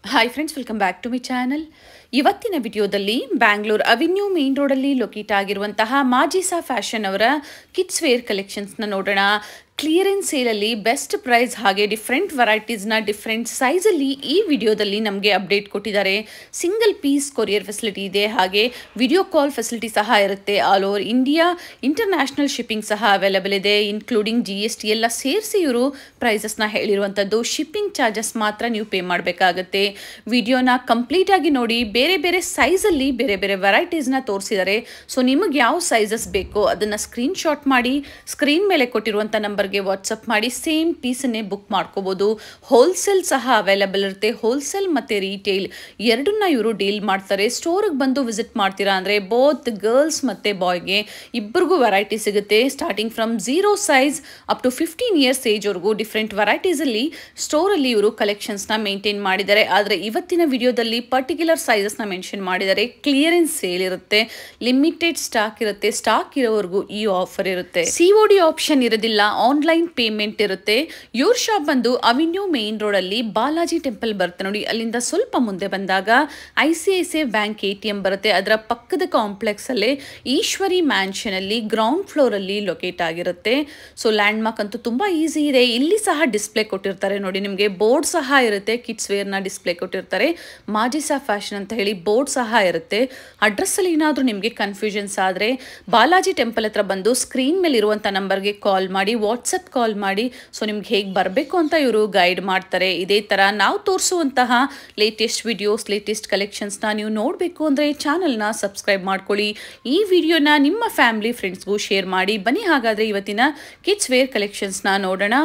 Hi friends welcome back to my channel ಇವತ್ತಿನ ವಿಡಿಯೋದಲ್ಲಿ Bangalore avenue main ರೋಡಲ್ಲಿ ಲೊಕೇಟ್ ಆಗಿರುವಂತಹ ಮಾಜಿಸಾ ಫ್ಯಾಷನ್ ಅವರ ಕಿಡ್ಸ್ ವೇರ್ ಕಲೆಕ್ಷನ್ಸ್ನ ನೋಡೋಣ ಕ್ಲಿಯರೆನ್ಸ್ ಸೇಲಲ್ಲಿ ಬೆಸ್ಟ್ ಪ್ರೈಸ್ ಹಾಗೆ ಡಿಫ್ರೆಂಟ್ ವೆರೈಟೀಸ್ನ ಡಿಫ್ರೆಂಟ್ ಸೈಜಲ್ಲಿ ಈ ವಿಡಿಯೋದಲ್ಲಿ ನಮಗೆ ಅಪ್ಡೇಟ್ ಕೊಟ್ಟಿದ್ದಾರೆ ಸಿಂಗಲ್ ಪೀಸ್ ಕೊರಿಯರ್ ಫೆಸಿಲಿಟಿ ಇದೆ ಹಾಗೆ ವಿಡಿಯೋ ಕಾಲ್ ಫೆಸಿಲಿಟಿ ಸಹ ಇರುತ್ತೆ all over India international shipping ಸಹ ಅವೈಲೇಬಲ್ ಇದೆ ಇನ್ಕ್ಲೂಡಿಂಗ್ ಜಿ ಎಸ್ ಟಿ ಎಲ್ಲ ಸೇರಿಸಿ ಇವರು ಪ್ರೈಸಸ್ನ ಹೇಳಿರುವಂಥದ್ದು ಶಿಪ್ಪಿಂಗ್ ಚಾರ್ಜಸ್ ಮಾತ್ರ ನೀವು ಪೇ ಮಾಡಬೇಕಾಗತ್ತೆ ವಿಡಿಯೋನ ಕಂಪ್ಲೀಟ್ ಆಗಿ ನೋಡಿ ಬೇರೆ ಬೇರೆ ಸೈಜಲ್ಲಿ ಬೇರೆ ಬೇರೆ ವೆರೈಟೀಸ್ನ ತೋರಿಸಿದ್ದಾರೆ ಸೊ ನಿಮಗೆ ಯಾವ ಸೈಜಸ್ ಬೇಕೋ ಅದನ್ನು ಸ್ಕ್ರೀನ್ ಶಾಟ್ ಮಾಡಿ ಸ್ಕ್ರೀನ್ ಮೇಲೆ ಕೊಟ್ಟಿರುವಂಥ ನಂಬರ್ಗೆ ವಾಟ್ಸಪ್ ಮಾಡಿ ಸೇಮ್ ಪೀಸನ್ನೇ ಬುಕ್ ಮಾಡ್ಕೋಬೋದು ಹೋಲ್ಸೇಲ್ ಸಹ ಅವೈಲೇಬಲ್ ಇರುತ್ತೆ ಹೋಲ್ಸೇಲ್ ಮತ್ತು ರೀಟೇಲ್ ಎರಡನ್ನ ಇವರು ಡೀಲ್ ಮಾಡ್ತಾರೆ ಸ್ಟೋರಿಗೆ ಬಂದು ವಿಸಿಟ್ ಮಾಡ್ತೀರಾ ಅಂದರೆ ಬೋತ್ ಗರ್ಲ್ಸ್ ಮತ್ತು ಬಾಯ್ಗೆ ಇಬ್ಬರಿಗೂ ವೆರೈಟಿ ಸಿಗುತ್ತೆ starting from zero size up to fifteen years ಏಜ್ವರೆಗೂ ಡಿಫ್ರೆಂಟ್ ವೆರೈಟೀಸಲ್ಲಿ ಸ್ಟೋರಲ್ಲಿ ಇವರು ಕಲೆಕ್ಷನ್ಸ್ನ ಮೇಂಟೈನ್ ಮಾಡಿದ್ದಾರೆ ಆದರೆ ಇವತ್ತಿನ ವಿಡಿಯೋದಲ್ಲಿ ಪರ್ಟಿಕ್ಯುಲರ್ ಸೈಜಸ್ನ ಮೆನ್ಷನ್ ಮಾಡಿದ್ದಾರೆ ಕ್ಲಿಯರೆನ್ಸ್ ಸೇಲ್ ಇರುತ್ತೆ ಲಿಮಿಟೆಡ್ ಸ್ಟಾಕ್ ಇರುತ್ತೆ ಸ್ಟಾಕ್ ಇರೋವರೆಗೂ ಈ ಆಫರ್ ಇರುತ್ತೆ ಸಿ ಒ ಡಿ ಆಪ್ಷನ್ ಇರೋದಿಲ್ಲ ಆನ್ಲೈನ್ ಪೇಮೆಂಟ್ ಇರುತ್ತೆ ಇವ್ರ ಶಾಪ್ ಬಂದು ಅವಿನ್ಯೂ ಮೇನ್ ರೋಡಲ್ಲಿ ಬಾಲಾಜಿ ಟೆಂಪಲ್ ಬರುತ್ತೆ ನೋಡಿ ಅಲ್ಲಿಂದ ಸ್ವಲ್ಪ ಮುಂದೆ ಬಂದಾಗ I C I C I bank A T M ಬರುತ್ತೆ ಅದರ ಪಕ್ಕದ ಕಾಂಪ್ಲೆಕ್ಸ್ ಅಲ್ಲೇ ಈಶ್ವರಿ ಮ್ಯಾನ್ಷನ್ ಅಲ್ಲಿ ಗ್ರೌಂಡ್ ಫ್ಲೋರ್ ಅಲ್ಲಿ ಲೊಕೇಟ್ ಆಗಿರುತ್ತೆ ಸೊ ಲ್ಯಾಂಡ್ ಮಾರ್ಕ್ ಅಂತೂ ತುಂಬಾ ಈಸಿ ಇದೆ ಇಲ್ಲಿ ಸಹ ಡಿಸ್ಪ್ಲೇ ಕೊಟ್ಟಿರ್ತಾರೆ ನೋಡಿ ನಿಮಗೆ ಬೋರ್ಡ್ ಸಹ ಇರುತ್ತೆ ಕಿಡ್ಸ್ ವೇರ್ನ ಡಿಸ್ಪ್ಲೇ ಕೊಟ್ಟಿರ್ತಾರೆ ಮಾಜಿಸಾ ಫ್ಯಾಷನ್ ಅಂತ ಹೇಳಿ ಬೋರ್ಡ್ ಸಹ ಇರುತ್ತೆ ಅಡ್ರೆಸ್ ಅಲ್ಲಿ ಏನಾದರೂ ನಿಮಗೆ ಕನ್ಫ್ಯೂಷನ್ಸ್ ಆದರೆ ಬಾಲಾಜಿ ಟೆಂಪಲ್ ಹತ್ರ ಬಂದು ಸ್ಕ್ರೀನ್ ಮೇಲೆ ಇರುವಂಥ ನಂಬರ್ಗೆ ಕಾಲ್ ಮಾಡಿ ವಾಟ್ಸಪ್ ಕಾಲ್ ಮಾಡಿ ಸೊ ನಿಮ್ಗೆ ಹೇಗೆ ಬರಬೇಕು ಅಂತ ಇವರು ಗೈಡ್ ಮಾಡ್ತಾರೆ ಇದೇ ಥರ ನಾವು ತೋರಿಸುವಂತಹ ಲೇಟೆಸ್ಟ್ ವಿಡಿಯೋಸ್ ಲೇಟೆಸ್ಟ್ ಕಲೆಕ್ಷನ್ಸ್ನ ನೀವು ನೋಡಬೇಕು ಅಂದರೆ ಚಾನಲ್ನ ಸಬ್ಸ್ಕ್ರೈಬ್ ಮಾಡ್ಕೊಳ್ಳಿ ಈ ವಿಡಿಯೋನ ನಿಮ್ಮ ಫ್ಯಾಮಿಲಿ ಫ್ರೆಂಡ್ಸ್ಗೂ ಶೇರ್ ಮಾಡಿ ಬನ್ನಿ ಹಾಗಾದರೆ ಇವತ್ತಿನ ಕಿಡ್ಸ್ ವೇರ್ ಕಲೆಕ್ಷನ್ಸ್ನ ನೋಡೋಣ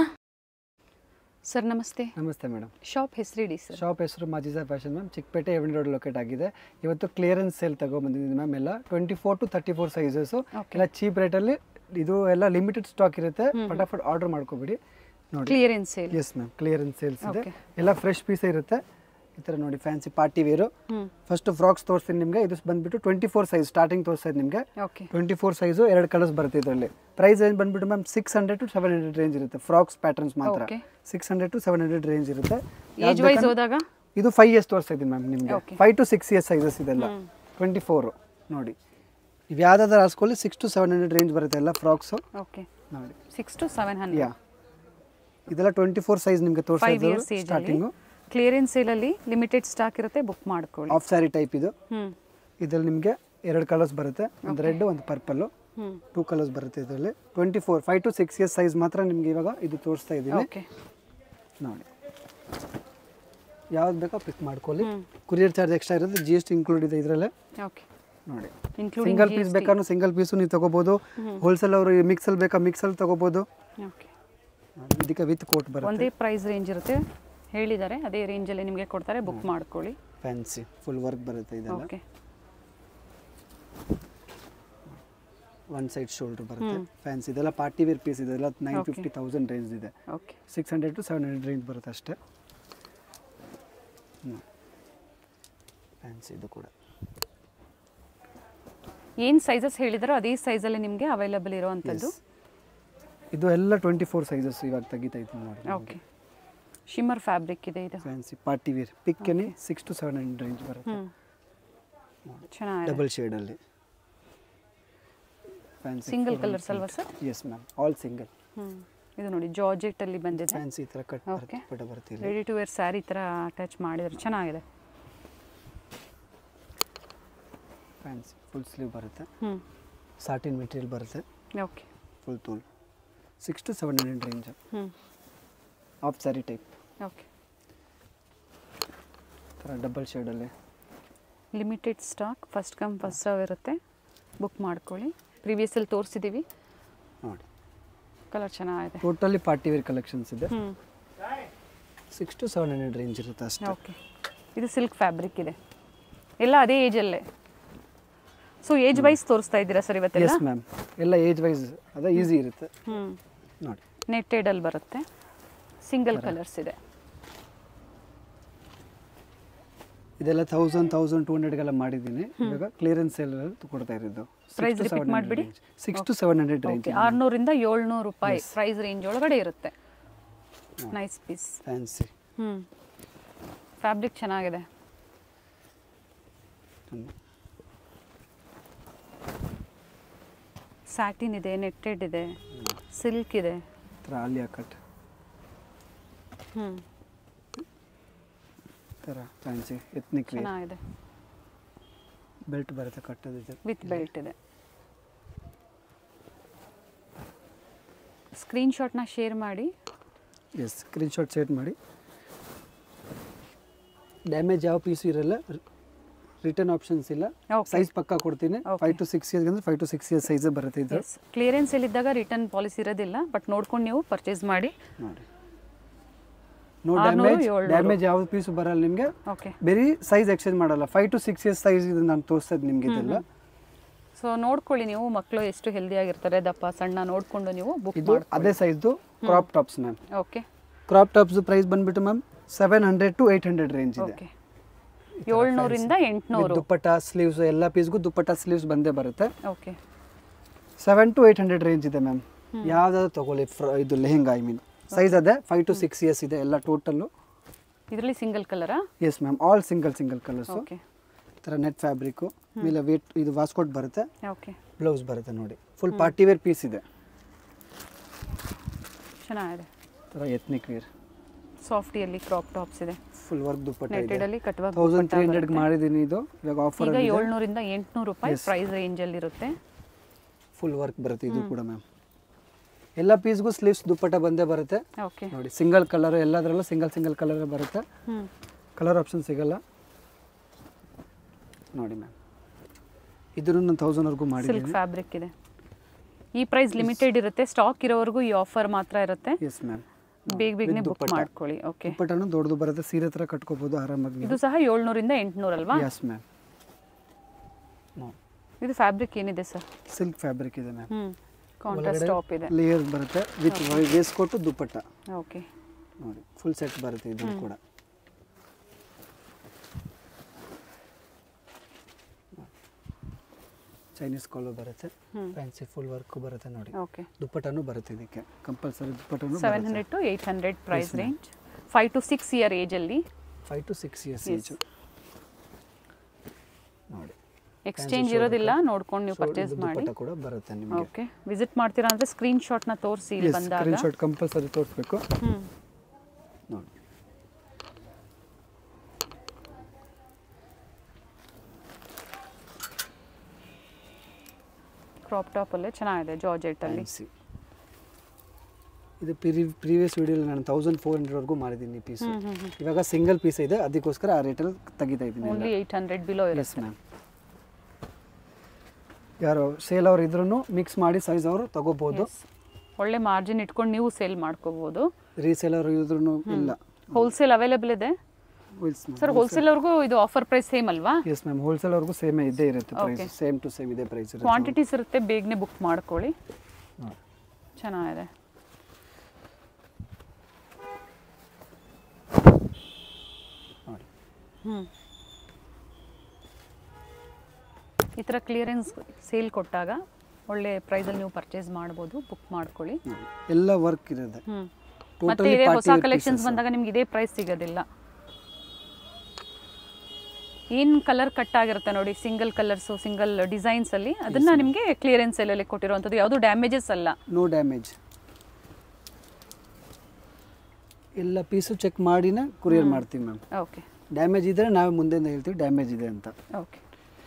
ಸರ್ ನಮಸ್ತೆ ನಮಸ್ತೆ ಮೇಡಮ್ ಶಾಪ್ ಹೆಸರಿಡಿ ಸರ್ ಶಾಪ್ ಹೆಸರು Majisa fashion ma'am Chickpet avenue road locate ಆಗಿದೆ ಇವತ್ತು ಕ್ಲಿಯರೆನ್ಸ್ ಸೇಲ್ ತಗೊಂಡ್ಬಂದಿದ್ದೀನಿ ಮ್ಯಾಮ್ ಎಲ್ಲ twenty four to thirty four sizes ಎಲ್ಲ ಚೀಪ್ ರೇಟಲ್ಲಿ ಇದು ಎಲ್ಲ ಲಿಮಿಟೆಡ್ ಸ್ಟಾಕ್ ಇರುತ್ತೆ ಫಟಾಫಟ್ ಆರ್ಡರ್ ಮಾಡ್ಕೊಬಿಡಿ ನೋಡಿ clearance sale yes ma'am clearance sales ಇದೆ Okay. ಎಲ್ಲ ಫ್ರೆಶ್ ಪೀಸ್ ಇರುತ್ತೆ ಈ ಥರ ನೋಡಿ fancy party wear first frocks ತೋರಿಸ್ತೀನಿ ನಿಮಗೆ ಇದು ಬಂದ್ಬಿಟ್ಟು ಟ್ವೆಂಟಿ ಫೋರ್ ಸೈಜ್ ಸ್ಟಾರ್ಟಿಂಗ್ ತೋರಿಸ್ತಾ ನಿಮಗೆ ಓಕೆ ಟ್ವೆಂಟಿ ಫೋರ್ ಸೈಜು ಎರಡು ಕಲರ್ಸ್ ಬರುತ್ತೆ ಇದರಲ್ಲಿ ಪ್ರೈಸ್ ರೇಂಜ್ ಬಂದ್ಬಿಟ್ಟು ma'am six hundred to seven hundred range ಇರುತ್ತೆ ಫ್ರಾಕ್ಸ್ ಪ್ಯಾಟರ್ನ್ಸ್ ಮಾತ್ರ Okay. Six hundred to seven hundred range ಇರುತ್ತೆ ಏಜ್ ಯಾವ್ದು ವೈಸ್ ಬೇಕಂದ್ರೆ- ಹೋದಾಗ ಇದು ಫೈವ್ ಇಯರ್ಸ್ ತೋರಿಸ್ತಾ ಇದ್ದೀನಿ ಮ್ಯಾಮ್ ನಿಮಗೆ Okay. Five to six years sizes ಇದೆಲ್ಲ ಟ್ವೆಂಟಿ ಫೋರು ನೋಡಿ ಇವು ಯಾವ್ದಾದ್ರು ಹಾಸ್ಕೊಳ್ಳಿ six to seven hundred range ಬರುತ್ತೆ ಎಲ್ಲ ಫ್ರಾಕ್ಸು ಓಕೆ ನೋಡಿ ಸಿಕ್ಸ್ ಟು ಸೆವೆನ್ ಯಾ ಹಂಡ್ರೆಡ್ ಇದೆಲ್ಲ ಟ್ವೆಂಟಿ ಫೋರ್ ಸೈಜ್ ನಿಮಗೆ ತೋರಿಸ್ತಾ ಫೈವ್ ಇದ್ದು ಇಯರ್ಸ್ ಏಜಲ್ಲಿ ಸ್ಟಾರ್ಟಿಂಗು ಕ್ಲಿಯರೆನ್ಸ್ ಸೇಲಲ್ಲಿ ಲಿಮಿಟೆಡ್ ಸ್ಟಾಕ್ ಇರುತ್ತೆ ಬುಕ್ ಮಾಡ್ಕೊಳ್ಳಿ ಆಫ್ ಸ್ಯಾರಿ ಟೈಪ್ ಇದು ಹ್ಞೂ ಇದರಲ್ಲಿ ನಿಮಗೆ ಎರಡು ಕಲರ್ಸ್ ಬರುತ್ತೆ ಒಂದು ರೆಡ್ ಒಂದು ಪರ್ಪಲ್ಲು ಹ್ಞೂ ಟೂ ಕಲರ್ಸ್ ಬರುತ್ತೆ ಇದರಲ್ಲಿ twenty four five to six years size ಮಾತ್ರ ನಿಮಗೆ ಇವಾಗ ಇದು ತೋರಿಸ್ತಾ ಇದ್ದೀನಿ ಓಕೆ ನೋಡಿ ಯಾವ್ದು ಬೇಕೋ ಪಿಕ್ ಮಾಡ್ಕೊಳ್ಳಿ ಹ್ಮ್. ಕುರಿಯರ್ ಚಾರ್ಜ್ ಎಕ್ಸ್ಟ್ರಾ ಇರುತ್ತೆ ಜಿ ಎಸ್ ಟಿ ಇನ್ಕ್ಲೂಡ್ ಇದೆ ಇದರಲ್ಲೇ ಓಕೆ ನೋಡಿ ಇನ್ಕ್ಲೂಡಿಂಗ್ ಸಿಂಗಲ್ ಪೀಸ್ ಬೇಕಾದ್ರೂ ಸಿಂಗಲ್ ಪೀಸು ನೀವು ತಗೋಬೋದು ಹೋಲ್ಸೇಲ್ ಅವರು ಮಿಕ್ಸಲ್ಲಿ ಬೇಕಾ ಮಿಕ್ಸಲ್ಲಿ ತಗೋಬೋದು ಓಕೆ ನೋಡಿ, ಇದಕ್ಕೆ ವಿತ್ ಕೋಟ್ ಬರುತ್ತೆ ಒಂದೇ ಪ್ರೈಸ್ ರೇಂಜ್ ಇರುತ್ತೆ ಹೇಳಿದ್ದಾರೆ ಅದೇ ರೇಂಜಲ್ಲಿ ನಿಮಗೆ ಕೊಡ್ತಾರೆ ಬುಕ್ ಮಾಡ್ಕೊಳ್ಳಿ ಫ್ಯಾನ್ಸಿ ಫುಲ್ ವರ್ಕ್ ಬರುತ್ತೆ ಇದೆಲ್ಲ ಓಕೆ ಒನ್ ಸೈಡ್ ಶೋಲ್ಡರ್ ಬರುತ್ತೆ ಫ್ಯಾನ್ಸಿ ಇದೆಲ್ಲ ಪಾರ್ಟಿ ವೇರ್ ಪೀಸ್ ಇದೆಲ್ಲ nine Okay. Fifty thousand range ಇದೆ okay six hundred to seven hundred range ಬರುತ್ತೆ ಅಷ್ಟೇ ಫ್ಯಾನ್ಸಿ ಇದು ಕೂಡ ಏನು ಸೈಜಸ್ ಹೇಳಿದಾರೋ ಅದೇ ಸೈಜಲ್ಲಿ ನಿಮಗೆ ಅವೈಲಬಲ್ ಇರೋವಂಥದ್ದು Yes. ಇದು ಎಲ್ಲ ಟ್ವೆಂಟಿ ಫೋರ್ ಸೈಜಸ್ ಇವಾಗ ತೆಗಿತಾ ಇದ್ದೀನಿ ನೋಡಿ ಓಕೆ ಶಿಮ್ಮರ್ ಫ್ಯಾಬ್ರಿಕ್ ಇದೆ ಇದು ಫ್ಯಾನ್ಸಿ ಪಾರ್ಟಿ ವೇರ್ ಪಿಕ್ಕನಿ six to seven hundred range ಬರುತ್ತೆ ಹ್ಞೂ ಚೆನ್ನಾಗಿದೆ ಡಬಲ್ ಶೇಡಲ್ಲಿ ಫ್ಯಾನ್ಸಿ ಸಿಂಗಲ್ ಕಲರ್ಸ್ ಅಲ್ವಾ sir yes ma'am all single ಹ್ಞೂ ಇದು ನೋಡಿ ಜಾರ್ಜೆಟ್ ಅಲ್ಲಿ ಬಂದಿದೆ ಫ್ಯಾನ್ಸಿ ಈ ಥರ ಕಟ್ Okay. ಪಟ ಬರ್ತಿಲ್ಲ ರೆಡಿ ಟು ವೇರ್ ಸ್ಯಾರಿ ಥರ ಅಟ್ಯಾಚ್ ಮಾಡಿದ್ರೆ ಚೆನ್ನಾಗಿದೆ ಫ್ಯಾನ್ಸಿ ಫುಲ್ ಸ್ಲೀವ್ ಬರುತ್ತೆ ಹ್ಞೂ ಸಾಟಿನ್ ಮೆಟೀರಿಯಲ್ ಬರುತ್ತೆ okay full tulle six to seven hundred range ಹ್ಞೂ ಆಫ್ ಸ್ಯಾರಿ ಟೈಪ್ ಓಕೆ ಥರ ಡಬಲ್ ಶೇಡಲ್ಲಿ limited stock first come first serve ಇರುತ್ತೆ ಬುಕ್ ಮಾಡ್ಕೊಳ್ಳಿ ಪ್ರೀವಿಯಸಲ್ಲಿ ತೋರಿಸಿದ್ದೀವಿ ನೋಡಿ ಕಲರ್ ಚೆನ್ನಾಗಿದೆ ಟೋಟಲಿ ಪಾರ್ಟಿ ವೇರ್ ಕಲೆಕ್ಷನ್ಸ್ ಇದೆ ಹ್ಞೂ six to seven hundred range ಇರುತ್ತೆ ಅಷ್ಟೇ ಓಕೆ ಇದು ಸಿಲ್ಕ್ ಫ್ಯಾಬ್ರಿಕ್ ಇದೆ ಎಲ್ಲ ಅದೇ ಏಜಲ್ಲೇ ಸೊ ಏಜ್ ವೈಸ್ ತೋರಿಸ್ತಾ ಇದ್ದೀರಾ ಸರ್ ಇವತ್ತೆಲ್ಲ ಎಸ್ ಮ್ಯಾಮ್ ಎಲ್ಲ ಏಜ್ ವೈಸ್ ಅದೇ ಈಸಿ ಇರುತ್ತೆ ಹ್ಞೂ ನೋಡಿ ನೆಟ್ಟೆಡಲ್ಲಿ ಬರುತ್ತೆ ಸಿಂಗಲ್ ಕಲರ್ಸ್ ಇದೆ ಇದೆಲ್ಲ ತೌಸಂಡ್ ತೌಸಂಡ್ ಟೂ ಹಂಡ್ರೆಡ್ಗೆಲ್ಲ ಮಾಡಿದ್ದೀನಿ ಇವಾಗ ಕ್ಲಿಯರೆನ್ಸ್ ಸೇಲ್ ಕೊಡ್ತಾ ಇರೋದು Price repeat ಮಾಡ್ಬಿಡಿ. Six to seven hundred range okay ಆರುನೂರಿಂದ ಏಳ್ನೂರು ರೂಪಾಯಿ ಪ್ರೈಸ್ ರೇಂಜ್ ಒಳಗಡೆ ಇರುತ್ತೆ ನೈಸ್ ಪೀಸ್ ಫ್ಯಾನ್ಸಿ ಹ್ಞೂ ಫ್ಯಾಬ್ರಿಕ್ ಚೆನ್ನಾಗಿದೆ ಸ್ಯಾಟಿನ್ ಇದೆ ನೆಟ್ಟೆಡ್ ಇದೆ ಸಿಲ್ಕ್ ಇದೆ ಥರ ಆಲಿಯಾ ಕಟ್ ಹ್ಞೂ ಥರ ಫ್ಯಾನ್ಸಿ ಎತ್ನಿಕ್ ವೇರ್ ಚೆನ್ನಾಗಿದೆ ಬೆಲ್ಟ್ ಬರುತ್ತೆ ಕಟ್ಟೋದಿದೆ ವಿತ್ ಬೆಲ್ಟ್ ಇದೆ ಸ್ಕ್ರೀನ್ಶಾಟ್ನ ಶೇರ್ ಮಾಡಿ ಎಸ್ ಸ್ಕ್ರೀನ್ ಶಾಟ್ ಸೆಟ್ ಮಾಡಿ ಡ್ಯಾಮೇಜ್ ಯಾವ ಪೀಸು ಇರಲ್ಲ ರಿಟರ್ನ್ ಆಪ್ಷನ್ಸ್ ಇಲ್ಲ Okay. ಸೈಜ್ ಪಕ್ಕ ಕೊಡ್ತೀನಿ Okay. Five to six years ಅಂದ್ರೆ ಫೈವ್ ಟು ಸಿಕ್ಸ್ ಇಯರ್ಸ್ ಸೈಜೇ ಬರುತ್ತೆ ಇದು ಎಸ್ ಕ್ಲಿಯರೆನ್ಸ್ ಇದ್ದಾಗ ರಿಟರ್ನ್ ಪಾಲಿಸಿ ಇರೋದಿಲ್ಲ ಬಟ್ ನೋಡ್ಕೊಂಡು ನೀವು ಪರ್ಚೇಸ್ ಮಾಡಿ ನೋಡಿ ನೋ ಆರ್ನೂರು, ಡ್ಯಾಮೇಜ್ ಏಳ್ನೂರು. ಡ್ಯಾಮೇಜ್ ಯಾವ ಪೀಸು ಬರಲ್ಲ ನಿಮಗೆ ಓಕೆ ಬರೀ ಸೈಜ್ ಎಕ್ಸ್ಚೇಂಜ್ ಮಾಡಲ್ಲ five to six years size ಇದು ನಾನು ತೋರಿಸ್ತದೆ ನಿಮಗೆ ಇದೆಲ್ಲ ಸೊ ನೋಡ್ಕೊಳ್ಳಿ ನೀವು ಮಕ್ಕಳು ಎಷ್ಟು ಹೆಲ್ದಿ ಆಗಿರ್ತಾರೆ ದಪ್ಪ ಸಣ್ಣ ನೋಡ್ಕೊಂಡು ನೀವು ಬುಕ್ ಇದು ಅದೇ ಸೈಜ್ದು crop tops ma'am okay crop tops price ಬಂದ್ಬಿಟ್ಟು ma'am seven hundred to eight hundred range ಇದೆ ಓಕೆ ಏಳ್ನೂರಿಂದ ಎಂಟುನೂರು ದುಪ್ಪಟ್ಟ ಸ್ಲೀವ್ಸ್ ಎಲ್ಲ ಪೀಸ್ಗೂ ದುಪ್ಪಟ್ಟ ಸ್ಲೀವ್ಸ್ ಬಂದೇ ಬರುತ್ತೆ okay seven to eight hundred range ಇದೆ ಮ್ಯಾಮ್ ಯಾವ್ದಾದ್ರು ತಗೊಳ್ಳಿ ಫ್ರ ಇದು ಲೆಹೆಂಗಾ ಐ ಮೀನ್ ಸೈಜ್ ಅದೇ ಫೈವ್ ಟು ಸಿಕ್ಸ್ ಇಯರ್ಸ್ ಇದೆ ಎಲ್ಲ ಟೋಟಲ್ಲು ಇದರಲ್ಲಿ ಸಿಂಗಲ್ ಕಲರಾ yes ma'am all single single colours okay ಈ ಥರ ನೆಟ್ ಫ್ಯಾಬ್ರಿಕ್ಕು ಮೇಲೆ ವೇಟ್ ಇದು ವಾಸ್ಕೋಟ್ ಬರುತ್ತೆ ಓಕೆ ಬ್ಲೌಸ್ ಬರುತ್ತೆ ನೋಡಿ ಫುಲ್ ಪಾರ್ಟಿ ವೇರ್ ಪೀಸ್ ಇದೆ ಚೆನ್ನಾಗಿದೆ ಈ ಥರ ಎತ್ನಿಕ್ ವೇರ್ ಸಾಫ್ಟಿಯಲ್ಲಿ ಕ್ರಾಪ್ ಟಾಪ್ಸ್ ಇದೆ ಫುಲ್ ವರ್ಕ್ ದುಪ್ಪಟ್ಟ ಇದೆ ನೆಟೆಡಲ್ಲಿ ಕಟ್ಟುವಾಗ ತೌಸಂಡ್ ತ್ರೀ ಹಂಡ್ರೆಡ್ಗೆ ಮಾಡಿದ್ದೀನಿ ಇದು ಇವಾಗ ಆಫರ್ ಈಗ ಏಳ್ನೂರಿಂದ ಎಂಟುನೂರು ರೂಪಾಯಿ ಪ್ರೈಸ್ ರೇಂಜಲ್ಲಿ ಇರುತ್ತೆ ಫುಲ್ ವರ್ಕ್ ಬರುತ್ತೆ ಇದು ಕೂಡ ಮ್ಯಾಮ್ ಎಲ್ಲ ಪೀಸ್ಗೂ ಸ್ಲೀವ್ಸ್ ದುಪ್ಪಟ್ಟ ಬಂದೇ ಬರುತ್ತೆ ಓಕೆ ನೋಡಿ ಸಿಂಗಲ್ ಕಲರ್ ಎಲ್ಲದರಲ್ಲೂ ಸಿಂಗಲ್ ಸಿಂಗಲ್ ಕಲರ್ ಬರುತ್ತೆ ಹ್ಞೂ ಕಲರ್ ಆಪ್ಷನ್ ಸಿಗಲ್ಲ ನೋಡಿ ಮ್ಯಾಮ್ ಇದನ್ನು ನಾನು ತೌಸಂಡ್ವರೆಗೂ ಸಿಲ್ಕ್ ಮಾಡಿದ್ದೀನಿ ಫ್ಯಾಬ್ರಿಕ್ ಇದೆ ಈ ಪ್ರೈಸ್ ಲಿಮಿಟೆಡ್ ಇರುತ್ತೆ ಸ್ಟಾಕ್ ಇರೋವರೆಗೂ ಈ ಆಫರ್ ಮಾತ್ರ ಇರುತ್ತೆ ಎಸ್ ಮ್ಯಾಮ್ ಬೇಗ ಬೇಗನೆ With ಬುಕ್ ದುಪ್ಪಟ್ಟ. ಮಾಡ್ಕೊಳ್ಳಿ ಓಕೆ ದುಪ್ಪಟ್ಟನು ದೊಡ್ಡದು ಬರುತ್ತೆ ಸೀರೆ ಥರ ಕಟ್ಕೋಬೋದು ಆರಾಮಾಗಿ ಇದು ಸಹ ಏಳ್ನೂರಿಂದ ಎಂಟುನೂರು ಅಲ್ವಾ ಎಸ್ ಮ್ಯಾಮ್ ಇದು ಫ್ಯಾಬ್ರಿಕ್ ಏನಿದೆ ಸರ್ ಸಿಲ್ಕ್ ಫ್ಯಾಬ್ರಿಕ್ ಇದೆ ಮ್ಯಾಮ್ ಹ್ಞೂ ಕಾಂಟ್ರಾಸ್ಟ್ ಟಾಪ್ ಇದೆ ಲೇಯರ್ ಬರುತ್ತೆ ವಿತ್ ವೇಸ್ ಕೊಟ್ಟು ದುಪ್ಪಟ್ಟ ಓಕೆ ನೋಡಿ ಫುಲ್ ಸೆಟ್ ಬರುತ್ತೆ ಇದು ಕೂಡ ಚೈನೀಸ್ ಕಾಲರ್ ಬರುತ್ತೆ ಫ್ಯಾನ್ಸಿ ಫುಲ್ ವರ್ಕ್ ಬರುತ್ತೆ ನೋಡಿ ಓಕೆ ದುಪ್ಪಟ್ಟನು ಬರುತ್ತೆ ಇದಕ್ಕೆ ಕಂಪಲ್ಸರಿ ದುಪ್ಪಟ್ಟನು seven hundred to eight hundred price range five to six year ಏಜಲ್ಲಿ five to six years age ನೋಡಿ ಎಕ್ಸ್ಚೇಂಜ್ ಇರೋದಿಲ್ಲ ನೋಡ್ಕೊಂಡು ನೀವು So, ಪರ್ಚೇಸ್ ಇದು ಮಾಡಿ ದುಪ್ಪಟ್ಟ ಕೂಡ ಬರುತ್ತೆ ನಿಮಗೆ ಓಕೆ ವಿಸಿಟ್ ಮಾಡ್ತೀರಾ ಅಂದರೆ ಸ್ಕ್ರೀನ್ಶಾಟ್ನ ತೋರಿಸಿ ಇಲ್ಲಿ ಬಂದಾಗ ಸ್ಕ್ರೀನ್ ಶಾಟ್ ಕಂಪಲ್ಸರಿ ತೋರಿಸ್ಬೇಕು ಹ್ಞೂ ನೋಡಿ ಕ್ರಾಪ್ ಟಾಪಲ್ಲೇ ಚೆನ್ನಾಗಿದೆ ಜಾರ್ಜೆಟಲ್ಲಿ ಫ್ಯಾನ್ಸಿ ಇದು ಪ್ರಿ ಪ್ರೀವಿಯಸ್ ವಿಡಿಯೋಲಿ ನಾನು ತೌಸಂಡ್ ಫೋರ್ ಹಂಡ್ರೆಡ್ವರೆಗೂ ಮಾಡಿದ್ದೀನಿ ಈ ಪೀಸು ಇವಾಗ ಸಿಂಗಲ್ ಪೀಸ್ ಇದೆ ಅದಕ್ಕೋಸ್ಕರ ಆ ರೇಟಲ್ಲಿ ತೆಗಿತಾ ಇದ್ದೀನಿ only eight hundred below yes ಇರುತ್ತೆ ಮ್ಯಾಮ್ ಯಾರು ಸೇಲ್ ಅವ್ರು ಇದ್ರೂ ಮಿಕ್ಸ್ ಮಾಡಿ ಸೈಜ್ ಅವರು ತಗೋಬೋದು Yes. ಒಳ್ಳೆ ಮಾರ್ಜಿನ್ ಇಟ್ಕೊಂಡು ನೀವು ಸೇಲ್ ಮಾಡ್ಕೋಬಹುದು ರೀಸೇಲರ್ ಇದ್ರೂ ಇಲ್ಲ ಹೋಲ್ಸೇಲ್ ಅವೈಲೇಬಲ್ ಇದೆ ಸರ್ ಹೋಲ್ಸೇಲ್ ಅವ್ರಿಗೂ ಇದು ಆಫರ್ ಪ್ರೈಸ್ ಸೇಮ್ ಅಲ್ವಾ ಎಸ್ ಮ್ಯಾಮ್ ಹೋಲ್ಸೇಲ್ ಅವ್ರಿಗೂ ಸೇಮ್ ಇದ್ದೇ ಇರುತ್ತೆ Okay. Price same to same ಇದೆ ಪ್ರೈಸ್ ಇರುತ್ತೆ ಕ್ವಾಂಟಿಟೀಸ್ ಇರುತ್ತೆ ಬೇಗನೆ ಬುಕ್ ಮಾಡ್ಕೊಳ್ಳಿ ನೋಡಿ. ಚೆನ್ನಾಗಿದೆ ನೋಡಿ ಹ್ಞೂ ಈ ಥರ ಕ್ಲಿಯರೆನ್ಸ್ ಸೇಲ್ ಕೊಟ್ಟಾಗ ಒಳ್ಳೆ ಪ್ರೈಸಲ್ಲಿ ನೀವು ಪರ್ಚೇಸ್ ಮಾಡ್ಬೋದು ಬುಕ್ ಮಾಡ್ಕೊಳ್ಳಿ ನೋಡಿ. ಎಲ್ಲ ವರ್ಕ್ ಇರುತ್ತೆ ಹ್ಞೂ Totally ಮತ್ತೆ ಇದೇ party ಹೊಸ wear ಕಲೆಕ್ಷನ್ಸ್ pieces. ಬಂದಾಗ ನಿಮ್ಗೆ ಇದೇ ಪ್ರೈಸ್ ಸಿಗೋದಿಲ್ಲ ಏನು ಕಲರ್ ಕಟ್ ಆಗಿರುತ್ತೆ ನೋಡಿ ಸಿಂಗಲ್ ಕಲರ್ಸು ಸಿಂಗಲ್ ಡಿಸೈನ್ಸ್ ಅಲ್ಲಿ ಅದನ್ನ ನಿಮಗೆ ಕ್ಲಿಯರೆನ್ಸ್ ಅಲ್ಲಿ ಕೊಟ್ಟಿರುವಂಥದ್ದು ಯಾವುದು ಡ್ಯಾಮೇಜಸ್ ಅಲ್ಲ ನೋ ಡ್ಯಾಮೇಜ್ ಎಲ್ಲ ಪೀಸು ಚೆಕ್ ಮಾಡಿನೇ ಕೊರಿಯರ್ ಮಾಡ್ತೀವಿ ಮ್ಯಾಮ್ ಓಕೆ ಡ್ಯಾಮೇಜ್ ಇದ್ದರೆ ನಾವು ಮುಂದೆಯಿಂದ ಹೇಳ್ತೀವಿ ಡ್ಯಾಮೇಜ್ ಇದೆ ಅಂತ ಓಕೆ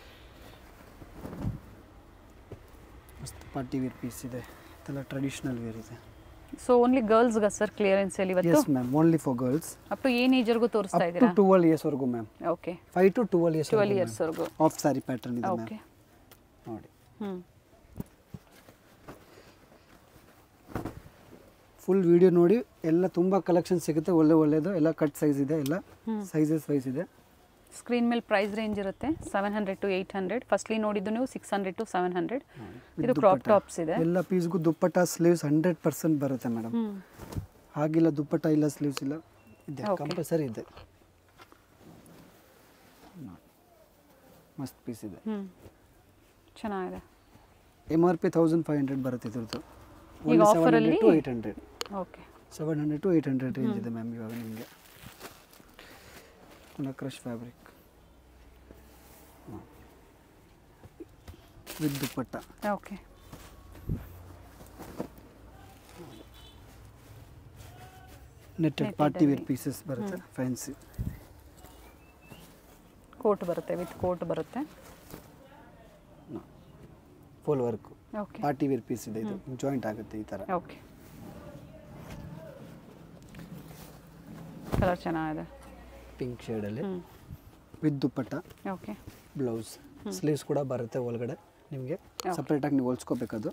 ಮಸ್ತ್ ಪಾರ್ಟಿ ವೇರ್ ಪೀಸ್ ಇದೆ ಇದೆಲ್ಲ ಟ್ರೆಡಿಷ್ನಲ್ ವೇರ್ ಇದೆ ಸೊ ಓನ್ಲಿ ಗರ್ಲ್ಸ್ಗ ಸರ್ ಕ್ಲಿಯರೆನ್ಸ್ ಅಲ್ಲಿ ಇವತ್ತು yes ma'am only for girls up to ಏನ್ ಏಜ್ವರೆಗೂ ತೋರಿಸ್ತಾ ಅಪ್ ಟು ಇದ್ದೀರಾ ಟುವೆಲ್ ಇಯರ್ಸ್ವರೆಗೂ ma'am okay five to twelve years twelve ಇಯರ್ಸ್ವರೆಗೂ ಆಫ್ ಸ್ಯಾರಿ ಪ್ಯಾಟರ್ನ್ ಇದೆ ಓಕೆ ಮ್ಯಾಮ್ ನೋಡಿ ಹ್ಞೂ ಫುಲ್ ವಿಡಿಯೋ ನೋಡಿ ಎಲ್ಲ ತುಂಬ ಕಲೆಕ್ಷನ್ ಸಿಗುತ್ತೆ ಒಳ್ಳೆ ಒಳ್ಳೆಯದು ಎಲ್ಲ ಕಟ್ ಸೈಜ್ ಇದೆ ಎಲ್ಲ ಸೈಜಸ್ ವೈಸ್ ಇದೆ ಸ್ಕ್ರೀನ್ ಮೇಲೆ ಪ್ರೈಸ್ ರೇಂಜ್ ಇರುತ್ತೆ seven hundred to eight hundred firstly ನೋಡಿದ್ದು ನೀವು six hundred to seven hundred ಇದು ಕ್ರಾಪ್ ಟಾಪ್ಸ್ ಇದೆ ಎಲ್ಲ ಪೀಸ್ಗೂ ದುಪ್ಪಟ್ಟ ಸ್ಲೀವ್ಸ್ ಹಂಡ್ರೆಡ್ ಪರ್ಸೆಂಟ್ ಬರುತ್ತೆ ಮೇಡಮ್ ಹ್ಮ್ ಹಾಗಿಲ್ಲ ದುಪ್ಪಟ್ಟ ಇಲ್ಲ ಸ್ಲೀವ್ಸ್ ಇಲ್ಲ ಇದೆ Okay. ಕಂಪಲ್ಸರಿ ಇದೆ ನೋಡಿ. ಮಸ್ತ್ ಪೀಸ್ ಇದೆ ಹ್ಮ್ ಚೆನ್ನಾಗಿದೆ M R P thousand five hundred ಬರುತ್ತೆ ಇದ್ರದ್ದು ಈಗ offer ಅಲ್ಲಿ- to eight hundred okay seven hundred to eight hundred range ಇದೆ ಮ್ಯಾಮ್ ಇವಾಗ ನಿಮಗೆ ಪುನಃ crush fabric with dupatta okay netted Netted party wear ಅಲ್ಲಿ. ಪೀಸಸ್ ಬರುತ್ತೆ ಫ್ಯಾನ್ಸಿ ಕೋಟ್ ಬರುತ್ತೆ ವಿತ್ ಕೋಟ್ ಬರುತ್ತೆ full work okay party wear piece ಇದೆ ಇದು ಜಾಯಿಂಟ್ ಆಗುತ್ತೆ ಈ ಥರ ಓಕೆ ಕಲರ್ ಚೆನ್ನಾಗಿದೆ ಪಿಂಕ್ ಶೇಡಲ್ಲಿ ಹ್ಞೂ with dupatta okay blouse sleeves ಕೂಡ ಬರುತ್ತೆ ಒಳಗಡೆ ನಿಮಗೆ ಸಪ್ರೇಟಾಗಿ ನೀವು ಹೊಲ್ಸ್ಕೋಬೇಕದು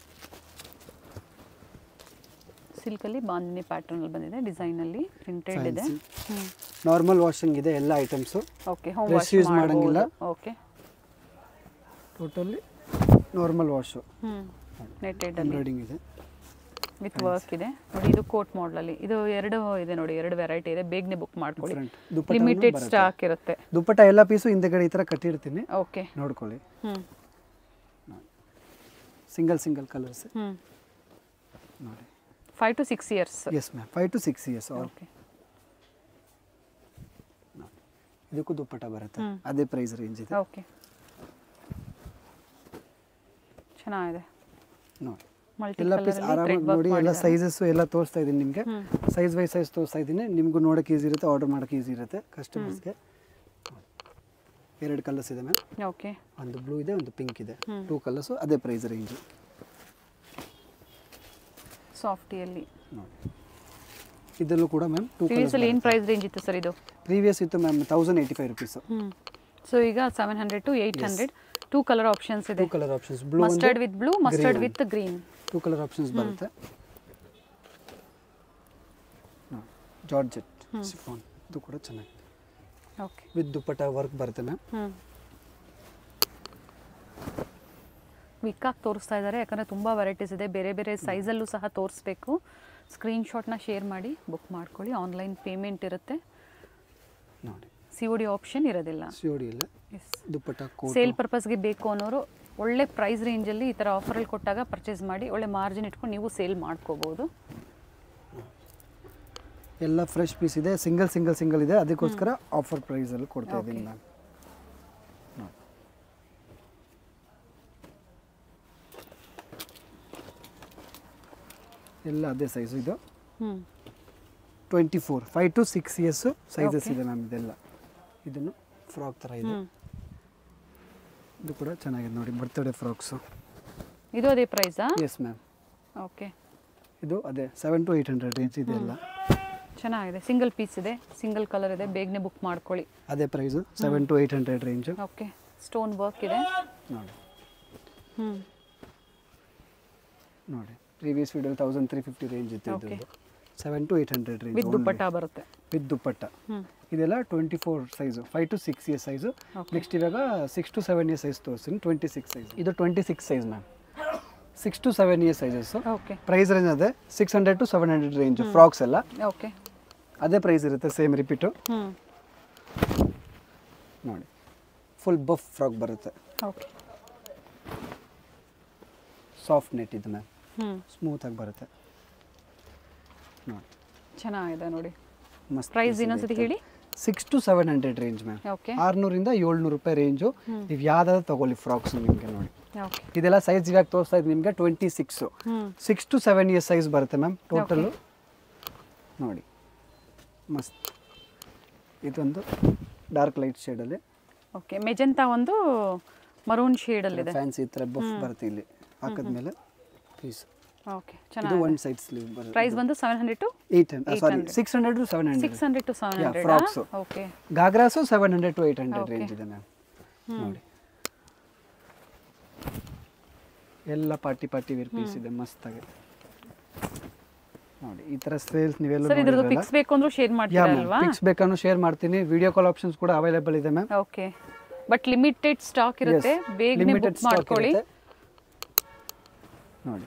ಸಿಲ್ಕಲ್ಲಿ ಬಾಂದಿನಿ ಪ್ಯಾಟರ್ನಲ್ಲಿ ಬಂದಿದೆ ಡಿಸೈನಲ್ಲಿ ಪ್ರಿಂಟೆಡ್ ಇದೆ Fancy. ಹ್ಞೂ ನಾರ್ಮಲ್ ವಾಷಿಂಗ್ ಇದೆ ಎಲ್ಲ items okay home Dress wash use ಮಾಡಂಗಿಲ್ಲ. ಓಕೆ ಟೋಟಲಿ ನಾರ್ಮಲ್ ವಾಶು ಹ್ಞೂ ನೆಟ್ಟೆಡ್ ಅಲ್ಲಿ ಎಂಬ್ರಾಯ್ಡಿಂಗ್ ಇದೆ ವಿತ್ ವರ್ಕ್ ಇದೆ ನೋಡಿ ಇದು ಕೋಟ್ ಮಾಡಲಲ್ಲಿ ಇದು ಎರಡು ಇದೆ ನೋಡಿ ಎರಡು ವೆರೈಟಿ ಇದೆ ಬೇಗನೆ ಬುಕ್ ಮಾಡ್ಕೊಳ್ಳಿ Different. ದುಪ್ಪಟ್ಟನೂ ಲಿಮಿಟೆಡ್ ಬರುತ್ತೆ. ಸ್ಟಾಕ್ ಇರುತ್ತೆ ದುಪ್ಪಟ್ಟ ಎಲ್ಲ ಪೀಸು ಹಿಂದೆಗಡೆ ಈ ಥರ ಕಟ್ಟಿರ್ತೀನಿ ಓಕೆ ನೋಡ್ಕೊಳ್ಳಿ ಹ್ಞೂ ಸಿಂಗಲ್ ಸಿಂಗಲ್ ಕಲರ್ಸ್ ಹ್ಞೂ ನೋಡಿ five to six years yes ma'am five to six years all okay ಇದಕ್ಕೂ ದುಪ್ಪಟ್ಟ ಬರುತ್ತೆ ಹ್ಮ್. ಅದೇ ಪ್ರೈಸ್ ರೇಂಜ್ ಇದೆ ಓಕೆ ಚೆನ್ನಾಗಿದೆ ನೋಡಿ ಮಲ್ಟಿ ಎಲ್ಲ ಪೀಸ್ ಆರಾಮಾಗಿ ನೋಡಿ ಎಲ್ಲ ಸೈಜಸ್ಸು ಎಲ್ಲ ತೋರಿಸ್ತಾ ಇದ್ದೀನಿ ನಿಮಗೆ ಹ್ಮ್. ಸೈಜ್ ವೈಸ್ ಸೈಜ್ ತೋರಿಸ್ತಾ ಇದ್ದೀನಿ ನಿಮಗೂ ನೋಡೋಕೆ ಈಸಿ ಇರುತ್ತೆ ಆರ್ಡರ್ ಮಾಡೋಕೆ ಈಸಿ ಇರುತ್ತೆ ಕಸ್ಟಮರ್ಸ್ಗೆ ಎರಡು ಕಲರ್ಸ್ ಇದೆ ಮ್ಯಾಮ್ ಓಕೆ ಒಂದು ಬ್ಲೂ ಇದೆ ಒಂದು ಪಿಂಕ್ ಇದೆ ಹ್ಮ್. ಟೂ ಕಲರ್ಸು ಅದೇ ಪ್ರೈಸ್ ರೇಂಜು ಸಾಫ್ಟಿಯಲ್ಲಿ ನೋಡಿ ಇದರಲ್ಲೂ ಕೂಡ ಮ್ಯಾಮ್ ಟೂ ಪ್ರೀವಿಯಸ್ ಅಲ್ಲಿ ಕಲರ್ಸ್ ಏನು ಪ್ರೈಸ್ ರೇಂಜ್ ಇತ್ತು ಸರ್ ಇದು ಪ್ರೀವಿಯಸ್ ಇತ್ತು ma'am thousand eighty five rupees ಹ್ಞೂ ಸೊ ಈಗ seven hundred to eight hundred two colour options ಇದೆ two colour options blue mustard with blue mustard green. With green two colour options ಬರುತ್ತೆ georgette chiffon ಇದು ಕೂಡ ಚೆನ್ನಾಗಿದೆ okay with dupatta work ಬರುತ್ತೆ ma'am ಹ್ಞೂ ವಿಕ್ಕಾಗಿ ತೋರಿಸ್ತಾ ಇದ್ದಾರೆ ಯಾಕಂದರೆ ತುಂಬ ವೆರೈಟೀಸ್ ಇದೆ ಬೇರೆ ಬೇರೆ ಸೈಜಲ್ಲೂ ಸಹ ತೋರಿಸ್ಬೇಕು ಸ್ಕ್ರೀನ್ಶಾಟ್ನ ಶೇರ್ ಮಾಡಿ ಬುಕ್ ಮಾಡ್ಕೊಳ್ಳಿ ಆನ್ಲೈನ್ ಪೇಮೆಂಟ್ ಇರುತ್ತೆ ನೋಡಿ ಸಿ ಒ ಡಿ ಆಪ್ಷನ್ ಇರೋದಿಲ್ಲ ಸಿಯೋಡಿ ಇಲ್ಲ ಎಸ್ ದುಪ್ಪಟ್ಟ ಕೋಟ್ ಸೇಲ್ ಪರ್ಪಸ್ಗೆ ಬೇಕು ಅನ್ನೋರು ಒಳ್ಳೆ ಪ್ರೈಸ್ ರೇಂಜಲ್ಲಿ ಈ ಥರ ಆಫರಲ್ಲಿ ಕೊಟ್ಟಾಗ ಪರ್ಚೇಸ್ ಮಾಡಿ ಒಳ್ಳೆ ಮಾರ್ಜಿನ್ ಇಟ್ಕೊಂಡು ನೀವು ಸೇಲ್ ಮಾಡ್ಕೋಬೋದು ಎಲ್ಲ ಫ್ರೆಶ್ ಪೀಸ್ ಇದೆ ಸಿಂಗಲ್ ಸಿಂಗಲ್ ಸಿಂಗಲ್ ಇದೆ ಅದಕ್ಕೋಸ್ಕರ ಆಫರ್ ಪ್ರೈಸಲ್ಲಿ ಕೊಡ್ತಾ ಇದ್ದೀನಿ Okay. ಮ್ಯಾಮ್ ಎಲ್ಲ ಅದೇ ಸೈಜು ಇದು ಹ್ಞೂ twenty four five to six years sizes Okay. ಇದೆ ಮ್ಯಾಮ್ ಇದೆಲ್ಲ ಇದನ್ನು ಫ್ರಾಕ್ ಥರ ಇದೆ ಹ್ಞೂ ಇದು ಕೂಡ ಚೆನ್ನಾಗಿದೆ ನೋಡಿ ಬರ್ತಡೇ ಫ್ರಾಕ್ಸು ಇದು ಅದೇ ಪ್ರೈಸಾ ಎಸ್ ಮ್ಯಾಮ್ ಓಕೆ ಇದು ಅದೇ seven to eight hundred range ಇದೆ ಎಲ್ಲ ಚೆನ್ನಾಗಿದೆ ಸಿಂಗಲ್ ಪೀಸ್ ಇದೆ ಸಿಂಗಲ್ ಕಲರ್ ಇದೆ ಬೇಗನೆ ಬುಕ್ ಮಾಡ್ಕೊಳ್ಳಿ ಅದೇ price seven to eight hundred range okay stone work ಇದೆ ನೋಡಿ ಹ್ಞೂ ನೋಡಿ previous video thousand three fifty range ಇತ್ತು Okay. ಇದು seven to eight hundred range with dupatta ಬರುತ್ತೆ ವಿತ್ ದುಪ್ಪಟ್ಟ ಹ್ಞೂ ಇದೆಲ್ಲ twenty four size five to six years size Okay. Next ಇವಾಗ six to seven years size ತೋರಿಸ್ತೀನಿ ಟ್ವೆಂಟಿ ಸಿಕ್ಸ್ ಸೈಜ್ ಇದು twenty six size ma'am six to seven years sizes okay price range ಅದೇ six hundred to seven hundred range frocks ಎಲ್ಲ okay ಅದೇ price ಇರುತ್ತೆ same repeat ಹ್ಞೂ ನೋಡಿ full puff frock ಬರುತ್ತೆ okay soft net ಇದು ma'am ಹ್ಞೂ ಸ್ಮೂತಾಗಿ ಬರುತ್ತೆ ನೋಡಿ ಚೆನ್ನಾಗಿದೆ ನೋಡಿ ಮಸ್ತ್ ಪ್ರೈಸ್ ಇನ್ನೊಂದ್ಸತಿ ಹೇಳಿ six to seven hundred range ma'am okay ಆರುನೂರಿಂದ ಏಳ್ನೂರು ರೂಪಾಯಿ ರೇಂಜು ನೀವು ಯಾವ್ದಾದ್ರು ತಗೊಳ್ಳಿ ಫ್ರಾಕ್ಸ್ ನಿಮಗೆ ನೋಡಿ ಓಕೆ ಇದೆಲ್ಲ ಸೈಜ್ ಇವಾಗ ತೋರಿಸ್ತಾ ಇದ್ದೀನಿ ನಿಮಗೆ ಟ್ವೆಂಟಿ ಸಿಕ್ಸು ಹ್ಞೂ six to seven years size ಬರುತ್ತೆ ಮ್ಯಾಮ್ ಟೋಟಲ್ಲು ನೋಡಿ ಮಸ್ತ್ ಇದೊಂದು ಡಾರ್ಕ್ ಲೈಟ್ ಶೇಡಲ್ಲಿ ಓಕೆ ಮೆಜೆಂತಾ ಒಂದು ಮರೂನ್ ಶೇಡಲ್ಲಿದೆ ಫ್ಯಾನ್ಸಿ ಈ ಥರ ಬಫ್ ಬರುತ್ತೆ ಇಲ್ಲಿ ಹಾಕಿದ್ಮೇಲೆ ಪೀಸ್ ಓಕೆ ಇದು ಚೆನ್ನಾಗಿದೆ ಒನ್ ಸೈಡ್ ಸ್ಲೀವ್ ಬರುತ್ತೆ ಪ್ರೈಸ್ ಬಂದು seven hundred to eight hundred sorry six hundred to seven hundred six hundred to seven Yeah, hundred frocks. Okay ghagras seven hundred to eight hundred Okay. Range ಇದೆ ma'am ನೋಡಿ ಎಲ್ಲ party party wear piece ಇದೆ ಮಸ್ತಾಗಿ ನೋಡಿ ಈ ಥರ sales ನೀವೆಲ್ಲ sir ಇದ್ರದ್ದು fix ಬೇಕು ಅಂದ್ರೂ ಶೇರ್ ಯಾ ಮಾಡ್ತೀರಾ ಮ್ಯಾಮ್ ಅಲ್ವಾ ಪಿಕ್ಸ್ ಬೇಕಾದ್ರೂ ಶೇರ್ ಮಾಡ್ತೀನಿ ವಿಡಿಯೋ ಕಾಲ್ ಆಪ್ಷನ್ಸ್ ಕೂಡ ಅವೈಲೇಬಲ್ ಇದೆ ma'am okay but limited stock ಇರುತ್ತೆ ಬೇಗನೆ ಲಿಮಿಟೆಡ್ ಬುಕ್ ಮಾಡ್ಕೊಳ್ಳಿ ನೋಡಿ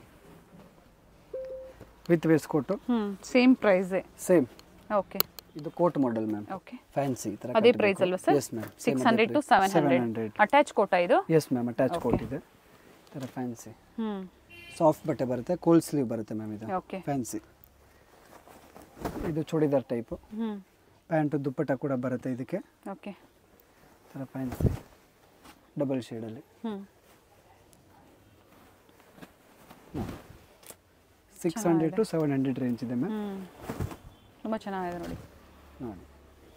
with waistcoat hmm same ಪ್ರೈಸೇ ಸೇಮ್ ಓಕೆ ಇದು coat model ma'am okay fancy ಈ ಥರ ಅದೇ ಪ್ರೈಸ್ ಅಲ್ವಾ sir yes ma'am six hundred to seven hundred attach ಕೋಟಾ ಇದು ಎಸ್ ಮ್ಯಾಮ್ ಅಟ್ಯಾಚ್ ಕೋಟ್ ಇದೆ ಈ ಥರ ಫ್ಯಾನ್ಸಿ ಹ್ಮ್ ಸಾಫ್ಟ್ ಬಟ್ಟೆ ಬರುತ್ತೆ ಕೋಲ್ಡ್ ಸ್ಲೀವ್ ಬರುತ್ತೆ ಮ್ಯಾಮ್ ಇದು ಓಕೆ ಫ್ಯಾನ್ಸಿ ಇದು churidar type hmm pant dupatta ಕೂಡ ಬರುತ್ತೆ ಇದಕ್ಕೆ ಓಕೆ ಥರ ಫ್ಯಾನ್ಸಿ ಡಬಲ್ ಶೇಡಲ್ಲಿ ಹ್ಞೂ six hundred to seven hundred range ಇದೆ ಮ್ಯಾಮ್ ಹ್ಞೂ ತುಂಬ ಚೆನ್ನಾಗಿದೆ ನೋಡಿ ನೋಡಿ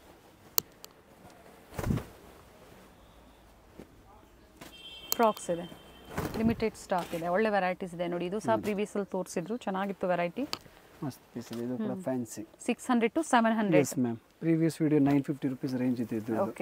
ಫ್ರಾಕ್ಸ್ ಇದೆ ಲಿಮಿಟೆಡ್ ಸ್ಟಾಕ್ ಇದೆ ಒಳ್ಳೆ ವೆರೈಟೀಸ್ ಇದೆ ನೋಡಿ ಇದು ಸಹ ಪ್ರೀವಿಯಸಲ್ಲಿ ತೋರಿಸಿದ್ರು ಚೆನ್ನಾಗಿತ್ತು ವೆರೈಟಿ ಮಸ್ತ್ ಪೀಸ್ ಇದೆ ಇದು ಕೂಡ fancy six hundred to seven hundred yes ma'am previous video nine fifty rupees range ಇದೆ ಇದು ಓಕೆ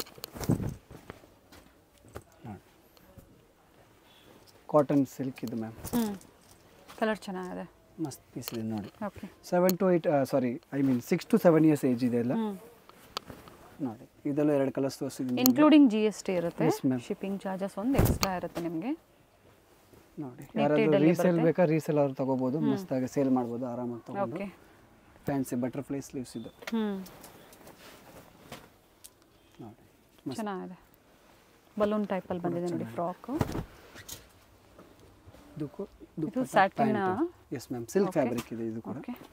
ಕಾಟನ್ ಸಿಲ್ಕ್ ಇದು ಮ್ಯಾಮ್ ಹ್ಞೂ ಕಲರ್ ಚೆನ್ನಾಗಿದೆ ಮಸ್ತ್ ಪೀಸ್ ಇದೆ ನೋಡಿ okay seven to eight sorry I mean six to seven years age ಇದೆ ಎಲ್ಲ ಹ್ಞೂ ನೋಡಿ ಇದೆಲ್ಲ ಎರಡು ಕಲರ್ಸ್ ತೋರಿಸಿದ್ದೀನಿ ಇನ್ಕ್ಲೂಡಿಂಗ್ ಜಿ ಎಸ್ ಟಿ ಇರುತ್ತೆ Yes, ma'am. ಶಿಪ್ಪಿಂಗ್ ಚಾರ್ಜಸ್ ಒಂದು ಎಕ್ಸ್ಟ್ರಾ ಇರುತ್ತೆ ನಿಮಗೆ ನೋಡಿ Knitted ಯಾರಾದರೂ ಅಲ್ಲಿ ರೀಸೇಲ್ ಬರುತ್ತೆ. ಬೇಕಾ ರೀಸೇಲ್ ಅವ್ರು ತಗೋಬೋದು ಮಸ್ತಾಗಿ ಸೇಲ್ ಮಾಡ್ಬೋದು ಆರಾಮಾಗಿ ತಗೊಂಡು ಓಕೆ ಫ್ಯಾನ್ಸಿ ಬಟರ್ಫ್ಲೈ ಸ್ಲೀವ್ಸ್ ಇದು ಹ್ಞೂ ನೋಡಿ ಮಸ್ತ್ ಚೆನ್ನಾಗಿದೆ ಬಲೂನ್ ಟೈಪಲ್ಲಿ ಬಂದಿದೆ ನೋಡಿ ಫ್ರಾಕು ಇದಕ್ಕೂ ಇದು satin ಆ? Yes ma'am silk Okay. Fabric ಇದೆ ಇದು ಕೂಡ ಓಕೆ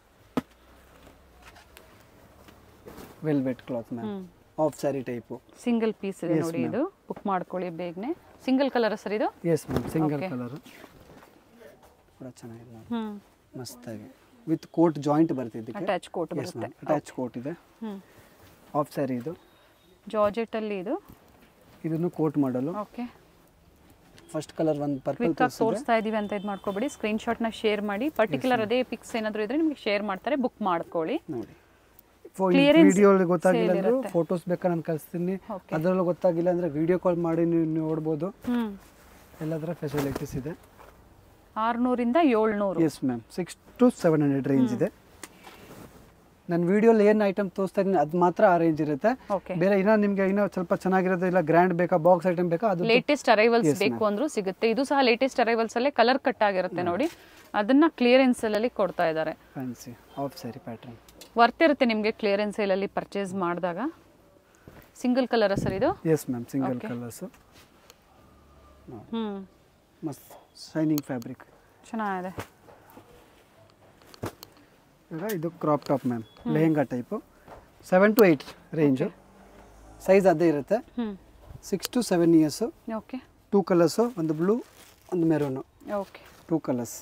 ವೆಲ್ವೆಟ್ ಕ್ಲಾತ್ ಮ್ಯಾಮ್ ಹ್ಞೂ half sari type single piece ಇದೆ Yes, ನೋಡಿ ma'am. ಇದು ಬುಕ್ ಮಾಡ್ಕೊಳ್ಳಿ ಬೇಗನೆ ಸಿಂಗಲ್ ಕಲರ್ ಸರ್ ಇದು yes ma'am single Okay. Colour ಕೂಡ ಚೆನ್ನಾಗಿದೆ ನೋಡಿ ಹ್ಞೂ ಮಸ್ತಾಗಿ ವಿತ್ ಕೋಟ್ ಜಾಯಿಂಟ್ ಬರುತ್ತೆ ಇದಕ್ಕೆ ಅಟ್ಯಾಚ್ ಕೋಟ್ ಎಸ್ ಬರುತ್ತೆ ಮ್ಯಾಮ್ ಅಟ್ಯಾಚ್ ಕೋಟ್ ಇದೆ ಹ್ಞೂ ಆಫ್ ಸ್ಯಾರಿ ಇದು ಜಾರ್ಜೆಟಲ್ಲಿ ಇದು ಇದನ್ನು ಕೋಟ್ ಮಾಡಲು ಓಕೆ ಫಸ್ಟ್ ಕಲರ್ ಒಂದು ಪರ್ಪಲ್ ಕ್ವಿಕ್ ಆಗಿ ತೋರಿಸ್ತಾ ಇದೀವಿ ಅಂತ ಇದು ಮಾಡ್ಕೊಬೇಡಿ ಸ್ಕ್ರೀನ್ಶಾಟ್ನ ಶೇರ್ ಮಾಡಿ ಪರ್ಟಿಕ್ಯುಲರ್ ಅದೇ ಪಿಕ್ಸ್ ಏನಾದರೂ ಇದ್ರೆ ನಿಮಗೆ ಶೇರ್ ಮಾಡ್ತಾರೆ ಬುಕ್ ಮಾಡ್ಕೊಳ್ಳಿ ನೋಡಿ Clearance ವಿಡಿಯೋ ಗೊತ್ತಾಗಿಲ್ಲ sale ಅಂದ್ರೆ ಇರುತ್ತೆ. ಫೋಟೋಸ್ ಬೇಕಾ ನಾನು ಕಳಿಸ್ತೀನಿ Okay. ಅದರಲ್ಲೂ ಗೊತ್ತಾಗಿಲ್ಲ ಅಂದ್ರೆ ವಿಡಿಯೋ ಕಾಲ್ ಮಾಡಿ ನೀವು ನೋಡ್ಬೋದು ಹ್ಞೂ ಎಲ್ಲದರ ಫೆಸಿಲಿಟೀಸ್ ಇದೆ ಆರುನೂರಿಂದ ಏಳ್ನೂರು yes ma'am six to seven hundred range ಇದೆ ನನ್ನ ವಿಡಿಯೋಲಿ ಏನು ಐಟಮ್ ತೋರಿಸ್ತಾ ಇದ್ದೀನಿ ಅದು ಮಾತ್ರ ಆ ರೇಂಜ್ ಇರುತ್ತೆ ಓಕೆ ಬೇರೆ ಇನ್ನೂ ನಿಮಗೆ ಇನ್ನೂ ಸ್ವಲ್ಪ ಚೆನ್ನಾಗಿರೋದು ಇಲ್ಲ ಗ್ರ್ಯಾಂಡ್ ಬೇಕಾ ಬಾಕ್ಸ್ ಐಟಮ್ ಬೇಕಾ ಅದು ಲೇಟೆಸ್ಟ್ ಅರೈವಲ್ಸ್ Yes, ಬೇಕು ಅಂದ್ರೂ ಸಿಗುತ್ತೆ ಇದು ಸಹ ಲೇಟೆಸ್ಟ್ ಅರೈವಲ್ಸ್ ಅಲ್ಲೇ ಕಲರ್ ಕಟ್ ಆಗಿರುತ್ತೆ ನೋಡಿ ಅದನ್ನ ಕ್ಲಿಯರೆನ್ಸ್ ಅಲ್ಲಿ ಕೊಡ್ತಾ ಇದ್ದಾರೆ fancy half sari pattern worth ಇರುತ್ತೆ ನಿಮಗೆ ಕ್ಲಿಯರೆನ್ಸ್ ಸೇಲಲ್ಲಿ ಪರ್ಚೇಸ್ ಮಾಡಿದಾಗ ಸಿಂಗಲ್ ಕಲರ್ ಸರ್ ಇದು yes ma'am single Okay. Colours ಹ್ಞೂ ಮಸ್ತ್ ಶೈನಿಂಗ್ ಫ್ಯಾಬ್ರಿಕ್ ಚೆನ್ನಾಗಿದೆ ಈಗ ಇದು crop top ma'am lehenga type seven to eight range size ಅದೇ ಇರುತ್ತೆ ಹ್ಞೂ six to seven years okay two colours ಒಂದು ಬ್ಲೂ ಒಂದು ಮೆರೂನು ಓಕೆ ಟೂ ಕಲರ್ಸ್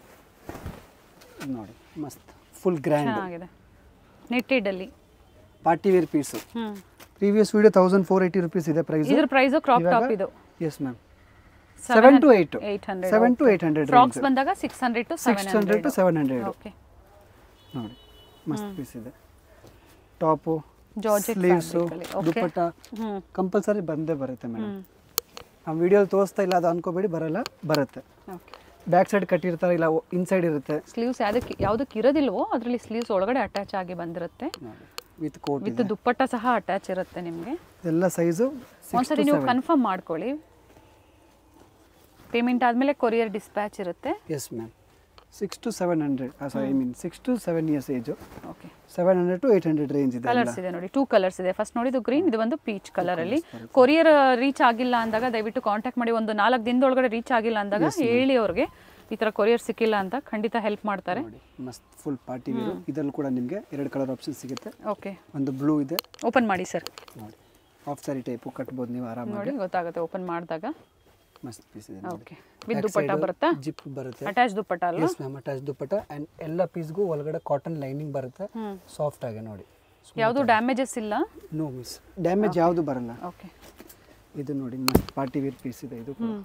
ನೋಡಿ ಮಸ್ತ್ ಫುಲ್ ಗ್ರ್ಯಾಂಡ್ ಚೆನ್ನಾಗಿದೆ ನೆಟ್ಟೆಡಲ್ಲಿ ಪಾರ್ಟಿ ವೇರ್ ಪೀಸು ಹ್ಞೂ previous video thousand four eighty rupees ಇದೆ ಪ್ರೈಸ್ ಇದ್ರ ಪ್ರೈಸು ಕ್ರಾಪ್ ಟಾಪ್ ಇದು yes ma'am seven to eight eight hundred seven to eight hundred frocks ಬಂದಾಗ six hundred to six seven hundred to seven hundred okay ನೋಡಿ ಮಸ್ತ್ piece ಇದೆ top georgette sleeves ಫ್ಯಾಬ್ರಿಕಲ್ಲಿ okay dupatta ಹ್ಞೂ compulsory ಬಂದೇ ಬರುತ್ತೆ madam ಹ್ಞೂ ನಾವು ವಿಡಿಯೋ ತೋರಿಸ್ತಾ ಇಲ್ಲ ಅದು ಅನ್ಕೋಬೇಡಿ ಬರಲ್ಲ ಬರುತ್ತೆ ಓಕೆ ಬ್ಯಾಕ್ ಸೈಡ್ ಕಟ್ಟಿರ್ತಾರೆ ಇಲ್ಲ ಇನ್ಸೈಡ್ ಇರುತ್ತೆ ಸ್ಲೀವ್ಸ್ ಯಾವುದಕ್ಕೆ ಯಾವುದಕ್ಕೆ ಇರೋದಿಲ್ವೋ ಅದರಲ್ಲಿ ಸ್ಲೀವ್ಸ್ ಒಳಗಡೆ ಅಟ್ಯಾಚ್ ಆಗಿ ಬಂದಿರುತ್ತೆ ನೋಡಿ ವಿತ್ ಕೋಟ್ ವಿತ್ ಇದೆ ದುಪ್ಪಟ್ಟ ಸಹ ಅಟ್ಯಾಚ್ ಇರುತ್ತೆ ನಿಮಗೆ ಎಲ್ಲ ಸೈಜು ಸಿಕ್ಸ್ ಒಂದ್ಸರಿ ನೀವು ಕನ್ಫರ್ಮ್ ಮಾಡ್ಕೊಳ್ಳಿ ಪೇಮೆಂಟ್ ಆದಮೇಲೆ ಕೊರಿಯರ್ ಡಿಸ್ಪ್ಯಾಚ್ ಇರುತ್ತೆ yes ma'am six to seven hundred sorry I mean six to seven years age okay seven hundred to eight hundred range ಇದೆ ಎಲ್ಲ ಕಲರ್ಸ್ ಇದೆ ನೋಡಿ ಟೂ ಕಲರ್ಸ್ ಇದೆ ಫಸ್ಟ್ ನೋಡಿದ್ದು ಗ್ರೀನ್ ಇದು ಒಂದು ಪೀಚ್ ಕಲರ್ ಅಲ್ಲಿ ಕೊರಿಯರ್ ರೀಚ್ ಆಗಿಲ್ಲ ಅಂದಾಗ ದಯವಿಟ್ಟು ಕಾಂಟ್ಯಾಕ್ಟ್ ಮಾಡಿ ಒಂದು ನಾಲ್ಕು ದಿನದೊಳಗಡೆ ರೀಚ್ ಆಗಿಲ್ಲ ಅಂದಾಗ ಹೇಳಿ ಅವ್ರಿಗೆ ಈ ತರ ಕೊರಿಯರ್ ಸಿಕ್ಕಿಲ್ಲ ಅಂತ ಖಂಡಿತ ಹೆಲ್ಪ್ ಮಾಡ್ತಾರೆ ನೋಡಿ ಮಸ್ತ್ ಫುಲ್ ಪಾರ್ಟಿ ವೇರು ಇದರಲ್ಲೂ ಕೂಡ ನಿಮಗೆ ಎರಡು ಕಲರ್ ಆಪ್ಷನ್ ಸಿಗುತ್ತೆ ಓಕೆ ಒಂದು ಬ್ಲೂ ಇದೆ ಓಪನ್ ಮಾಡಿ ಸರ್ ನೋಡಿ ಆಫ್ ಸಾರಿ ಟೈಪು ಕಟ್ಬೋದು ನೀವು ಆರಾಮಾಗಿ ನೋಡಿ ಗೊತ್ತಾಗುತ್ತೆ ಓಪನ್ ಮಾಡಿದಾಗ ಮಸ್ತ್ ಪೀಸ್ ಇದೆ ಓಕೆ ವಿತ್ ದುಪ್ಪಟ್ಟ ಬರುತ್ತಾ ಜಿಪ್ ಬರುತ್ತೆ ಅಟ್ಯಾಚ್ ದುಪ್ಪಟ್ಟ ಅಲ್ವಾ yes ma'am attach dupatta and ಎಲ್ಲ ಪೀಸ್ಗೂ ಒಳಗಡೆ ಕಾಟನ್ ಲೈನಿಂಗ್ ಬರುತ್ತೆ ಹ್ಮ್ ಸಾಫ್ಟ್ ಆಗಿ ನೋಡಿ ಯಾವುದು ಡ್ಯಾಮೇಜಸ್ ಇಲ್ಲ ನೋ ಮಿಸ್ ಡ್ಯಾಮೇಜ್ ಯಾವುದು ಬರಲ್ಲ ಓಕೆ ಇದು ನೋಡಿ ಮಸ್ತ್ ಪಾರ್ಟಿ ವೇರ್ ಪೀಸ್ ಇದೆ ಇದು ಹ್ಮ್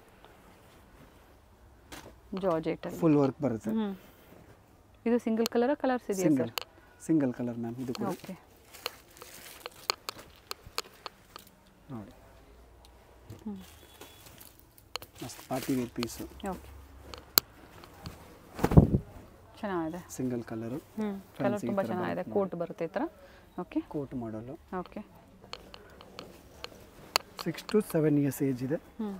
ಜಾರ್ಜೆಟ್ ಅಲ್ಲಿ ಫುಲ್ ವರ್ಕ್ ಬರುತ್ತೆ ಹ್ಮ್ ಇದು ಸಿಂಗಲ್ ಕಲರ್ ಕಲರ್ಸ್ ಇದೆಯಾ single sir single colour ma'am ಇದು ಕೂಡ ಓಕೆ ನೋಡಿ ಮಸ್ತ್ ಪಾರ್ಟಿ ವೇರ್ ಪೀಸು ಓಕೆ ಚೆನ್ನಾಗಿದೆ ಸಿಂಗಲ್ ಕಲರು ಹ್ಮ್ ಕಲರ್ ತುಂಬ ಚೆನ್ನಾಗಿದೆ ಕೋಟ್ ಬರುತ್ತೆ ಈ ಥರ ಓಕೆ ಕೋಟ್ ಮಾಡಲು okay six to seven years age ಇದೆ hmm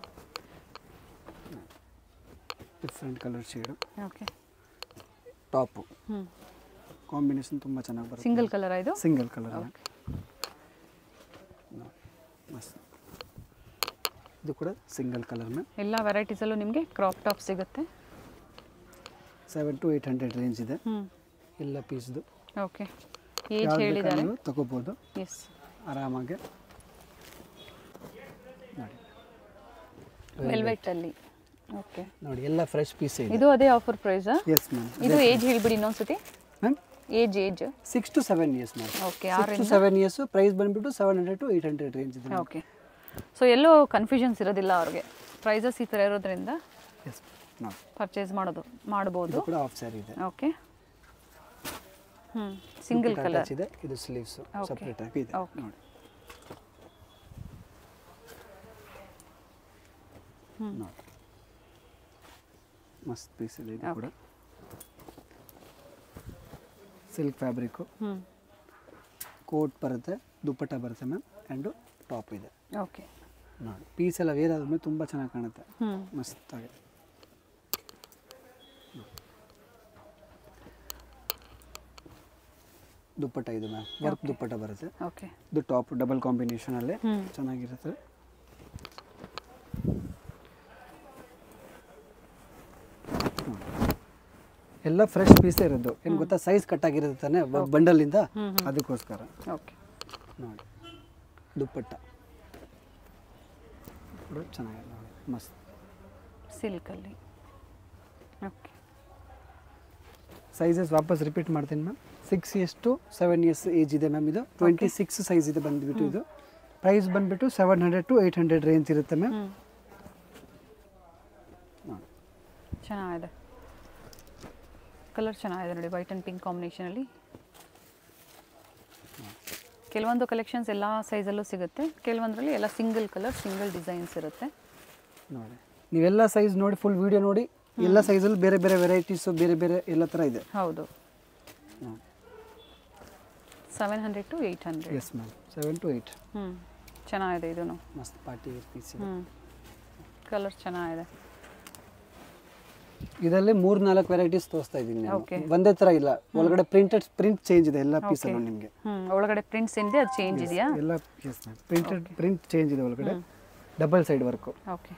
different colour shade okay top hmm combination ತುಂಬ ಚೆನ್ನಾಗಿ ಬರುತ್ತೆ ಸಿಂಗಲ್ ಕಲರ್ ಇದು ಸಿಂಗಲ್ ಕಲರ್ ಓಕೆ ಮಸ್ತ್ ಇದು ಕೂಡ ಸಿಂಗಲ್ ಕಲರ್ ಮ್ಯಾಮ್ ಎಲ್ಲ ವೆರೈಟೀಸಲ್ಲೂ ನಿಮಗೆ ಕ್ರಾಪ್ ಟಾಪ್ ಸಿಗುತ್ತೆ seven to eight hundred range ಇದೆ ಹ್ಮ್ ಎಲ್ಲ ಪೀಸ್ದು ಓಕೆ ಏಜ್ ಯಾವ್ದು ಬೇಕಾದ್ರೂ ಹೇಳಿದ್ದಾರೆ ನೀವು ತಗೋಬೋದು ಎಸ್ ಆರಾಮಾಗಿ ನೋಡಿ ವೆಲ್ವೆಟ್ ಅಲ್ಲಿ ಓಕೆ ನೋಡಿ ಎಲ್ಲ ಫ್ರೆಶ್ ಪೀಸ್ ಇದೆ ಇದು ಅದೇ ಆಫರ್ ಪ್ರೈಸಾ ಎಸ್ ಮ್ಯಾಮ್ ಇದು ಏಜ್ ಹೇಳ್ಬಿಡಿ ಇನ್ನೊಂದ್ಸತಿ ma'am age age six to seven years ma'am okay six to seven years price ಬಂದ್ಬಿಟ್ಟು seven hundred to eight hundred range ಇದೆ ಓಕೆ ಸೊ ಎಲ್ಲೋ ಕನ್ಫ್ಯೂಷನ್ಸ್ ಇರೋದಿಲ್ಲ ಅವ್ರಿಗೆ ಪ್ರೈಸಸ್ ಈ ಥರ ಇರೋದ್ರಿಂದ ಎಸ್ ನೋಡಿ ಪರ್ಚೇಸ್ ಮಾಡೋದು ಮಾಡ್ಬೋದು ಇದು ಕೂಡ ಆಫ್ ಸ್ಯಾರಿ ಇದೆ ಓಕೆ ಹ್ಞೂ ಸಿಂಗಲ್ Dupatta ಕಲರ್ attach ಇದೆ ಇದು ಸ್ಲೀವ್ಸ್ Okay. ಸಪ್ರೇಟ್ ಆಗಿ ಇದೆ Okay. ನೋಡಿ ನೋಡಿ ಮಸ್ತ್ ಪೀಸ್ ಇದೆ ಇದು ಕೂಡ ಸಿಲ್ಕ್ ಫ್ಯಾಬ್ರಿಕ್ಕು ಹ್ಞೂ ಕೋಟ್ ಬರುತ್ತೆ ದುಪ್ಪಟ್ಟ ಬರುತ್ತೆ ಮ್ಯಾಮ್ ಆ್ಯಂಡು ಟಾಪ್ ಇದೆ ಓಕೆ ನೋಡಿ ಪೀಸ್ ಎಲ್ಲ ವೇರ್ ಆದ್ಮೇಲೆ ತುಂಬ ಚೆನ್ನಾಗಿ ಕಾಣುತ್ತೆ ಹ್ಞೂ ಮಸ್ತಾಗಿ ದುಪ್ಪಟ್ಟ ಇದು ಮ್ಯಾಮ್ ವರ್ಕ್ ದುಪ್ಪಟ್ಟ ಬರುತ್ತೆ ಓಕೆ ಇದು ಟಾಪ್ ಡಬಲ್ ಕಾಂಬಿನೇಷನಲ್ಲೇ ಹ್ಮ್. ಚೆನ್ನಾಗಿರುತ್ತೆ ಎಲ್ಲ ಫ್ರೆಶ್ ಪೀಸೇ ಇರೋದು ಏನು ಗೊತ್ತಾ ಸೈಜ್ ಕಟ್ ಆಗಿರುತ್ತೆ ತಾನೆ ಬಂಡಲಿಂದ ಅದಕ್ಕೋಸ್ಕರ ಓಕೆ ನೋಡಿ ದುಪ್ಪಟ್ಟ ಕೂಡ ಚೆನ್ನಾಗಿದೆ ನೋಡಿ ಮಸ್ತ್ ಸಿಲ್ಕಲ್ಲಿ ಓಕೆ ಸೈಜಸ್ ವಾಪಸ್ ರಿಪೀಟ್ ಮಾಡ್ತೀನಿ ma'am six years to seven years age ಇದೆ ಮ್ಯಾಮ್ ಇದು ಟ್ವೆಂಟಿ ಸಿಕ್ಸ್ ಸೈಜ್ ಇದೆ ಬಂದುಬಿಟ್ಟು ಇದು ಪ್ರೈಸ್ ಬಂದುಬಿಟ್ಟು seven hundred to eight hundred range ಇರುತ್ತೆ ಮ್ಯಾಮ್ ಹ್ಞೂ ನೋಡಿ ಚೆನ್ನಾಗಿದೆ ಕಲರ್ ಚೆನ್ನಾಗಿದೆ ನೋಡಿ ವೈಟ್ ಆ್ಯಂಡ್ ಪಿಂಕ್ ಕಾಂಬಿನೇಷನಲ್ಲಿ ಕೆಲವೊಂದು ಕಲೆಕ್ಷನ್ಸ್ ಎಲ್ಲ ಸೈಜಲ್ಲೂ ಸಿಗುತ್ತೆ ಕೆಲವೊಂದರಲ್ಲಿ ಎಲ್ಲ ಸಿಂಗಲ್ ಕಲರ್ ಸಿಂಗಲ್ ಡಿಸೈನ್ಸ್ ಇರುತ್ತೆ ನೋಡಿ ನೀವೆಲ್ಲ ಸೈಜ್ ನೋಡಿ ಫುಲ್ ವಿಡಿಯೋ ನೋಡಿ ಎಲ್ಲ ಸೈಜಲ್ಲಿ ಬೇರೆ ಬೇರೆ ವೆರೈಟೀಸು ಬೇರೆ ಬೇರೆ ಎಲ್ಲ ಥರ ಇದೆ ಹೌದು ನೋಡಿ seven hundred to eight hundred yes ma'am seven to eight ಹ್ಞೂ ಚೆನ್ನಾಗಿದೆ ಇದೂ ಮಸ್ತ್ ಪಾರ್ಟಿ ಪೀಸ್ ಇದೆ ಹ್ಞೂ ಕಲರ್ ಚೆನ್ನಾಗಿದೆ ಇದರಲ್ಲಿ ಮೂರ್ ನಾಲ್ಕು ವೆರೈಟೀಸ್ ತೋರಿಸ್ತಾ ಇದ್ದೀನಿ ನಾನು. Okay. ಒಂದೇ ಥರ ಇಲ್ಲ ಒಳಗಡೆ ಪ್ರಿಂಟೆಡ್ ಪ್ರಿಂಟ್ ಚೇಂಜ್ ಇದೆ ಎಲ್ಲ ಪೀಸಲ್ಲೂ ನಿಮಗೆ ಹ್ಞೂ ಒಳಗಡೆ ಪ್ರಿಂಟ್ಸ್ ಏನಿದೆ ಅದು ಚೇಂಜ್ ಇದೆಯಾ ಎಲ್ಲ yes ma'am printed print change ಇದೆ ಒಳಗಡೆ double side work okay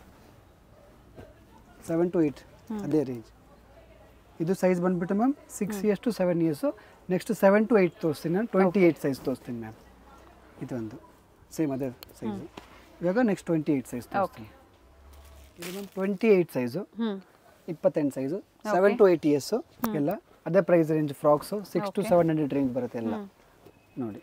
seven to eight ಅದೇ ರೇಂಜ್ ಇದು ಸೈಜ್ ಬಂದ್ಬಿಟ್ಟು ma'am six years to seven years next seven to eight ತೋರಿಸ್ತೀನಿ ನಾನು ಟ್ವೆಂಟಿ ಏಯ್ಟ್ ಸೈಜ್ ತೋರಿಸ್ತೀನಿ ಮ್ಯಾಮ್ ಇದೊಂದು ಸೇಮ್ ಅದೇ ಸೈಜು ಇವಾಗ next twenty eight size okay ಇದು ಮ್ಯಾಮ್ ಟ್ವೆಂಟಿ ಏಯ್ಟ್ ಸೈಜು ಹ್ಞೂ ಇಪ್ಪತ್ತೆಂಟು size seven to eight years ಎಲ್ಲ ಅದೇ price range frocks six to seven hundred range ಬರುತ್ತೆ ಎಲ್ಲ ನೋಡಿ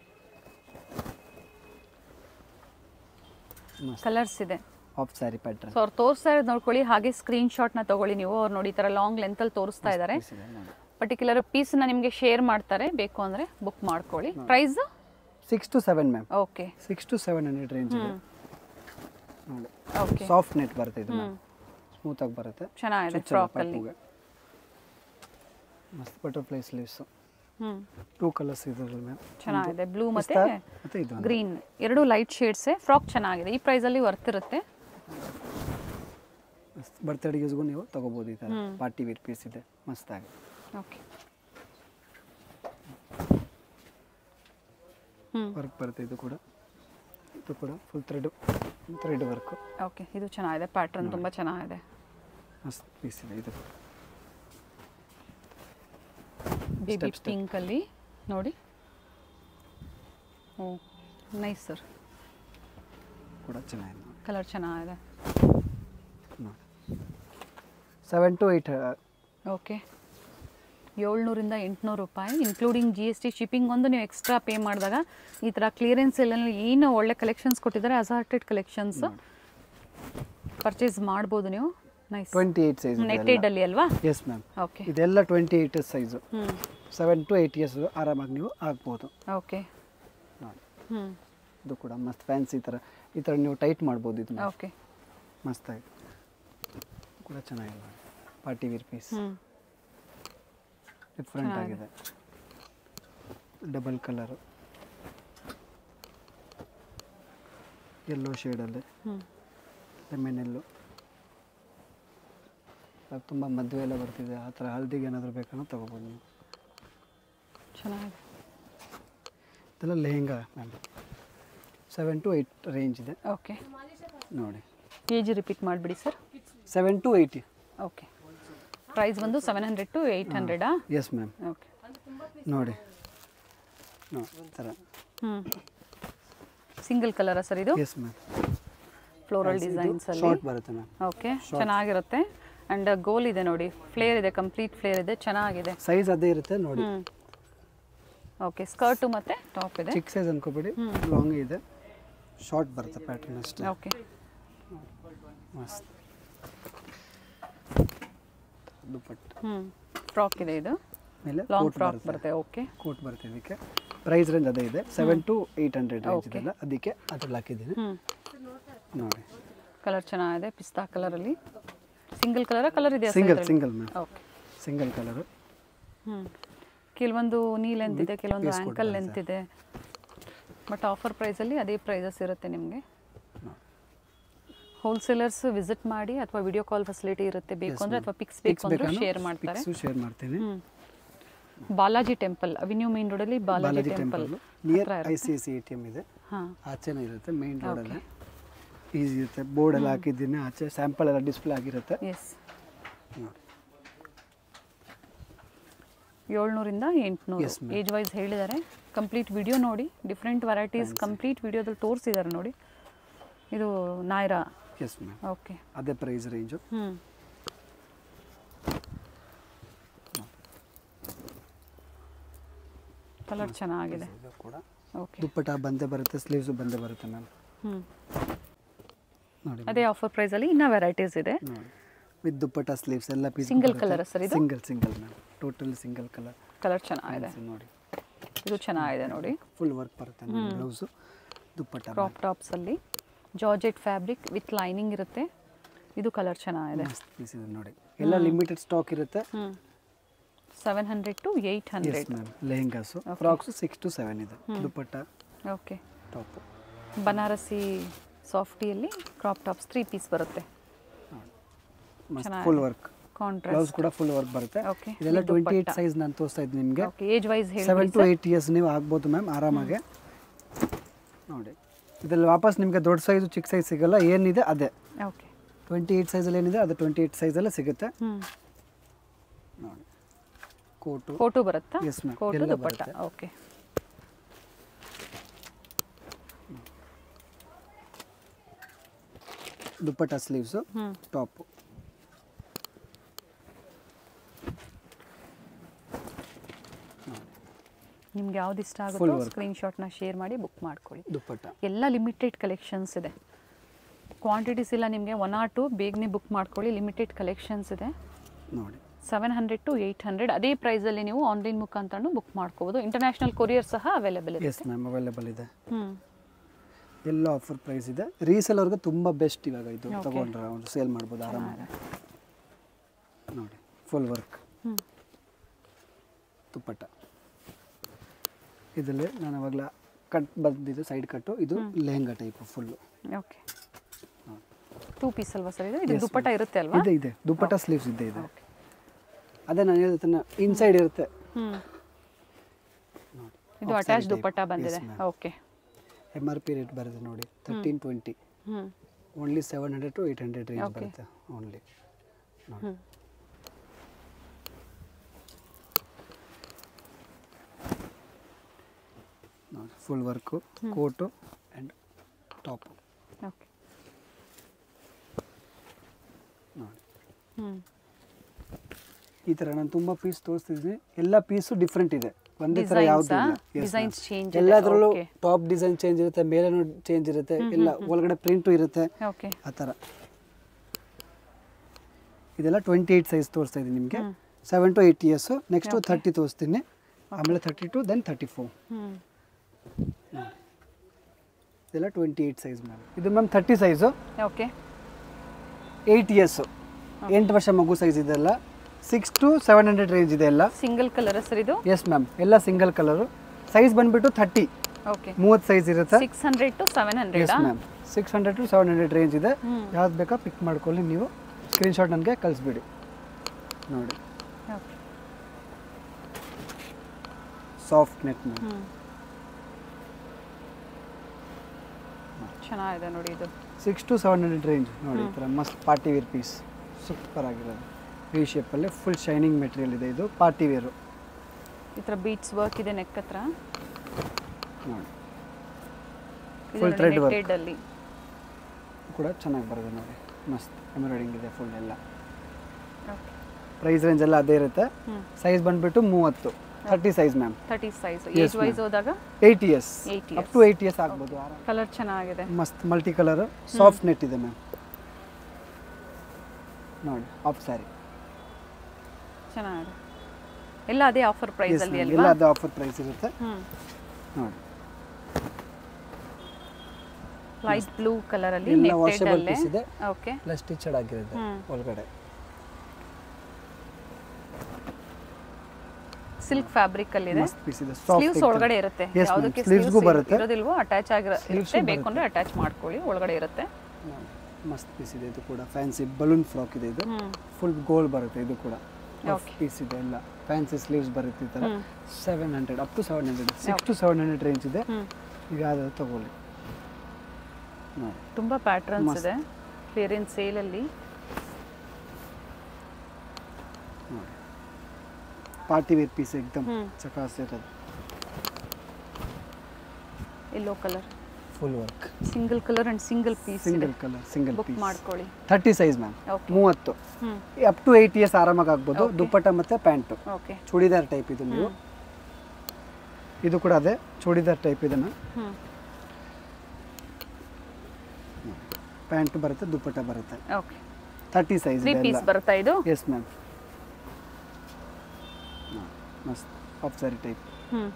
ಕಲರ್ಸ್ ಇದೆ ಆಫ್ ಸ್ಯಾರಿ ಪ್ಯಾಟ್ರನ್ ಸೊ ಅವ್ರು ತೋರಿಸ್ತಾ ಇರೋದು ನೋಡ್ಕೊಳ್ಳಿ ಹಾಗೆ ಸ್ಕ್ರೀನ್ ಶಾಟ್ನ ತಗೊಳ್ಳಿ ನೀವು ಅವ್ರು ನೋಡಿ ಈ ಥರ ಲಾಂಗ್ ಲೆಂತಲ್ಲಿ ತೋರಿಸ್ತಾ ಇದ್ದಾರೆ ನೋಡಿ ಪರ್ಟಿಕ್ಯುಲರ್ ಪೀಸ್ನ ನಿಮಗೆ ಶೇರ್ ಮಾಡ್ತಾರೆ ಬೇಕು ಅಂದರೆ ಬುಕ್ ಮಾಡ್ಕೊಳ್ಳಿ price six to seven ma'am okay six to seven hundred range ಇದೆ ನೋಡಿ ಓಕೆ ಸಾಫ್ಟ್ ನೆಟ್ ಬರುತ್ತೆ ಇದು ಸ್ಮೂತ್ ಆಗಿ ಬರುತ್ತೆ ಚೆನ್ನಾಗಿದೆ ಚುಚ್ಚಲ್ಲ ಫ್ರಾಕಲ್ಲಿ ಪೈಪುಗೆ. ಮಸ್ತ್ ಬಟರ್ಫ್ಲೈ ಸ್ಲೀವ್ಸ್ ಹ್ಞೂ ಟೂ ಕಲರ್ಸ್ ಇದ್ರಲ್ಲಿ ಮ್ಯಾಮ್ ಚೆನ್ನಾಗಿದೆ ಬ್ಲೂ ಮತ್ತೆ ಪಿಸ್ತಾ ಮತ್ತೆ ಇದು ಗ್ರೀನ್ ಎರಡು ಲೈಟ್ ಶೇಡ್ಸೇ ಫ್ರಾಕ್ ಚೆನ್ನಾಗಿದೆ ಈ ಪ್ರೈಸಲ್ಲಿ ವರ್ತ್ ಇರುತ್ತೆ ಬರ್ತ್ಡೇ ಯೂಸ್ಗೂ ನೀವು ತಗೋಬೋದು ಈ ಥರ ಪಾರ್ಟಿ ವೇರ್ ಪೀಸ್ ಇದೆ ಮಸ್ತಾಗಿ ಓಕೆ ಹ್ಞೂ ವರ್ಕ್ ಬರುತ್ತೆ ಇದು ಕೂಡ ಇದು ಕೂಡ full thread thread work okay ಇದು ಚೆನ್ನಾಗಿದೆ ಪ್ಯಾಟ್ರನ್ ತುಂಬ ಚೆನ್ನಾಗಿದೆ ಮಸ್ತ್ ಪೀಸ್ ಇದೆ ಇದು ಬೇಬಿ ಪಿಂಕಲ್ಲಿ ನೋಡಿ ಓ ನೈಸ್ ಸರ್ ಕೂಡ ಚೆನ್ನಾಗಿದೆ ನೋಡಿ ಕಲರ್ ಚೆನ್ನಾಗಿದೆ ನೋಡಿ ಸೆವೆನ್ ಟು ಏಯ್ಟ್ ಓಕೆ ಏಳ್ನೂರಿಂದ ಎಂಟುನೂರು ರೂಪಾಯಿ including G S T shipping ಒಂದು ನೀವು ಎಕ್ಸ್ಟ್ರಾ ಪೇ ಮಾಡಿದಾಗ ಈ ಥರ ಕ್ಲಿಯರೆನ್ಸ್ ಎಲ್ಲ ಏನು ಒಳ್ಳೆ ಕಲೆಕ್ಷನ್ಸ್ ಕೊಟ್ಟಿದ್ದಾರೆ ಅಸಾರ್ಟೆಡ್ ಕಲೆಕ್ಷನ್ಸ್ ಪರ್ಚೇಸ್ ಮಾಡ್ಬೋದು ನೀವು ನೈಸ್ ಟ್ವೆಂಟಿ ಏಯ್ಟ್ ಸೈಜ್ ನೆಟ್ಟೆಡಲ್ಲಿ ಅಲ್ವಾ ಎಸ್ ಮ್ಯಾಮ್ ಓಕೆ ಇದೆಲ್ಲ ಟ್ವೆಂಟಿ ಏಯ್ಟ್ ಸೈಜು ಹ್ಞೂ ಸೆವೆನ್ ಟು ಏಯ್ಟ್ ಇಯರ್ಸ್ ಆರಾಮಾಗಿ ನೀವು ಆಗ್ಬೋದು ಓಕೆ ನೋಡಿ ಹ್ಞೂ ಇದು ಕೂಡ ಮಸ್ತ್ ಫ್ಯಾನ್ಸಿ ಥರ ಈ ಥರ ನೀವು ಟೈಟ್ ಮಾಡ್ಬೋದು ಇದು ಓಕೆ ಮಸ್ತಾಗಿ ಕೂಡ ಚೆನ್ನಾಗಿದೆ ಪಾರ್ಟಿ ವೇರ್ ಪೀಸ್ ಹ್ಞೂ ಡಿಫ್ರೆಂಟ್ ಆಗಿದೆ ಡಬಲ್ ಕಲರು ಯೆಲ್ಲೋ ಶೇಡಲ್ಲಿ ಹ್ಞೂ ಲೆಮನ್ ಎಲ್ಲು ತುಂಬ ಮದುವೆ ಎಲ್ಲ ಬರ್ತಿದೆ ಆ ಥರ ಹಲ್ದಿಗೆ ಏನಾದರೂ ಬೇಕನ್ನೋ ತೊಗೋಬೋದು ನೀವು ಚೆನ್ನಾಗಿದೆ ಇದೆಲ್ಲ lehenga ma'am seven to eight range ಇದೆ ಓಕೆ ನೋಡಿ ಏಜ್ ರಿಪೀಟ್ ಮಾಡಿಬಿಡಿ sir seven to eighty okay price ಬಂದು ಸೆವೆನ್ ಹಂಡ್ರೆಡ್ ಟು ಏಯ್ಟ್ ಹಂಡ್ರೆಡಾ ಎಸ್ ಮ್ಯಾಮ್ ಓಕೆ ನೋಡಿ ನೋಡಿ ಈ ಥರ ಹ್ಞೂ ಸಿಂಗಲ್ ಕಲರಾ ಸರ್ ಇದು ಎಸ್ ಮ್ಯಾಮ್ ಫ್ಲೋರಲ್ ಡಿಸೈನ್ಸ್ ಅಲ್ಲಿ ಶಾರ್ಟ್ ಬರುತ್ತೆ ಮ್ಯಾಮ್ ಓಕೆ ಚೆನ್ನಾಗಿರುತ್ತೆ ಅಂಡ್ ಗೋಲ್ ಇದೆ ನೋಡಿ ಫ್ಲೇರ್ ಇದೆ ಕಂಪ್ಲೀಟ್ ಫ್ಲೇರ್ ಇದೆ ಚೆನ್ನಾಗಿದೆ ಸೈಜ್ ಅದೇ ಇರುತ್ತೆ ನೋಡಿ ಹ್ಮ್ ಓಕೆ ಸ್ಕರ್ಟು ಮತ್ತೆ ಟಾಪ್ ಇದೆ ಚಿಕ್ಕ ಸೈಜ್ ಅನ್ಕೋಬೇಡಿ ಲಾಂಗ್ ಇದೆ ಶಾರ್ಟ್ ಬರುತ್ತೆ ಪ್ಯಾಟರ್ನ್ ಅಷ್ಟೇ ಓಕೆ ಮಸ್ತ್ ದುಪ್ಪಟ್ಟು ಹ್ಮ್ ಫ್ರಾಕ್ ಇದೆ ಇದು ಮೇಲೆ ಲಾಂಗ್ ಕೋಟ್ ಫ್ರಾಕ್ ಬರುತ್ತೆ ಬರುತ್ತೆ ಓಕೆ ಕೋಟ್ ಬರುತ್ತೆ ಇದಕ್ಕೆ ಪ್ರೈಸ್ ರೇಂಜ್ ಅದೇ ಇದೆ seven to eight hundred range Okay. ಇದೆಲ್ಲ ಅದಕ್ಕೆ ಅದ್ರಲ್ಲಿ ಹಾಕಿದ್ದೀನಿ ಹ್ಮ್ ನೋಡಿ ಕಲರ್ ಚೆನ್ನಾಗಿದೆ ಪಿಸ್ತಾ ಕಲರಲ್ಲಿ ಸಿಂಗಲ್ ಕಲರ್ ಕಲರ್ ಇದೆಯಾ single single ma'am okay single colour hmm ಕೆಲವೊಂದು ನೀ ಲೆಂತ್ ಇದೆ ಕೆಲವೊಂದು piece ಆ್ಯಂಕಲ್ ಕೊಡ್ತಾರೆ ಲೆಂತ್ ಇದೆ ಬಟ್ ಆಫರ್ ಪ್ರೈಸಲ್ಲಿ ಅದೇ ಪ್ರೈಸಸ್ ಇರುತ್ತೆ ನಿಮಗೆ ಹೋಲ್ಸೇಲರ್ಸ್ ವಿಸಿಟ್ ಮಾಡಿ ಅಥವಾ ವಿಡಿಯೋ ಕಾಲ್ ಫೆಸಿಲಿಟಿ ಇರುತ್ತೆ ಬೇಕು ಅಂದರೆ ಅಥವಾ ಪಿಕ್ಸ್ ಬೇಕು ಅಂದ್ರೆ ಶೇರ್ ಮಾಡ್ತಾರೆ ಶೇರ್ ಮಾಡ್ತೀನಿ hmm Balaji temple avenue main ರೋಡಲ್ಲಿ Balaji Balaji temple temple near I C I C A T M ಇದೆ ಹಾಂ ಆಚೆನೇ ಇರುತ್ತೆ ಮೇನ್ ರೋಡಲ್ಲೇ ಈಸಿ ಇರುತ್ತೆ ಬೋರ್ಡ್ ಎಲ್ಲ ಹಾಕಿದ್ದೀನಿ ಆಚೆ ಸ್ಯಾಂಪಲ್ ಎಲ್ಲ ಡಿಸ್ಪ್ಲೇ ಆಗಿರುತ್ತೆ ಎಸ್ ನೋಡಿ ಏಳ್ನೂರಿಂದ ಎಂಟುನೂರು Yes, ma'am. ಏಜ್ ವೈಸ್ ಹೇಳಿದ್ದಾರೆ ಕಂಪ್ಲೀಟ್ ವಿಡಿಯೋ ನೋಡಿ ಡಿಫ್ರೆಂಟ್ ವೆರೈಟೀಸ್ ಕಂಪ್ಲೀಟ್ ವಿಡಿಯೋದಲ್ಲಿ ತೋರಿಸಿದ್ದಾರೆ ನೋಡಿ ಇದು ನಾಯ್ರಾ ಎಸ್ ಮ್ಯಾಮ್ ಓಕೆ ಅದೇ ಪ್ರೈಸ್ ರೇಂಜು ಹ್ಞೂ ಕಲರ್ ಚೆನ್ನಾಗಿದೆ ಇದು ಕೂಡ ಓಕೆ ದುಪ್ಪಟ ಬಂದೇ ಬರುತ್ತೆ ಸ್ಲೀವ್ಸು ಬಂದೇ ಬರುತ್ತೆ ಮ್ಯಾಮ್ ಹ್ಞೂ ನೋಡಿ ಅದೇ ಆಫರ್ ಪ್ರೈಸಲ್ಲಿ ಇನ್ನೂ ವೆರೈಟೀಸ್ ಇದೆ ನೋಡಿ ವಿತ್ ದುಪ್ಪಟ ಸ್ಲೀವ್ಸ್ ಎಲ್ಲ ಪೀಸ್ Single colour ಆ sir ಇದು? Single single ma'am total single colour colour ಚೆನ್ನಾಗಿದೆ ನೋಡಿ ಇದು ಚೆನ್ನಾಗಿದೆ ನೋಡಿ ಫುಲ್ ವರ್ಕ್ ಬರುತ್ತೆ ಬ್ಲೌಸು ದುಪ್ಪಟ ಕ್ರಾಪ್ ಟಾಪ್ಸಲ್ಲಿ ಜಾರ್ಜೆಟ್ ಫ್ಯಾಬ್ರಿಕ್ ವಿತ್ ಲೈನಿಂಗ್ ಇರುತ್ತೆ ಇದು ಕಲರ್ ಚೆನ್ನಾಗಿದೆ ಮಸ್ತ್ ಪೀಸ್ ಇದೆ ನೋಡಿ ಎಲ್ಲ ಲಿಮಿಟೆಡ್ ಸ್ಟಾಕ್ ಇರುತ್ತೆ ಹ್ಞೂ seven hundred to eight yes hundred ma'am lehengas frocks six to seven ಇದೆ ದುಪ್ಪಟ್ಟ ಓಕೆ ಟಾಪು ಬನಾರಸಿ ಸಾಫ್ಟಿಯಲ್ಲಿ ಕ್ರಾಪ್ ಟಾಪ್ಸ್ ತ್ರೀ ಪೀಸ್ ಬರುತ್ತೆ ಮಸ್ತ್ ಚೆನ್ನಾಗಿದೆ. ಫುಲ್ ವರ್ಕ್ ಬ್ಲೌಸ್ ಕಾಂಟ್ರಾಸ್ಟ್ ಕೂಡ ಫುಲ್ ವರ್ಕ್ ಬರುತ್ತೆ Okay. ಇದೆಲ್ಲ ಇದು ಟ್ವೆಂಟಿ ಏಯ್ಟ್ ದುಪ್ಪಟ್ಟ. ಸೈಜ್ ನಾನು ತೋರಿಸ್ತಾ ಇದ್ದೀನಿ ನಿಮಗೆ ಓಕೆ ಏಜ್ ವೈಸ್ ಸೆವೆನ್ ಹೇಳಿ ಟು ಏಯ್ಟ್ ಇಯರ್ಸ್ ನೀವು ಆಗ್ಬೋದು ಮ್ಯಾಮ್ ಆರಾಮಾಗಿ ನೋಡಿ ಇದರಲ್ಲಿ ವಾಪಸ್ ನಿಮಗೆ ದೊಡ್ಡ ಸೈಜು ಚಿಕ್ಕ ಸೈಜ್ ಸಿಗಲ್ಲ ಏನಿದೆ ಅದೇ ಓಕೆ ಟ್ವೆಂಟಿ ಏಯ್ಟ್ ಸೈಜಲ್ಲಿ ಏನಿದೆ ಅದು ಟ್ವೆಂಟಿ ಏಯ್ಟ್ ಸೈಜಲ್ಲೇ ಸಿಗುತ್ತೆ ಹ್ಞೂ ನೋಡಿ ಕೋಟು ಕೋಟು ಬರುತ್ತಾ Yes, ma'am. ಕೋಟು ಎಲ್ಲ ದುಪ್ಪಟ್ಟ ಬರುತ್ತೆ. ಓಕೆ ದುಪ್ಪಟ್ಟ ಸ್ಲೀವ್ಸು ಹ್ಞೂ ಟಾಪು ನಿಮ್ಗೆ ಯಾವ್ದು ಇಷ್ಟ Full ಆಗುತ್ತೋ work. ಸ್ಕ್ರೀನ್ಶಾಟ್ನ ಶೇರ್ ಮಾಡಿ ಬುಕ್ ಮಾಡ್ಕೊಳ್ಳಿ ದುಪ್ಪಟ್ಟ ಎಲ್ಲ ಲಿಮಿಟೆಡ್ ಕಲೆಕ್ಷನ್ಸ್ ಇದೆ ಕ್ವಾಂಟಿಟೀಸ್ ಇಲ್ಲ ನಿಮಗೆ ಒನ್ ಆರ್ ಟು ಬೇಗನೆ ಬುಕ್ ಮಾಡ್ಕೊಳ್ಳಿ ಲಿಮಿಟೆಡ್ ಕಲೆಕ್ಷನ್ಸ್ ಇದೆ ನೋಡಿ seven hundred to eight hundred ಅದೇ ಪ್ರೈಸಲ್ಲಿ ನೀವು ಆನ್ಲೈನ್ ಮುಖಾಂತರನೂ ಬುಕ್ ಮಾಡ್ಕೋಬೋದು ಇಂಟರ್ನ್ಯಾಷನಲ್ ಕೊರಿಯರ್ ಸಹ ಅವೈಲೇಬಲ್ ಇದೆ ಎಸ್ ಮ್ಯಾಮ್ ಅವೈಲೇಬಲ್ ಇದೆ ಹ್ಞೂ ಎಲ್ಲ ಆಫರ್ ಪ್ರೈಸ್ ಇದೆ ರೀಸೇಲ್ ಅವ್ರಿಗೆ ತುಂಬ ಬೆಸ್ಟ್ ಇವಾಗ ಇದು Okay. ತಗೊಂಡ್ರೆ ಅವ್ರು ಸೇಲ್ ಮಾಡ್ಬೋದು ಆರಾಮಾಗಿ ನೋಡಿ ಫುಲ್ ವರ್ಕ್ ಹ್ಞೂ ದುಪ್ಪಟ್ಟ ಇದರಲ್ಲಿ ನಾನು ಅವಾಗಲ ಕಟ್ ಬಂದಿದ್ದು ಸೈಡ್ ಕಟ್ಟು ಇದು lehenga type full okay two piece ಅಲ್ವಾ ಸರ್ ಇದು ಇದು ದುಪ್ಪಟ್ಟ ಇರುತ್ತೆ ಅಲ್ವಾ ಇದೆ ಇದೆ ದುಪ್ಪಟ್ಟ ಸ್ಲೀವ್ಸ್ ಇದೆ ಇದೆ ಓಕೆ ಅದೇ ನಾನು ಹೇಳ್ತಾನೆ ಇನ್ಸೈಡ್ ಇರುತ್ತೆ ಹ್ಞೂ ನೋಡಿ ಇದು Off attach side dupatta type. ಬಂದಿದೆ Yes, ma'am. Okay M R P rate ಬರುತ್ತೆ ನೋಡಿ ತರ್ಟೀನ್ ಟ್ವೆಂಟಿ ಹ್ಞೂ only seven hundred to eight hundred range Okay. ಬರುತ್ತೆ ಓನ್ಲಿ ನೋಡಿ ಹ್ಞೂ ನೋಡಿ full work coat and top okay ನೋಡಿ ಹ್ಞೂ ಈ ಥರ ನಾನು ತುಂಬ ಪೀಸ್ ತೋರಿಸ್ತಿದ್ದೀನಿ ಎಲ್ಲ ಪೀಸು ಡಿಫ್ರೆಂಟ್ ಇದೆ ಒಂದೇ ಥರ Designs ಯಾವುದು ಆ? ಇಲ್ಲ Yes, Designs ma'am. change ಇದೆ, ಎಲ್ಲದರಲ್ಲೂ okay. ಟಾಪ್ ಡಿಸೈನ್ ಚೇಂಜ್ ಇರುತ್ತೆ ಮೇಲೇನೂ ಚೇಂಜ್ ಇರುತ್ತೆ ಎಲ್ಲ ಒಳಗಡೆ ಪ್ರಿಂಟು ಇರುತ್ತೆ ಓಕೆ ಆ ಥರ ಇದೆಲ್ಲ ಟ್ವೆಂಟಿ ಏಯ್ಟ್ ಸೈಜ್ ತೋರಿಸ್ತಾ ಇದ್ದೀನಿ ನಿಮಗೆ seven to eight years next thirty ತೋರಿಸ್ತೀನಿ ಆಮೇಲೆ thirty two then thirty four ಹ್ಞೂ ಇದೆಲ್ಲ ಟ್ವೆಂಟಿ ಏಯ್ಟ್ ಸೈಜ್ ಮ್ಯಾಮ್ ಇದು ma'am thirty size okay eight years ಎಂಟು ವರ್ಷ ಮಗು ಸೈಜ್ ಇದೆಲ್ಲ six to seven hundred range ಇದೆ ಎಲ್ಲ ಸಿಂಗಲ್ ಕಲರ್ ಸರ್ ಇದು ಎಸ್ ಮ್ಯಾಮ್ ಎಲ್ಲ ಸಿಂಗಲ್ ಕಲರು ಸೈಜ್ ಬಂದ್ಬಿಟ್ಟು ಥರ್ಟಿ ಓಕೆ ಮೂವತ್ತು ಸೈಜ್ ಇರುತ್ತೆ six hundred to seven hundred yes ma'am six hundred to seven hundred range ಇದೆ ಹ್ಮ್. ಯಾವ್ದು ಬೇಕಾ ಪಿಕ್ ಮಾಡ್ಕೊಳ್ಳಿ ನೀವು ಸ್ಕ್ರೀನ್ಶಾಟ್ ನನಗೆ ಕಳಿಸ್ಬಿಡಿ ನೋಡಿ ಓಕೆ ಸಾಫ್ಟ್ ನೆಟ್ ಮ್ಯಾಮ್ ಹ್ಞೂ ಚೆನ್ನಾಗಿದೆ ನೋಡಿ ಇದು six to seven hundred range ನೋಡಿ ಈ ಥರ ಮಸ್ತ್ ಪಾರ್ಟಿ ವೇರ್ ಪೀಸ್ ಸೂಪರ್ ಆಗಿರೋದು ವಿ ಶೇಪಲ್ಲಿ ಫುಲ್ ಶೈನಿಂಗ್ ಮೆಟೀರಿಯಲ್ ಇದೆ ಇದು ಪಾರ್ಟಿ ವೇರು ಈ ಥರ ಬೀಟ್ಸ್ ವರ್ಕ್ ಇದೆ ನೆಕ್ ಹತ್ರ ನೋಡಿ Full thread work. ನೆಟ್ಟೆಡ್ ಅಲ್ಲಿ ಕೂಡ ಚೆನ್ನಾಗಿ ಬರುತ್ತೆ ನೋಡಿ ಮಸ್ತ್ ಎಂಬ್ರಾಯ್ಡಿಂಗ್ ಇದೆ ಫುಲ್ ಎಲ್ಲ ಓಕೆ ಪ್ರೈಸ್ ರೇಂಜ್ ಎಲ್ಲ ಅದೇ ಇರುತ್ತೆ ಹ್ಮ್ ಸೈಜ್ ಬಂದ್ಬಿಟ್ಟು ಮೂವತ್ತು thirty size ma'am thirty size Yes, age wise ಹೋದಾಗ eight years eight up years to eight years ಆಗ್ಬೋದು ಆರಾಮ ಕಲರ್ ಚೆನ್ನಾಗಿದೆ ಮಸ್ತ್ ಮಲ್ಟಿ ಕಲರ್ ಸಾಫ್ಟ್ ನೆಟ್ ಇದೆ ಮ್ಯಾಮ್ ನೋಡಿ ಆಫ್ ಸ್ಯಾರಿ ಚೆನ್ನಾಗಿದೆ ಎಲ್ಲ ಅದೇ ಆಫರ್ ಪ್ರೈಸ್ ಅಲ್ಲಿ ಎಲ್ಲ ಅಲ್ವಾ ಅದು ಆಫರ್ ಪ್ರೈಸ್ ಇರುತ್ತೆ ಹ್ಮ್ ನೋಡಿ ಲೈಟ್ ಬ್ಲೂ ಕಲರ್ ಅಲ್ಲಿ ಎಲ್ಲ ನೆಟ್ಟೆಡ್ ವಾಷಬಲ್ ಅಲ್ಲೇ ಪೀಸ್ ಇದೆ ಓಕೆ ಎಲ್ಲ ಸ್ಟಿಚಡ್ ಆಗಿರುತ್ತೆ ಹ್ಮ್. ಒಳಗಡೆ ಸಿಲ್ಕ್ ಫ್ಯಾಬ್ರಿಕ್ ಅಲ್ಲಿ ಇದೆ ಮಸ್ತ್ ಪೀಸ್ ಇದೆ ಸ್ಲೀವ್ಸ್ ಸಾಫ್ಟ್ ಒಳಗಡೆ ಇರುತ್ತೆ Yes, ma'am. ಯಾವುದಕ್ಕೆ Sleeves ಗೂ ಸ್ಲೀವ್ಸ್ ಬರುತ್ತೆ. ಇರೋದಿಲ್ವೋ ಅಟ್ಯಾಚ್ Sleeves ಆಗಿರುತ್ತೆ ಗೂ ಬೇಕು ಅಂದ್ರೆ ಅಟ್ಯಾಚ್ ಮಾಡ್ಕೊಳ್ಳಿ ಒಳಗಡೆ ಇರುತ್ತೆ ಮಸ್ತ್ ಪೀಸ್ ಇದೆ ಇದು ಕೂಡ ಫ್ಯಾನ್ಸಿ ಬಲೂನ್ ಫ್ರಾಕ್ ಇದೆ ಇದು ಹ್ಮ್ ಫುಲ್ ಗೋಲ್ಡ್ ಬರುತ್ತೆ ಇದು ಕೂಡ Okay. ಪೀಸ್ ಇದೆ ಎಲ್ಲ ಫ್ಯಾನ್ಸಿ ಸ್ಲೀವ್ಸ್ ಬರುತ್ತೆ ಈ ಥರ ಹ್ಮ್. Seven hundred up to seven hundred six to seven hundred range ಇದೆ ಹ್ಮ್ ಈಗ ಯಾವ್ದಾದ್ರು ತಗೊಳ್ಳಿ ನೋಡಿ ತುಂಬಾ ಪ್ಯಾಟರ್ನ್ಸ್ ಮಸ್ತ್. ಇದೆ ಕ್ಲಿಯರೆನ್ಸ್ ಸೇಲ್ ಅಲ್ಲಿ ನೋಡಿ ಪಾರ್ಟಿ ವೇರ್ ಪೀಸ್ ಎಕ್ದಮ್ ಹ್ಮ್. ಚಕಾಸ್ ಇರೋದು yellow colour full work single colour and single piece ಇದೆ single colour single book piece ಮಾಡ್ಕೊಳ್ಳಿ ಥರ್ಟಿ ಸೈಜ್ ಮ್ಯಾಮ್ ಓಕೆ ಮೂವತ್ತು ಹ್ಮ್ ಅಪ್ ಟು ಏಯ್ಟ್ ಇಯರ್ಸ್ ಆರಾಮಾಗಿ ಆಗ್ಬೋದು Okay. ದುಪ್ಪಟ್ಟ ಮತ್ತು ಪ್ಯಾಂಟು ಓಕೆ ಚೂಡಿದಾರ್ ಟೈಪ್ ಇದು ನೀವು ಇದು ಕೂಡ ಅದೇ ಚೂಡಿದಾರ್ ಟೈಪ್ ಇದನ್ನು ಹ್ಮ್ ಪ್ಯಾಂಟ್ ಬರುತ್ತೆ ದುಪ್ಪಟ್ಟ ಬರುತ್ತೆ ಓಕೆ ತರ್ಟಿ ಸೈಜ್ ತ್ರೀ ಇದೆ ಪೀಸ್ ಎಲ್ಲ ಬರುತ್ತಾ ಇದು ಎಸ್ ಮ್ಯಾಮ್ ಮಸ್ತ್ ಆಫ್ ಸಾರಿ ಟೈಪ್ ಹ್ಮ್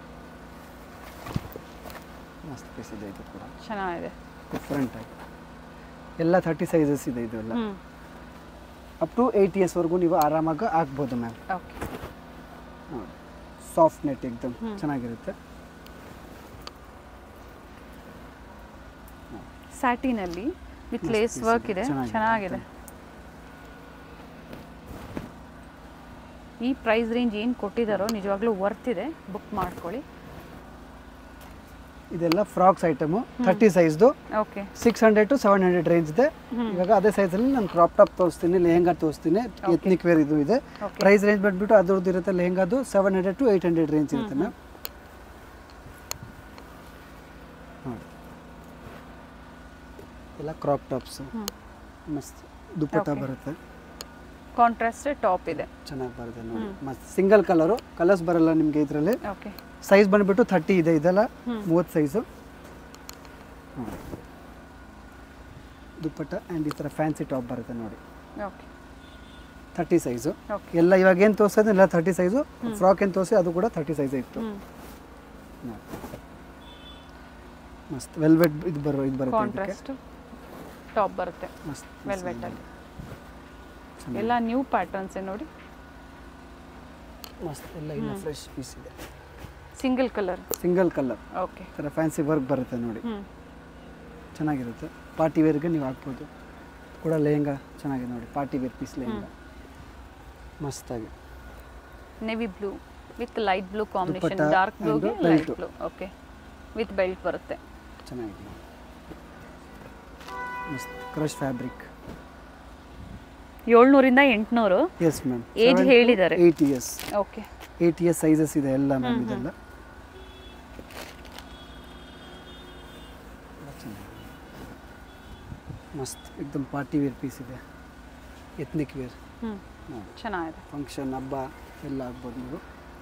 ಮಸ್ತ್ ಪೀಸ್ ಇದೆ ಇದು ಕೂಡ ಚೆನ್ನಾಗಿದೆ ಡಿಫ್ರೆಂಟ್ ಆಗಿ ಎಲ್ಲ ಥರ್ಟಿ ಸೈಜಸ್ ಇದೆ ಇದೆಲ್ಲ ಹ್ಮ್ ಅಪ್ ಟು ಏಯ್ಟ್ ಇಯರ್ಸ್ವರೆಗೂ ನೀವು ಆರಾಮಾಗಿ ಆಗ್ಬೋದು ಮ್ಯಾಮ್ ಓಕೆ ನೋಡಿ ಸಾಫ್ಟ್ ನೆಟ್ ಎಕ್ದಮ್ ಹ್ಮ್. ಚೆನ್ನಾಗಿರುತ್ತೆ ಸ್ಯಾಟಿನ್ ಅಲ್ಲಿ ವಿತ್ ಮಸ್ತ್ ಲೇಸ್ piece ವರ್ಕ್ ಇದೆ. ಇದೆ ಚೆನ್ನಾಗಿದೆ. ಚೆನ್ನಾಗಿದೆ ಈ ಪ್ರೈಸ್ ರೇಂಜ್ ಏನು ಕೊಟ್ಟಿದ್ದಾರೋ ನಿಜವಾಗ್ಲೂ ವರ್ತ್ ಇದೆ ಬುಕ್ ಮಾಡ್ಕೊಳ್ಳಿ ಇದೆಲ್ಲ ಫ್ರಾಕ್ಸ್ ಐಟಮು ಥರ್ಟಿ ಸೈಜ್ದು okay six hundred to seven hundred range ಇದೆ ಹ್ಮ್. ಇವಾಗ ಅದೇ ಸೈಜಲ್ಲಿ ನಾನು ಕ್ರಾಪ್ ಟಾಪ್ ತೋರಿಸ್ತೀನಿ ಲೆಹಂಗಾ ತೋರಿಸ್ತೀನಿ ಎತ್ನಿಕ್ ವೇರ್ ಇದು ಇದೆ ಓಕೆ ಪ್ರೈಸ್ ರೇಂಜ್ ಬಂದ್ಬಿಟ್ಟು ಅದ್ರದ್ದು ಇರುತ್ತೆ ಲೆಹಂಗಾದು seven hundred to eight hundred range ಇರುತ್ತೆ ಮ್ಯಾಮ್ ನೋಡಿ ಎಲ್ಲ ಕ್ರಾಪ್ ಟಾಪ್ಸ್ ಹ್ಮ್. ಮಸ್ತ್ ದುಪ್ಪಟ್ಟ Okay. ಬರುತ್ತೆ ಕಾಂಟ್ರಾಸ್ಟ್ ಟಾಪ್ ಇದೆ ಚೆನ್ನಾಗಿ ಬರುತ್ತೆ ನೋಡಿ ಹ್ಮ್. ಮಸ್ತ್ ಸಿಂಗಲ್ ಕಲರು ಕಲರ್ಸ್ ಬರಲ್ಲ ನಿಮಗೆ ಇದರಲ್ಲಿ ಓಕೆ ಸೈಜ್ ಬಂದ್ಬಿಟ್ಟು ಥರ್ಟಿ ಇದೆ ಇದೆಲ್ಲ ಹ್ಮ್. ಮೂವತ್ತು ಸೈಜು ದುಪ್ಪಟ್ಟ ಆ್ಯಂಡ್ ಈ ಥರ ಫ್ಯಾನ್ಸಿ ಟಾಪ್ ಬರುತ್ತೆ ನೋಡಿ ಓಕೆ ಥರ್ಟಿ ಸೈಜು ಓಕೆ ಎಲ್ಲ ಇವಾಗ ಏನು ತೋರಿಸೋದು ಎಲ್ಲ ಥರ್ಟಿ ಸೈಜು ಫ್ರಾಕ್ ಏನು ತೋರಿಸಿ ಅದು ಕೂಡ ಥರ್ಟಿ ಸೈಜ್ ಇತ್ತು ಹ್ಮ್ ನೋಡಿ. ಮಸ್ತ್ ವೆಲ್ವೆಟ್ ಇದು ಬರೋ ಇದು ಬರುತ್ತೆ ಇದಕ್ಕೆ ಕಾಂಟ್ರಾಸ್ಟ್ ಟಾಪ್ ಬರುತ್ತೆ ಮಸ್ತ್ ವೆಲ್ವೆಟ್ ಅಲ್ಲಿ ಚೆನ್ನಾಗಿ. ಎಲ್ಲ ನ್ಯೂ ಪ್ಯಾಟರ್ನ್ಸ್ ನೋಡಿ ಮಸ್ತ್ ಎಲ್ಲ ಇನ್ನು ಫ್ರೆಶ್ ಪೀಸ್ ಇದೆ single colour single colour okay ಈ ಥರ ಫ್ಯಾನ್ಸಿ ವರ್ಕ್ ಬರುತ್ತೆ ನೋಡಿ ಹ್ಮ್ ಚೆನ್ನಾಗಿರುತ್ತೆ ಪಾರ್ಟಿ ವೇರ್ಗೆ ನೀವು ಹಾಕ್ಬೋದು ಕೂಡ ಲೆಹಂಗಾ ಚೆನ್ನಾಗಿದೆ ನೋಡಿ ಪಾರ್ಟಿ ವೇರ್ ಪೀಸ್ ಲೆಹಂಗಾ ಮಸ್ತಾಗಿ navy blue with light blue combination dupatta dark ಬ್ಲೂಗೆ and light belt. Blue okay with belt ಬರುತ್ತೆ ಚೆನ್ನಾಗಿದೆ ಮಸ್ತ್ ಕ್ರಶ್ ಫ್ಯಾಬ್ರಿಕ್ ಏಳ್ನೂರಿಂದ ಎಂಟುನೂರು ಎಸ್ ಮ್ಯಾಮ್ Age ಹೇಳಿದ್ದಾರೆ. Eight years okay eight years sizes ಇದೆ ಎಲ್ಲ ಮ್ಯಾಮ್ ಇದೆಲ್ಲ ಚೆನ್ನಾಗಿದೆ. ಮಸ್ತ್ ಎಕ್ದಮ್ ಪಾರ್ಟಿ ವೇರ್ ಪೀಸ್ ಇದೆ ಎತ್ನಿಕ್ ವೇರ್ ಹ್ಞೂ ಚೆನ್ನಾಗಿದೆ ಫಂಕ್ಷನ್ ಹಬ್ಬ ಎಲ್ಲ ಆಗ್ಬೋದು ನೀವು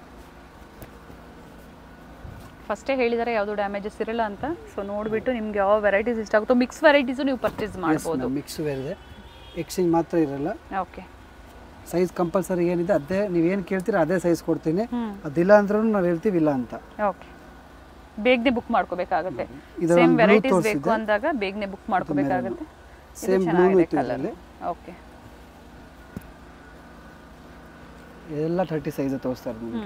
ಫಸ್ಟೇ ಹೇಳಿದ್ದಾರೆ ಯಾವುದು ಡ್ಯಾಮೇಜಸ್ ಇರಲ್ಲ ಅಂತ ಸೊ ನೋಡಿಬಿಟ್ಟು ನಿಮ್ಗೆ ಯಾವ ವೆರೈಟೀಸ್ ಇಷ್ಟ ಆಗುತ್ತೋ ಮಿಕ್ಸ್ ವೆರೈಟೀಸು ನೀವು ಪರ್ಚೇಸ್ ಮಾಡ್ಬೋದು ಮಿಕ್ಸ್ ವೇರ್ ಇದೆ ಎಕ್ಸ್ಚೇಂಜ್ ಮಾತ್ರ ಇರಲ್ಲ ಓಕೆ ಸೈಜ್ ಕಂಪಲ್ಸರಿ ಏನಿದೆ ಅದೇ ನೀವೇನು ಕೇಳ್ತೀರಾ ಅದೇ ಸೈಜ್ ಕೊಡ್ತೀನಿ ಹ್ಞೂ ಅದಿಲ್ಲ ಅಂದ್ರೂ ನಾವು ಹೇಳ್ತೀವಿ ಇಲ್ಲ ಅಂತ ಓಕೆ ಬೇಗನೆ ಬುಕ್ ಮಾಡ್ಕೋಬೇಕಾಗುತ್ತೆ ಇದರ ಸೇಮ್ ಒಂದು blue ವೆರೈಟೀಸ್ ಬೇಕು ತೋರ್ಸಿದೆ. ಅಂದಾಗ ಬೇಗನೆ ಬುಕ್ ಮಾಡ್ಕೋಬೇಕಾಗುತ್ತೆ ಇದು ಸೇಮ್ ಬ್ಲೂ ಚೆನ್ನಾಗಿದೆ ಇತ್ತು ಕಲರ್ ಇದರಲ್ಲಿ ಓಕೆ ಎಲ್ಲ ಥರ್ಟಿ ಸೈಜ್ ತೋರಿಸ್ತಾರೆ ನಿಮಗೆ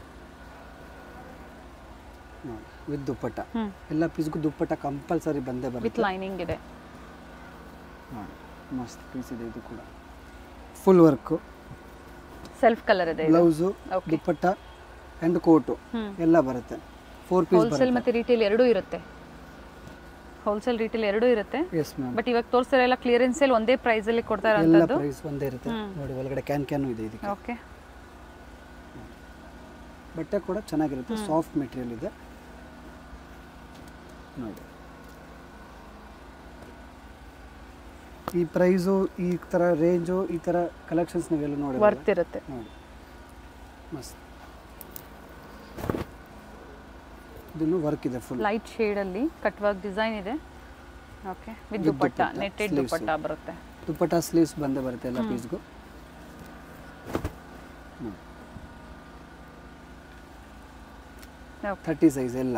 ಹ್ಞೂ ವಿತ್ ದುಪ್ಪಟ್ಟ ಹ್ಞೂ ಎಲ್ಲ ಪೀಸ್ಗೂ ದುಪ್ಪಟ್ಟ ಕಂಪಲ್ಸರಿ ಬಂದೇ ವಿತ್ ಬರುತ್ತೆ ಲೈನಿಂಗ್ ಇದೆ ನೋಡಿ, ಮಸ್ತ್ ಪೀಸ್ ಇದೆ ಇದು ಕೂಡ ಫುಲ್ ವರ್ಕು ಸೆಲ್ಫ್ ಕಲರ್ ಇದೆ ಇದು blouse Okay. Dupatta and coat ಹ್ಮ್. ಎಲ್ಲ ಬರುತ್ತೆ ಫೋರ್ ಪೀಸ್ ಹೋಲ್ಸೇಲ್ ಬರುತ್ತೆ ಮತ್ತೆ ರಿಟೇಲ್ ಎರಡೂ ಇರುತ್ತೆ ಹೋಲ್ಸೇಲ್ ರಿಟೇಲ್ ಎರಡೂ ಇರುತ್ತೆ ಎಸ್ ಮ್ಯಾಮ್ ಬಟ್ ಇವಾಗ ತೋರಿಸ್ತಾರೆ ಎಲ್ಲ ಕ್ಲಿಯರೆನ್ಸ್ ಸೇಲ್ ಒಂದೇ ಪ್ರೈಸ್ ಅಲ್ಲಿ ಕೊಡ್ತಾ ಎಲ್ಲ ಇರೋಂಥದ್ದು ಪ್ರೈಸ್ ಒಂದೇ ಇರುತ್ತೆ ನೋಡಿ ಒಳಗಡೆ ಕ್ಯಾನ್ ಕ್ಯಾನು ಇದೆ ಇದಕ್ಕೆ ಓಕೆ ಬಟ್ಟೆ ಕೂಡ ಚೆನ್ನಾಗಿರುತ್ತೆ ಸಾಫ್ಟ್ ಮೆಟೀರಿಯಲ್ ಇದೆ ನೋಡಿ ಈ ಪ್ರೈಸು ಈ ಥರ ರೇಂಜು ಈ ಥರ ಕಲೆಕ್ಷನ್ಸ್ ನೀವೆಲ್ಲ ನೋಡಿ ವರ್ತ್ ಇರುತ್ತೆ ನೋಡಿ ಮಸ್ತ್ ಇದನ್ನು ವರ್ಕ್ ಇದೆ ಫುಲ್ ಲೈಟ್ ಶೇಡಲ್ಲಿ ಕಟ್ ವರ್ಕ್ ಡಿಸೈನ್ ಇದೆ okay with With dupatta dupatta, netted sleeves. Dupatta ಬರುತ್ತೆ ದುಪ್ಪಟ್ಟ ಸ್ಲೀವ್ಸ್ ಬಂದೇ ಬರುತ್ತೆ ಎಲ್ಲ ಪೀಸ್ಗೂ ಓಕೆ ಥರ್ಟಿ ಸೈಜ್ ಎಲ್ಲ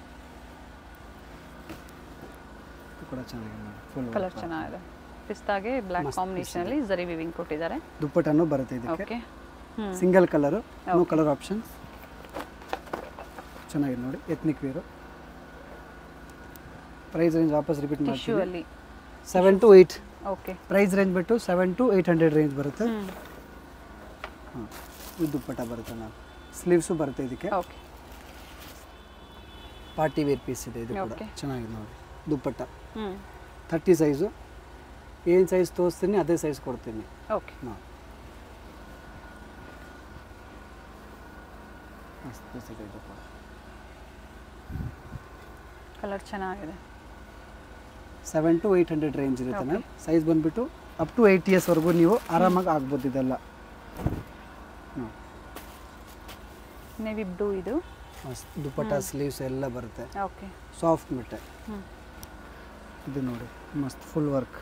ಇದು ಕೂಡ ಚೆನ್ನಾಗಿದೆ ಫುಲ್ ಕಲರ್ ಚೆನ್ನಾಗಿದೆ ಪಿಸ್ತಾಗೆ ಬ್ಲ್ಯಾಕ್ ಮಸ್ತ್ ಕಾಂಬಿನೇಷನ್ ಅಲ್ಲಿ ಜರಿ ವಿವಿಂಗ್ ಕೊಟ್ಟಿದ್ದಾರೆ ದುಪ್ಪಟ್ಟನೂ ಬರುತ್ತೆ ಇದಕ್ಕೆ ಓಕೆ ಹ್ಮ್ single colour no Okay. Colour options ಚೆನ್ನಾಗಿದೆ ನೋಡಿ ಎತ್ನಿಕ್ ವೇರು ಪ್ರೈಸ್ ರೇಂಜ್ ವಾಪಸ್ ರಿಪೀಟ್ ಟಿಶ್ಯೂ ಮಾಡ್ತೀವಿ ಅಲ್ಲಿ seven to eight okay price range ಬಿಟ್ಟು seven to eight hundred range ಬರುತ್ತೆ ಹ್ಮ್ ಹಾಂ ಇದು ದುಪ್ಪಟ್ಟ ಬರುತ್ತೆ ನಾವು ಸ್ಲೀವ್ಸು ಬರುತ್ತೆ ಇದಕ್ಕೆ ಓಕೆ ಪಾರ್ಟಿ ವೇರ್ ಪೀಸ್ ಇದೆ ಇದು ಕೂಡ Okay. ಚೆನ್ನಾಗಿದೆ ನೋಡಿ ದುಪ್ಪಟ್ಟ ಹ್ಮ್ ಥರ್ಟಿ ಸೈಜು ಏನು ಸೈಜ್ ತೋರಿಸ್ತೀನಿ ಅದೇ ಸೈಜ್ ಕೊಡ್ತೀನಿ ಓಕೆ ನಾವು ಮಸ್ತ್ piece ಇದೆ ಇದು ಕೂಡ ಕಲರ್ ಚೆನ್ನಾಗಿದೆ seven to eight hundred range ಇರುತ್ತೆ Okay. ಮ್ಯಾಮ್ ಸೈಜ್ ಬಂದುಬಿಟ್ಟು ಅಪ್ ಟು ಏಯ್ಟ್ ಇಯರ್ಸ್ವರೆಗೂ ನೀವು ಆರಾಮಾಗಿ ಆಗ್ಬೋದು ಇದೆಲ್ಲ ನೋಡಿ ನೇವಿ ಬ್ಲೂ ಇದು ಮಸ್ತ್ ದುಪ್ಪಟ್ಟ ಸ್ಲೀವ್ಸ್ ಎಲ್ಲ ಬರುತ್ತೆ ಓಕೆ ಸಾಫ್ಟ್ ಮೆಟ್ಟೆ ಹ್ಮ್ ಇದು ನೋಡಿ ಮಸ್ತ್ ಫುಲ್ ವರ್ಕ್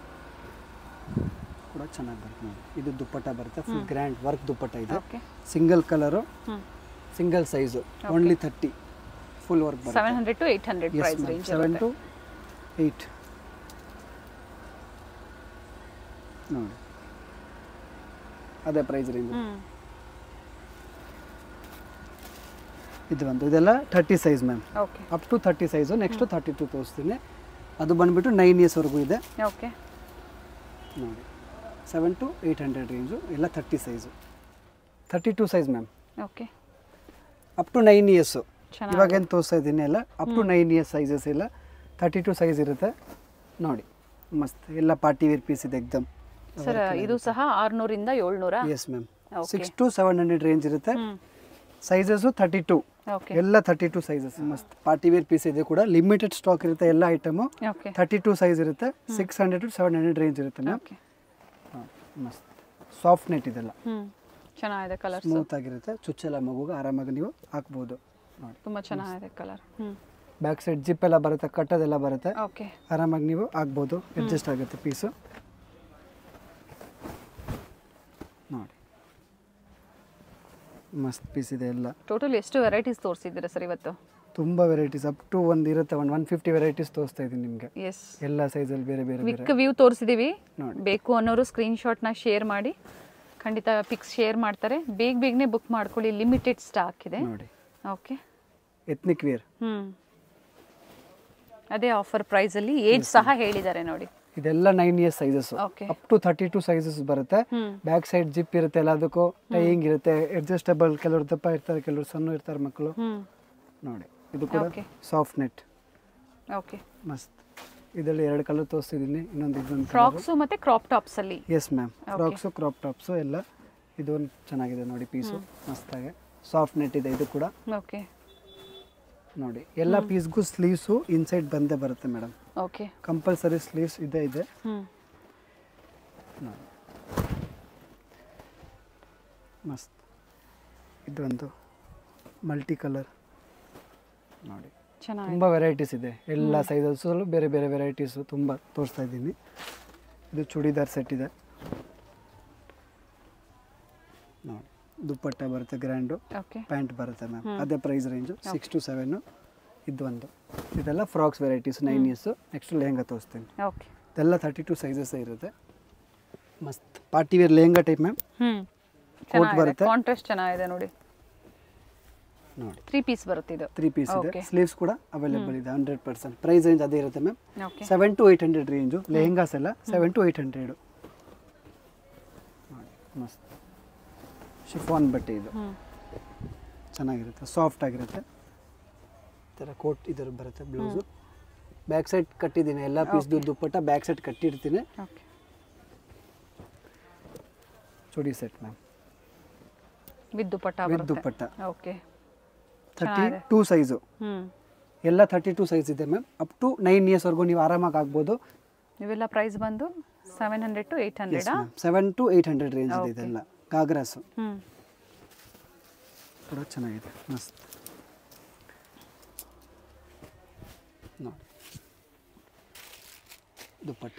ಕೂಡ ಚೆನ್ನಾಗಿ ಬರುತ್ತೆ ನೋಡಿ ಇದು ದುಪ್ಪಟ್ಟ ಬರುತ್ತೆ ಫುಲ್ ಗ್ರ್ಯಾಂಡ್ ವರ್ಕ್ ದುಪ್ಪಟ್ಟ ಇದೆ ಓಕೆ ಸಿಂಗಲ್ ಕಲರು ಹ್ಮ್ single size only thirty full work ಬರುತ್ತೆ seven hundred to eight hundred price range seven to eight ನೋಡಿ ಅದೇ ಪ್ರೈಸ್ ರೇಂಜ್ ಹ್ಮ್ ಇದು ಒಂದು ಇದೆಲ್ಲ thirty size ma'am okay up to thirty size next thirty two ತೋರಿಸ್ತೀನಿ ಅದು ಬಂದುಬಿಟ್ಟು ನೈನ್ ಇಯರ್ಸ್ವರೆಗೂ ಇದೆ ಓಕೆ ನೋಡಿ seven to eight hundred range ಎಲ್ಲ thirty size thirty two size ma'am okay up to nine years ಚೆನ್ನಾಗಿ ಇವಾಗ ಏನು ತೋರಿಸ್ತಾ ಇದ್ದೀನಿ ಎಲ್ಲ up to nine years sizes ಎಲ್ಲ ತರ್ಟಿ ಟು ಸೈಜ್ ಇರುತ್ತೆ ನೋಡಿ ಮಸ್ತ್ ಎಲ್ಲ ಪಾರ್ಟಿ ವೇರ್ ಪೀಸ್ ಇದೆ ಎಕ್ದಮ್ ಸರ್ ಇದು ಸಹ ಆರ್ನೂರಿಂದ ಏಳ್ನೂರ yes ma'am Okay. Six to seven hundred range ಇರುತ್ತೆ ಹ್ಮ್ ಸೈಜಸ್ಸು ತರ್ಟಿ ಟು ಓಕೆ ಎಲ್ಲ ತರ್ಟಿ ಟು ಸೈಜಸ್ ಮಸ್ತ್ ಪಾರ್ಟಿ ವೇರ್ ಪೀಸ್ ಇದೆ ಕೂಡ ಲಿಮಿಟೆಡ್ ಸ್ಟಾಕ್ ಇರುತ್ತೆ ಎಲ್ಲ item okay thirty two size ಇರುತ್ತೆ six hundred to seven hundred range ಇರುತ್ತೆ ಮ್ಯಾಮ್ ಓಕೆ ಮಸ್ತ್ ಸಾಫ್ಟ್ ನೆಟ್ ಇದೆಲ್ಲ ಹ್ಮ್ ಚೆನ್ನಾಗಿದೆ ಕಲರ್ಸ್ ಸ್ಮೂತ್ ಆಗಿರುತ್ತೆ ಚುಚ್ಚೆಲ್ಲ ಮಗುಗೆ ಆರಾಮಾಗಿ ನೀವು ಹಾಕ್ಬೋದು ನೋಡಿ ತುಂಬಾ ಚೆನ್ನಾಗಿದೆ ಕಲರ್ ಹ್ಮ್ ಬ್ಯಾಕ್ ಸೈಡ್ ಜಿಪ್ ಎಲ್ಲ ಬರುತ್ತೆ ಕಟ್ಟೋದೆಲ್ಲ ಬರುತ್ತೆ ಓಕೆ ಆರಾಮಾಗಿ ನೀವು ಆಗ್ಬೋದು ಅಡ್ಜಸ್ಟ್ ಆಗುತ್ತೆ ಪೀಸು ನೋಡಿ ಮಸ್ತ್ ಪೀಸ್ ಇದೆ ಎಲ್ಲ ಟೋಟಲ್ ಎಷ್ಟು ವೆರೈಟೀಸ್ ತೋರಿಸಿದ್ದೀರಾ ಸರ್ ಇವತ್ತು ತುಂಬ ವೆರೈಟೀಸ್ ಅಪ್ ಟು ಒಂದು ಇರುತ್ತೆ ಒಂದು ಒನ್ ಫಿಫ್ಟಿ ವೆರೈಟೀಸ್ ತೋರಿಸ್ತಾ ಇದ್ದೀನಿ ನಿಮಗೆ ಎಸ್ ಎಲ್ಲ ಸೈಜಲ್ಲಿ ಬೇರೆ ಬೇರೆ ಬೇರೆ ಕ್ವಿಕ್ ವ್ಯೂ ತೋರಿಸಿದೀವಿ ನೋಡಿ. ಬೇಕು ಅನ್ನೋರು ಸ್ಕ್ರೀನ್ಶಾಟ್ನ ಶೇರ್ ಮಾಡಿ ಖಂಡಿತ ಪಿಕ್ಸ್ ಶೇರ್ ಮಾಡ್ತಾರೆ ಬೇಗ ಬೇಗನೆ ಬುಕ್ ಮಾಡ್ಕೊಳ್ಳಿ ಲಿಮಿಟೆಡ್ ಸ್ಟಾಕ್ ಇದೆ ನೋಡಿ ಓಕೆ ಎತ್ನಿಕ್ ವೇರ್ ಹ್ಮ್ ಅದೇ ಆಫರ್ ಪ್ರೈಸಲ್ಲಿ ಏಜ್ ಸಹ ಹೇಳಿದ್ದಾರೆ ನೋಡಿ ಇದೆಲ್ಲ nine years sizes Okay. Up to thirty two sizes ಬರುತ್ತೆ ಹ್ಮ್ ಬ್ಯಾಕ್ ಸೈಡ್ ಜಿಪ್ ಇರುತ್ತೆ ಎಲ್ಲದಕ್ಕೂ ಟೈಯಿಂಗ್ ಇರುತ್ತೆ ಅಡ್ಜಸ್ಟಬಲ್ ಕೆಲವರು ದಪ್ಪ ಇರ್ತಾರೆ ಕೆಲವರು ಸಣ್ಣ ಇರ್ತಾರೆ ಮಕ್ಕಳು ಹ್ಮ್ ನೋಡಿ ಇದು ಕೂಡ Okay. ಸಾಫ್ಟ್ ನೆಟ್ ಓಕೆ ಮಸ್ತ್ ಇದರಲ್ಲಿ ಎರಡು ಕಲರ್ ತೋರಿಸ್ತಿದ್ದೀನಿ ಇನ್ನೊಂದು ಇದೊಂದು ಫ್ರಾಕ್ಸು ಮತ್ತೆ ಕ್ರಾಪ್ ಟಾಪ್ಸ್ ಅಲ್ಲಿ yes ma'am frocks crop tops ಎಲ್ಲ ಇದೊಂದು ಚೆನ್ನಾಗಿದೆ ನೋಡಿ ಪೀಸು ಮಸ್ತಾಗೆ ಸಾಫ್ಟ್ ನೆಟ್ ಇದೆ ಇದು ಕೂಡ ಓಕೆ ನೋಡಿ ಎಲ್ಲ ಪೀಸ್ಗೂ ಸ್ಲೀವ್ಸು ಇನ್ಸೈಡ್ ಬಂದೇ ಬರುತ್ತೆ ಮೇಡಮ್ ಓಕೆ ಕಂಪಲ್ಸರಿ ಸ್ಲೀವ್ಸ್ ಇದೆ ಇದೆ ಹ್ಮ್ ನೋಡಿ ಮಸ್ತ್ ಇದೊಂದು ಮಲ್ಟಿ ಕಲರ್ ನೋಡಿ ಚೆನ್ನಾಗಿದೆ ತುಂಬ ವೆರೈಟೀಸ್ ಇದೆ ಎಲ್ಲ ಸೈಜಸ್ಸಲ್ಲೂ ಬೇರೆ ಬೇರೆ ವೆರೈಟೀಸು ತುಂಬ ತೋರಿಸ್ತಾ ಇದ್ದೀನಿ ಇದು ಚೂಡಿದಾರ್ ಸೆಟ್ ಇದೆ ನೋಡಿ ದುಪ್ಪಟ್ಟ ಬರುತ್ತೆ ಗ್ರ್ಯಾಂಡು ಓಕೆ ಪ್ಯಾಂಟ್ ಬರುತ್ತೆ ಮ್ಯಾಮ್ ಅದೇ price range six to seven ಇದು ಒಂದು ಇದೆಲ್ಲ frocks varieties nine years next lehenga ತೋರಿಸ್ತೀನಿ ಓಕೆ ಇದೆಲ್ಲ ತರ್ಟಿ ಟು ಸೈಜಸ್ಸೇ ಇರುತ್ತೆ ಮಸ್ತ್ party wear lehenga type ma'am ಹ್ಮ್ Coat ಚೆನ್ನಾಗಿದೆ ಬರುತ್ತೆ. ಕಾಂಟ್ರಾಸ್ಟ್ ಚೆನ್ನಾಗಿದೆ ನೋಡಿ ನೋಡಿ ತ್ರೀ ಪೀಸ್ ಬರುತ್ತೆ ಇದು ತ್ರೀ ಪೀಸ್ ಇದೆ Okay. ಸ್ಲೀವ್ಸ್ ಕೂಡ ಅವೈಲೇಬಲ್ ಇದೆ ಹಂಡ್ರೆಡ್ ಪರ್ಸೆಂಟ್ ಪ್ರೈಸ್ ರೇಂಜ್ ಅದೇ ಇರುತ್ತೆ ma'am okay seven to eight hundred range lehengas ಎಲ್ಲ ಸೆವೆನ್ ಟು ಏಯ್ಟ್ ಹಂಡ್ರೆಡು ಮಸ್ತ್ ಶಿಫಾನ್ ಬಟ್ಟೆ ಇದು ಹ್ಮ್ ಚೆನ್ನಾಗಿರುತ್ತೆ ಸಾಫ್ಟ್ ಆಗಿರುತ್ತೆ ಈ ಥರ ಕೋಟ್ ಇದರ ಬರುತ್ತೆ ಬ್ಲೌಸು ಬ್ಯಾಕ್ ಸೈಡ್ ಕಟ್ಟಿದ್ದೀನಿ ಎಲ್ಲ ಪೀಸ್ದು ದುಪ್ಪಟ್ಟ ಬ್ಯಾಕ್ ಸೈಡ್ ಕಟ್ಟಿರ್ತೀನಿ okay chudi set ma'am with dupatta with ಬರುತ್ತೆ ದುಪ್ಪಟ್ಟ ಓಕೆ ತರ್ಟಿ ಚೆನ್ನಾಗಿದೆ. ಟೂ ಸೈಜು ಹ್ಮ್ ಎಲ್ಲ ತರ್ಟಿ ಟು ಸೈಜ್ ಇದೆ ಮ್ಯಾಮ್ ಅಪ್ ಟು ನೈನ್ ಇಯರ್ಸ್ವರೆಗೂ ನೀವು ಆರಾಮಾಗಿ ಆಗ್ಬೋದು ಇವೆಲ್ಲ ಪ್ರೈಸ್ ಬಂದು ಸೆವೆನ್ ಹಂಡ್ರೆಡ್ ಟು ಏಯ್ಟ್ ಹಂಡ್ರೆಡಾ seven to eight hundred range ಇದೆ ಇದೆಲ್ಲ ಗಾಗ್ರಾಸು ಹ್ಞೂ ಕೂಡ ಚೆನ್ನಾಗಿದೆ ಮಸ್ತ್ ನೋಡಿ ದುಪ್ಪಟ್ಟ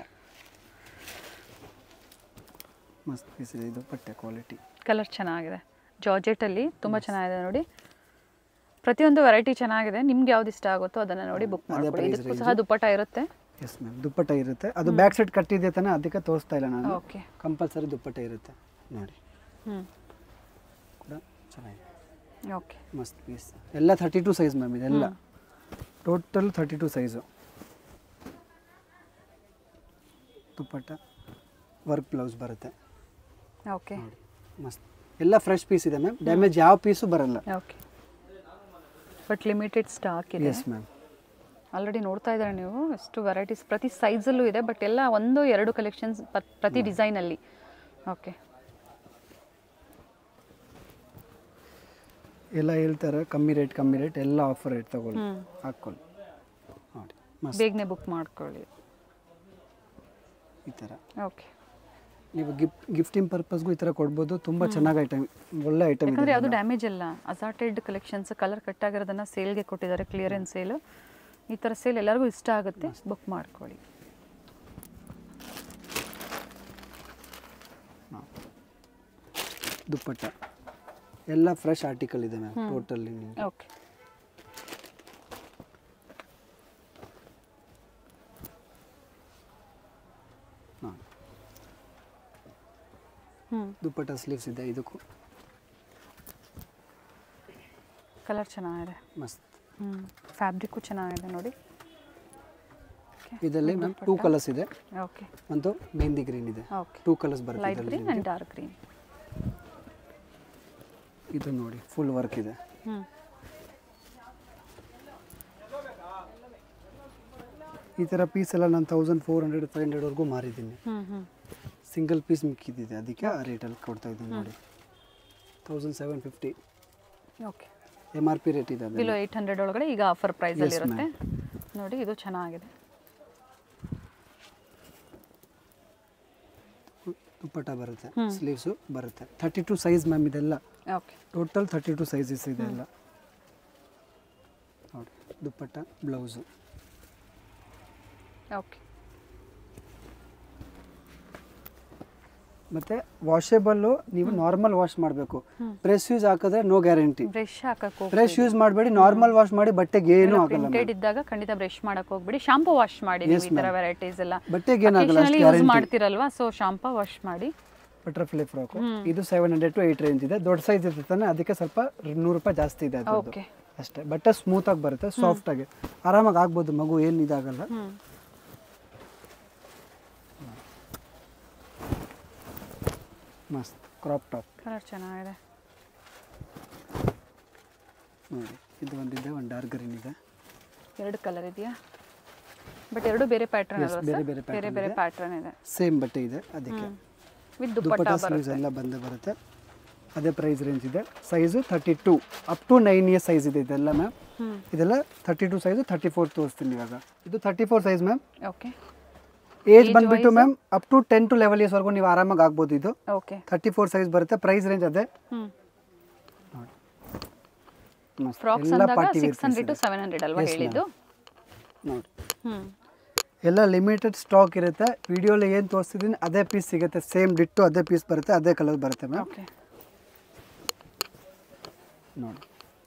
ಮಸ್ತ್ ಪೀಸ್ ಇದೆ ಇದು ಪಟ್ಟೆ ಕ್ವಾಲಿಟಿ ಕಲರ್ ಚೆನ್ನಾಗಿದೆ ಜಾರ್ಜೆಟಲ್ಲಿ ತುಂಬ ಚೆನ್ನಾಗಿದೆ ನೋಡಿ ಪ್ರತಿಯೊಂದು ವೆರೈಟಿ ಚೆನ್ನಾಗಿದೆ ನಿಮ್ಗೆ ಯಾವ್ದು ಇಷ್ಟ ಆಗುತ್ತೋ ಅದನ್ನು ನೋಡಿ ಬುಕ್ ಮಾಡ್ಕೊಳ್ಳಿ price ಇದಕ್ಕೂ ಸಹ ದುಪ್ಪಟ್ಟ ಇರುತ್ತೆ ಎಸ್ ಮ್ಯಾಮ್ ದುಪ್ಪಟ್ಟ ಇರುತ್ತೆ ಅದು ಬ್ಯಾಕ್ ಸೈಡ್ ಕಟ್ಟಿದೆ ತಾನೆ ಅದಕ್ಕೆ ತೋರಿಸ್ತಾ ಇಲ್ಲ ನಾನು ಓಕೆ ಕಂಪಲ್ಸರಿ ದುಪ್ಪಟ್ಟ ಇರುತ್ತೆ ನೋಡಿ ಹ್ಞೂ ಕೂಡ ಚೆನ್ನಾಗಿದೆ ಓಕೆ ಮಸ್ತ್ ಪೀಸ್ ಎಲ್ಲ ಥರ್ಟಿ ಟು ಸೈಜ್ ಮ್ಯಾಮ್ ಇದೆಲ್ಲ total thirty two size dupatta work blouse ಬರುತ್ತೆ ಓಕೆ ನೋಡಿ ಮಸ್ತ್ ಎಲ್ಲ ಫ್ರೆಶ್ ಪೀಸ್ ಇದೆ ಮ್ಯಾಮ್ ಡ್ಯಾಮೇಜ್ ಯಾವ ಪೀಸು ಬರಲ್ಲ ಓಕೆ ಬಟ್ ಲಿಮಿಟೆಡ್ ಸ್ಟಾಕ್ ಇದೆ ಎಸ್ ಮ್ಯಾಮ್ ಆಲ್ರೆಡಿ ನೋಡ್ತಾ ಇದ್ದಾರೆ ನೀವು ಎಷ್ಟು ವೆರೈಟೀಸ್ ಪ್ರತಿ ಸೈಜಲ್ಲೂ ಇದೆ ಬಟ್ ಎಲ್ಲ ಒಂದು ಎರಡು ಕಲೆಕ್ಷನ್ಸ್ ಪ್ರತಿ ಡಿಸೈನಲ್ಲಿ ಓಕೆ ಎಲ್ಲ ಹೇಳ್ತಾರೆ ಕಮ್ಮಿ ರೇಟ್ ಕಮ್ಮಿ ರೇಟ್ ಎಲ್ಲ ಆಫರ್ ರೇಟ್ ತಗೊಳ್ಳಿ ಹ್ಮ್. ಹಾಕ್ಕೊಳ್ಳಿ ನೋಡಿ ಮಸ್ತ್ ಬೇಗನೆ ಬುಕ್ ಮಾಡ್ಕೊಳ್ಳಿ ಈ ಥರ ಓಕೆ ನೀವು ಗಿಫ್ಟ್ ಗಿಫ್ಟಿಂಗ್ ಪರ್ಪಸ್ಗೂ ಈ ಥರ ಕೊಡ್ಬೋದು ತುಂಬ ಚೆನ್ನಾಗಿ ಐಟಮ್ ಒಳ್ಳೆ ಐಟಮ್ ಇದೆ ಯಾಕಂದ್ರೆ ಯಾವುದು ಡ್ಯಾಮೇಜ್ ಇಲ್ಲ ಅಸಾರ್ಟೆಡ್ ಕಲೆಕ್ಷನ್ಸ್ ಕಲರ್ ಕಟ್ ಆಗಿರೋದನ್ನ ಸೇಲ್ಗೆ ಕೊಟ್ಟಿದ್ದಾರೆ ಕ್ಲಿಯರೆನ್ಸ್ ಸೇಲ್ ಈ ಥರ ಸೇಲ್ ಎಲ್ಲರಿಗೂ ಇಷ್ಟ ಆಗುತ್ತೆ ಬುಕ್ ಮಾಡ್ಕೊಳ್ಳಿ ದುಪ್ಪಟ್ಟ ಎಲ್ಲ ಫ್ರೆಶ್ ಆರ್ಟಿಕಲ್ ಇದೆ ಮ್ಯಾಮ್ ಟೋಟಲಿ ಓಕೆ ನೋಡಿ ಹ್ಞೂ ದುಪ್ಪಟ್ಟ ಸ್ಲೀವ್ಸ್ ಇದೆ ಇದಕ್ಕೂ ಕಲರ್ ಚೆನ್ನಾಗಿದೆ ಮಸ್ತ್ ಹ್ಞೂ ಫ್ಯಾಬ್ರಿಕ್ಕು ಚೆನ್ನಾಗಿದೆ ನೋಡಿ ಇದರಲ್ಲಿ ಮ್ಯಾಮ್ ಟೂ ಕಲರ್ಸ್ ಇದೆ ಓಕೆ ಒಂದು ಮೆಹಂದಿ ಗ್ರೀನ್ ಇದೆ ಓಕೆ ಟೂ ಕಲರ್ಸ್ ಬರುತ್ತೆ ಲೈಟ್ ಇದರಲ್ಲಿ ಗ್ರೀನ್ ಆ್ಯಂಡ್ ಡಾರ್ಕ್ ಗ್ರೀನ್ ಇದು ನೋಡಿ ಫುಲ್ ವರ್ಕ್ ಇದೆ ಹ್ಞೂ ಈ ಥರ ಪೀಸ್ ಎಲ್ಲ ನಾನು ತೌಸಂಡ್ ಫೋರ್ ಹಂಡ್ರೆಡ್ ಫೈವ್ ಹಂಡ್ರೆಡ್ವರೆಗೂ ಮಾರಿದ್ದೀನಿ ಹ್ಞೂ ಹ್ಞೂ ಸಿಂಗಲ್ ಪೀಸ್ ಮಿಕ್ಕಿದ್ದಿದೆ ಅದಕ್ಕೆ ಆ ರೇಟಲ್ಲಿ ಕೊಡ್ತಾ ಇದ್ದೀನಿ ನೋಡಿ thousand seven fifty okay M R P rate ಇದೆ ಅದು ಬಿಲೋ ಏಯ್ಟ್ ಹಂಡ್ರೆಡ್ ಒಳಗಡೆ ಈಗ ಆಫರ್ ಪ್ರೈಸಲ್ಲಿ Yes, ಇರುತ್ತೆ ನೋಡಿ ಇದು ಚೆನ್ನಾಗಿದೆ ದುಪ್ಪಟ್ಟ ಬರುತ್ತೆ ಸ್ಲೀವ್ಸು ಬರುತ್ತೆ ಥರ್ಟಿ ಟು ಸೈಜ್ ಮ್ಯಾಮ್ ಇದೆಲ್ಲ okay total thirty two sizes ಇದೆ ಎಲ್ಲ ನೋಡಿ ದುಪ್ಪಟ್ಟ ಬ್ಲೌಸು ಓಕೆ ಮತ್ತು ವಾಷೇಬಲ್ಲು ನೀವು ನಾರ್ಮಲ್ ವಾಶ್ ಮಾಡಬೇಕು ಪ್ರೆಸ್ ಯೂಸ್ ಹಾಕಿದ್ರೆ ನೋ ಗ್ಯಾರಂಟಿ ಬ್ರಷ್ ಹಾಕಕ್ಕೆ ಫ್ರೆಶ್ ಯೂಸ್ ಮಾಡಬೇಡಿ ನಾರ್ಮಲ್ ವಾಶ್ ಮಾಡಿ ಬಟ್ಟೆಗೆ ಏನೂ ಆಗಲ್ಲ ಪ್ರಿಂಟೆಡ್ ಇದ್ದಾಗ ಖಂಡಿತ ಬ್ರಷ್ ಮಾಡಕ್ ಹೋಗ್ಬಿಡಿ ಶಾಂಪೂ ವಾಶ್ ಮಾಡಿ ನೀವು ಈ ತರ ವೆರೈಟೀಸ್ ಎಲ್ಲ ಬಟ್ಟೆಗೆ ಏನಾಗಲ್ಲ ಅಷ್ಟು ಯೂಸ್ ಗ್ಯಾರಂಟಿ ಮಾಡ್ತಿರಲ್ವಾ ಸೊ ಶಾಂಪೂ ವಾಶ್ ಮಾಡಿ ಬಟರ್ಫ್ಲೈ ಫ್ರಾಕು ಇದು seven hundred to eight range ಇದೆ ದೊಡ್ಡ ಸೈಜ್ ಇರ್ತಾನೆ ಅದಕ್ಕೆ ಸ್ವಲ್ಪ ನೂರು ರೂಪಾಯಿ ಜಾಸ್ತಿ ಇದೆ ಅದ್ರದ್ದು ಓಕೆ ಅಷ್ಟೇ ಬಟ್ಟೆ ಸ್ಮೂತ್ ಆಗಿ ಬರುತ್ತೆ ಸಾಫ್ಟ್ ಆಗಿ ಆರಾಮಾಗಿ ಆಗ್ಬೋದು ಮಗು ಏನು ಇದಾಗಲ್ಲ ಹ್ಮ್ ಮಸ್ತ್ ಕ್ರಾಪ್ ಟಾಪ್ ಕಲರ್ ಚೆನ್ನಾಗಿದೆ ನೋಡಿ ಇದು ಒಂದಿದೆ ಒಂದು ಡಾರ್ಕ್ ಗ್ರೀನ್ ಇದೆ ಎರಡು ಕಲರ್ ಇದೆಯಾ ಬಟ್ ಎರಡು ಬೇರೆ ಪ್ಯಾಟರ್ನ್ Yes, ಅಲ್ವಾ ಬೇರೆ ಸರ್ ಬೇರೆ ಬೇರೆ pattern ಬೇರೆ ಇದೆ. ಪ್ಯಾಟರ್ನ್ ಇದೆ ಸೇಮ್ ಬಟ್ಟೆ ಇದೆ ಅದಕ್ಕೆ ವಿತ್ ದುಪ್ಪಟ್ಟ ದುಪ್ಪಟ್ಟ ಸ್ಲೀವ್ಸ್ ಬರುತ್ತೆ ಎಲ್ಲ ಬಂದೇ ಬರುತ್ತೆ ಅದೇ ಪ್ರೈಸ್ ರೇಂಜ್ ಇದೆ size thirty two up to nine years size ಇದೆ ಇದೆಲ್ಲ ಮ್ಯಾಮ್ ಹ್ಮ್ ಇದೆಲ್ಲ thirty two size thirty four ತೋರಿಸ್ತೀನಿ ಇವಾಗ ಇದು thirty four size ma'am okay age ಬಂದ್ಬಿಟ್ಟು ma'am up to ten to eleven ಇಯರ್ಸ್ವರೆಗೂ ನೀವು ಆರಾಮಾಗಿ ಆಗ್ಬೋದು ಇದು ಓಕೆ ತರ್ಟಿ ಫೋರ್ ಸೈಜ್ ಬರುತ್ತೆ ಪ್ರೈಸ್ ರೇಂಜ್ ಅದೇ ಹ್ಮ್ ನೋಡಿ ಮಸ್ತ್. ಫ್ರಾಕ್ಸ್ ಎಲ್ಲ ಅಂದಾಗ party six hundred to seven hundred ಅಲ್ವಾ Yes, ma'am. ಹೇಳಿದ್ದು ನೋಡಿ ಹ್ಮ್ ಎಲ್ಲ ಲಿಮಿಟೆಡ್ ಸ್ಟಾಕ್ ಇರುತ್ತೆ ವಿಡಿಯೋಲಿ ಏನು ತೋರಿಸ್ತಿದ್ದೀನಿ ಅದೇ ಪೀಸ್ ಸಿಗುತ್ತೆ ಸೇಮ್ ಡಿಟ್ಟು ಅದೇ ಪೀಸ್ ಬರುತ್ತೆ ಅದೇ ಕಲರ್ ಬರುತ್ತೆ ಮ್ಯಾಮ್ ಓಕೆ ನೋಡಿ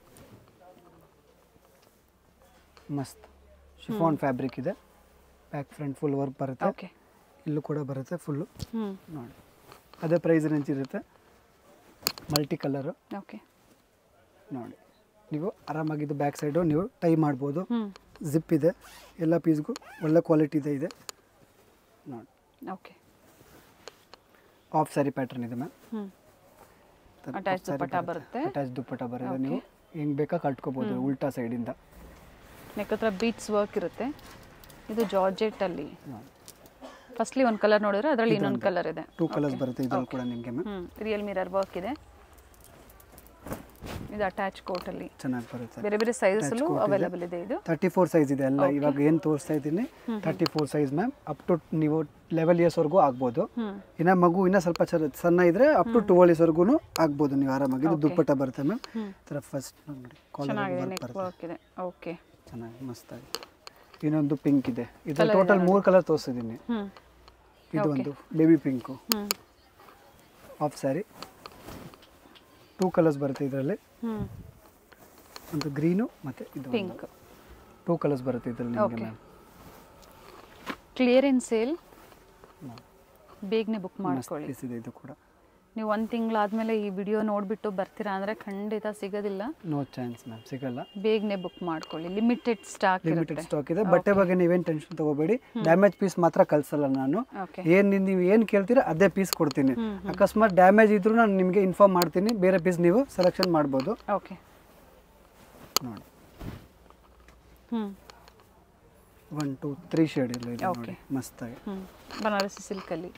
ಮಸ್ತ್ ಶಿಫಾನ್ ಫ್ಯಾಬ್ರಿಕ್ ಇದೆ ಬ್ಯಾಕ್ ಫ್ರಂಟ್ ಫುಲ್ ವರ್ಕ್ ಬರುತ್ತೆ ಓಕೆ ಇಲ್ಲೂ ಕೂಡ ಬರುತ್ತೆ ಫುಲ್ಲು ಹ್ಮ್ ನೋಡಿ ಅದೇ ಪ್ರೈಸ್ ರೇಂಜ್ ಇರುತ್ತೆ ಮಲ್ಟಿ ಕಲರು ಓಕೆ ನೋಡಿ ನೀವು ಆರಾಮಾಗಿದ್ದು ಬ್ಯಾಕ್ ಸೈಡು ನೀವು ಟೈ ಮಾಡ್ಬೋದು ಹ್ಮ್ ಜಿಪ್ ಇದೆ ಎಲ್ಲ ಪೀಸ್ಗೂ ಒಳ್ಳೆ ಕ್ವಾಲಿಟಿ ಇದೆ ಇದೆ ನೋಡಿ ಓಕೆ ಆಫ್ ಸ್ಯಾರಿ ಪ್ಯಾಟರ್ನ್ ಇದೆ ಮ್ಯಾಮ್ ಹ್ಮ್ Attached ದುಪ್ಪಟ್ಟ ಬರುತ್ತೆ. ಅಟ್ಯಾಚ್ ದುಪ್ಪಟ್ಟ ಬರುತ್ತೆ ನೀವು ಹೆಂಗೆ ಬೇಕಾ ಕಟ್ಕೋಬೋದು ಉಲ್ಟಾ ಸೈಡಿಂದ ನೆಕ್ ಹತ್ರ ಬೀಟ್ಸ್ ವರ್ಕ್ ಇರುತ್ತೆ ಇದು ಜಾರ್ಜೆಟ್ ಅಲ್ಲಿ ನೋಡಿ ಫಸ್ಟ್ಲಿ ಒಂದು ಕಲರ್ ನೋಡಿದ್ರೆ ಅದರಲ್ಲಿ ಇನ್ನೊಂದು ಕಲರ್ ಇದೆ ಟೂ ಕಲರ್ಸ್ ಬರುತ್ತೆ ಇದ್ರಲ್ಲಿ ಕೂಡ ನಿಮಗೆ ma'am hmm real mirror work ಇದೆ ಇದು ಅಟ್ಯಾಚ್ ಕೋಟಲ್ಲಿ ಚೆನ್ನಾಗಿ ಬರುತ್ತೆ ಬೇರೆ ಬೇರೆ ಸೈಜಸ್ಸಲ್ಲೂ ಅವೈಲಬಲ್ ಇದೆ ಇದು ತರ್ಟಿ ಫೋರ್ ಸೈಜ್ ಇದೆ ಎಲ್ಲ ಇವಾಗ ಏನು ತೋರಿಸ್ತಾ ಇದ್ದೀನಿ thirty four size ma'am up to ನೀವು ಲೆವೆಲ್ ಇಯರ್ಸ್ವರೆಗೂ ಆಗ್ಬೋದು ಹ್ಮ್ ಇನ್ನು ಮಗು ಇನ್ನೂ ಸ್ವಲ್ಪ ಚರ ಸಣ್ಣ ಇದ್ರೆ ಅಪ್ ಟು ಟ್ವೆಲ್ ಇಯರ್ಸ್ವರೆಗೂ ಆಗ್ಬೋದು ನೀವು ಆರಾಮಾಗಿ ಇದು ದುಪ್ಪಟ್ಟ ಬರುತ್ತೆ ಮ್ಯಾಮ್ ಹ್ಮ್. ಈ ಥರ ಫಸ್ಟ್ ನೋಡಿ ಚೆನ್ನಾಗಿದೆ ಕಾಲರ್ ನೆಕ್ ಬರುತ್ತೆ ವರ್ಕ್ ಇದೆ ಓಕೆ ಚೆನ್ನಾಗಿ ಮಸ್ತಾಗಿ ಇನ್ನೊಂದು ಪಿಂಕ್ ಇದೆ ಇದು ಟೋಟಲ್ ಮೂರು ಕಲರ್ ತೋರಿಸಿದ್ದೀನಿ ಹ್ಮ್ ಇದು ಒಂದು baby pink hmm half sari two colours ಬರುತ್ತೆ ಇದರಲ್ಲಿ ಹ್ಮ್ ಒಂದು ಗ್ರೀನು ಮತ್ತು ಇದು ಪಿಂಕ್ ಟೂ ಕಲರ್ಸ್ ಬರುತ್ತೆ ಇದರಲ್ಲಿ ನಿಮಗೆ Okay. ಮ್ಯಾಮ್ ಕ್ಲಿಯರೆನ್ಸ್ ಸೇಲ್ ಬೇಗನೆ ಬುಕ್ ಮಾಡ್ಕೊಳ್ಳಿ ಪೀಸ್ ಇದೆ ಇದು ಕೂಡ ನೀವು ಒಂದು ತಿಂಗಳಾದ್ಮೇಲೆ ಈ ವಿಡಿಯೋ ನೋಡಿಬಿಟ್ಟು ಬರ್ತೀರಾ ಅಂದರೆ ಖಂಡಿತ ಸಿಗೋದಿಲ್ಲ ನೋ ಚಾನ್ಸ್ ಮ್ಯಾಮ್ ಸಿಗಲ್ಲ ಬೇಗನೆ ಬುಕ್ ಮಾಡ್ಕೊಳ್ಳಿ ಲಿಮಿಟೆಡ್ ಸ್ಟಾಕ್ ಲಿಮಿಟೆಡ್ ಇರುತ್ತೆ ಸ್ಟಾಕ್ ಇದೆ ಬಟ್ಟೆ ಬಗ್ಗೆ ನೀವೇನು ಟೆನ್ಷನ್ ತಗೋಬೇಡಿ ಡ್ಯಾಮೇಜ್ ಪೀಸ್ ಮಾತ್ರ ಕಳ್ಸಲ್ಲ ನಾನು ಓಕೆ ಏನು ನೀವು ಏನು ಕೇಳ್ತೀರಾ ಅದೇ ಪೀಸ್ ಕೊಡ್ತೀನಿ ಅಕಸ್ಮಾತ್ ಡ್ಯಾಮೇಜ್ ಇದ್ರೂ ನಾನು ನಿಮಗೆ ಇನ್ಫಾರ್ಮ್ ಮಾಡ್ತೀನಿ ಬೇರೆ ಪೀಸ್ ನೀವು ಸೆಲೆಕ್ಷನ್ ಮಾಡ್ಬೋದು ಓಕೆ ನೋಡಿ ಹ್ಞೂ ಒನ್ ಟು ತ್ರೀ ಶೇಡ್ ಇಲ್ಲ ಇದೆ Okay. ನೋಡಿ ಮಸ್ತಾಗಿ ಹ್ಞೂ ಬನಾರಸಿ ಸಿಲ್ಕಲ್ಲಿ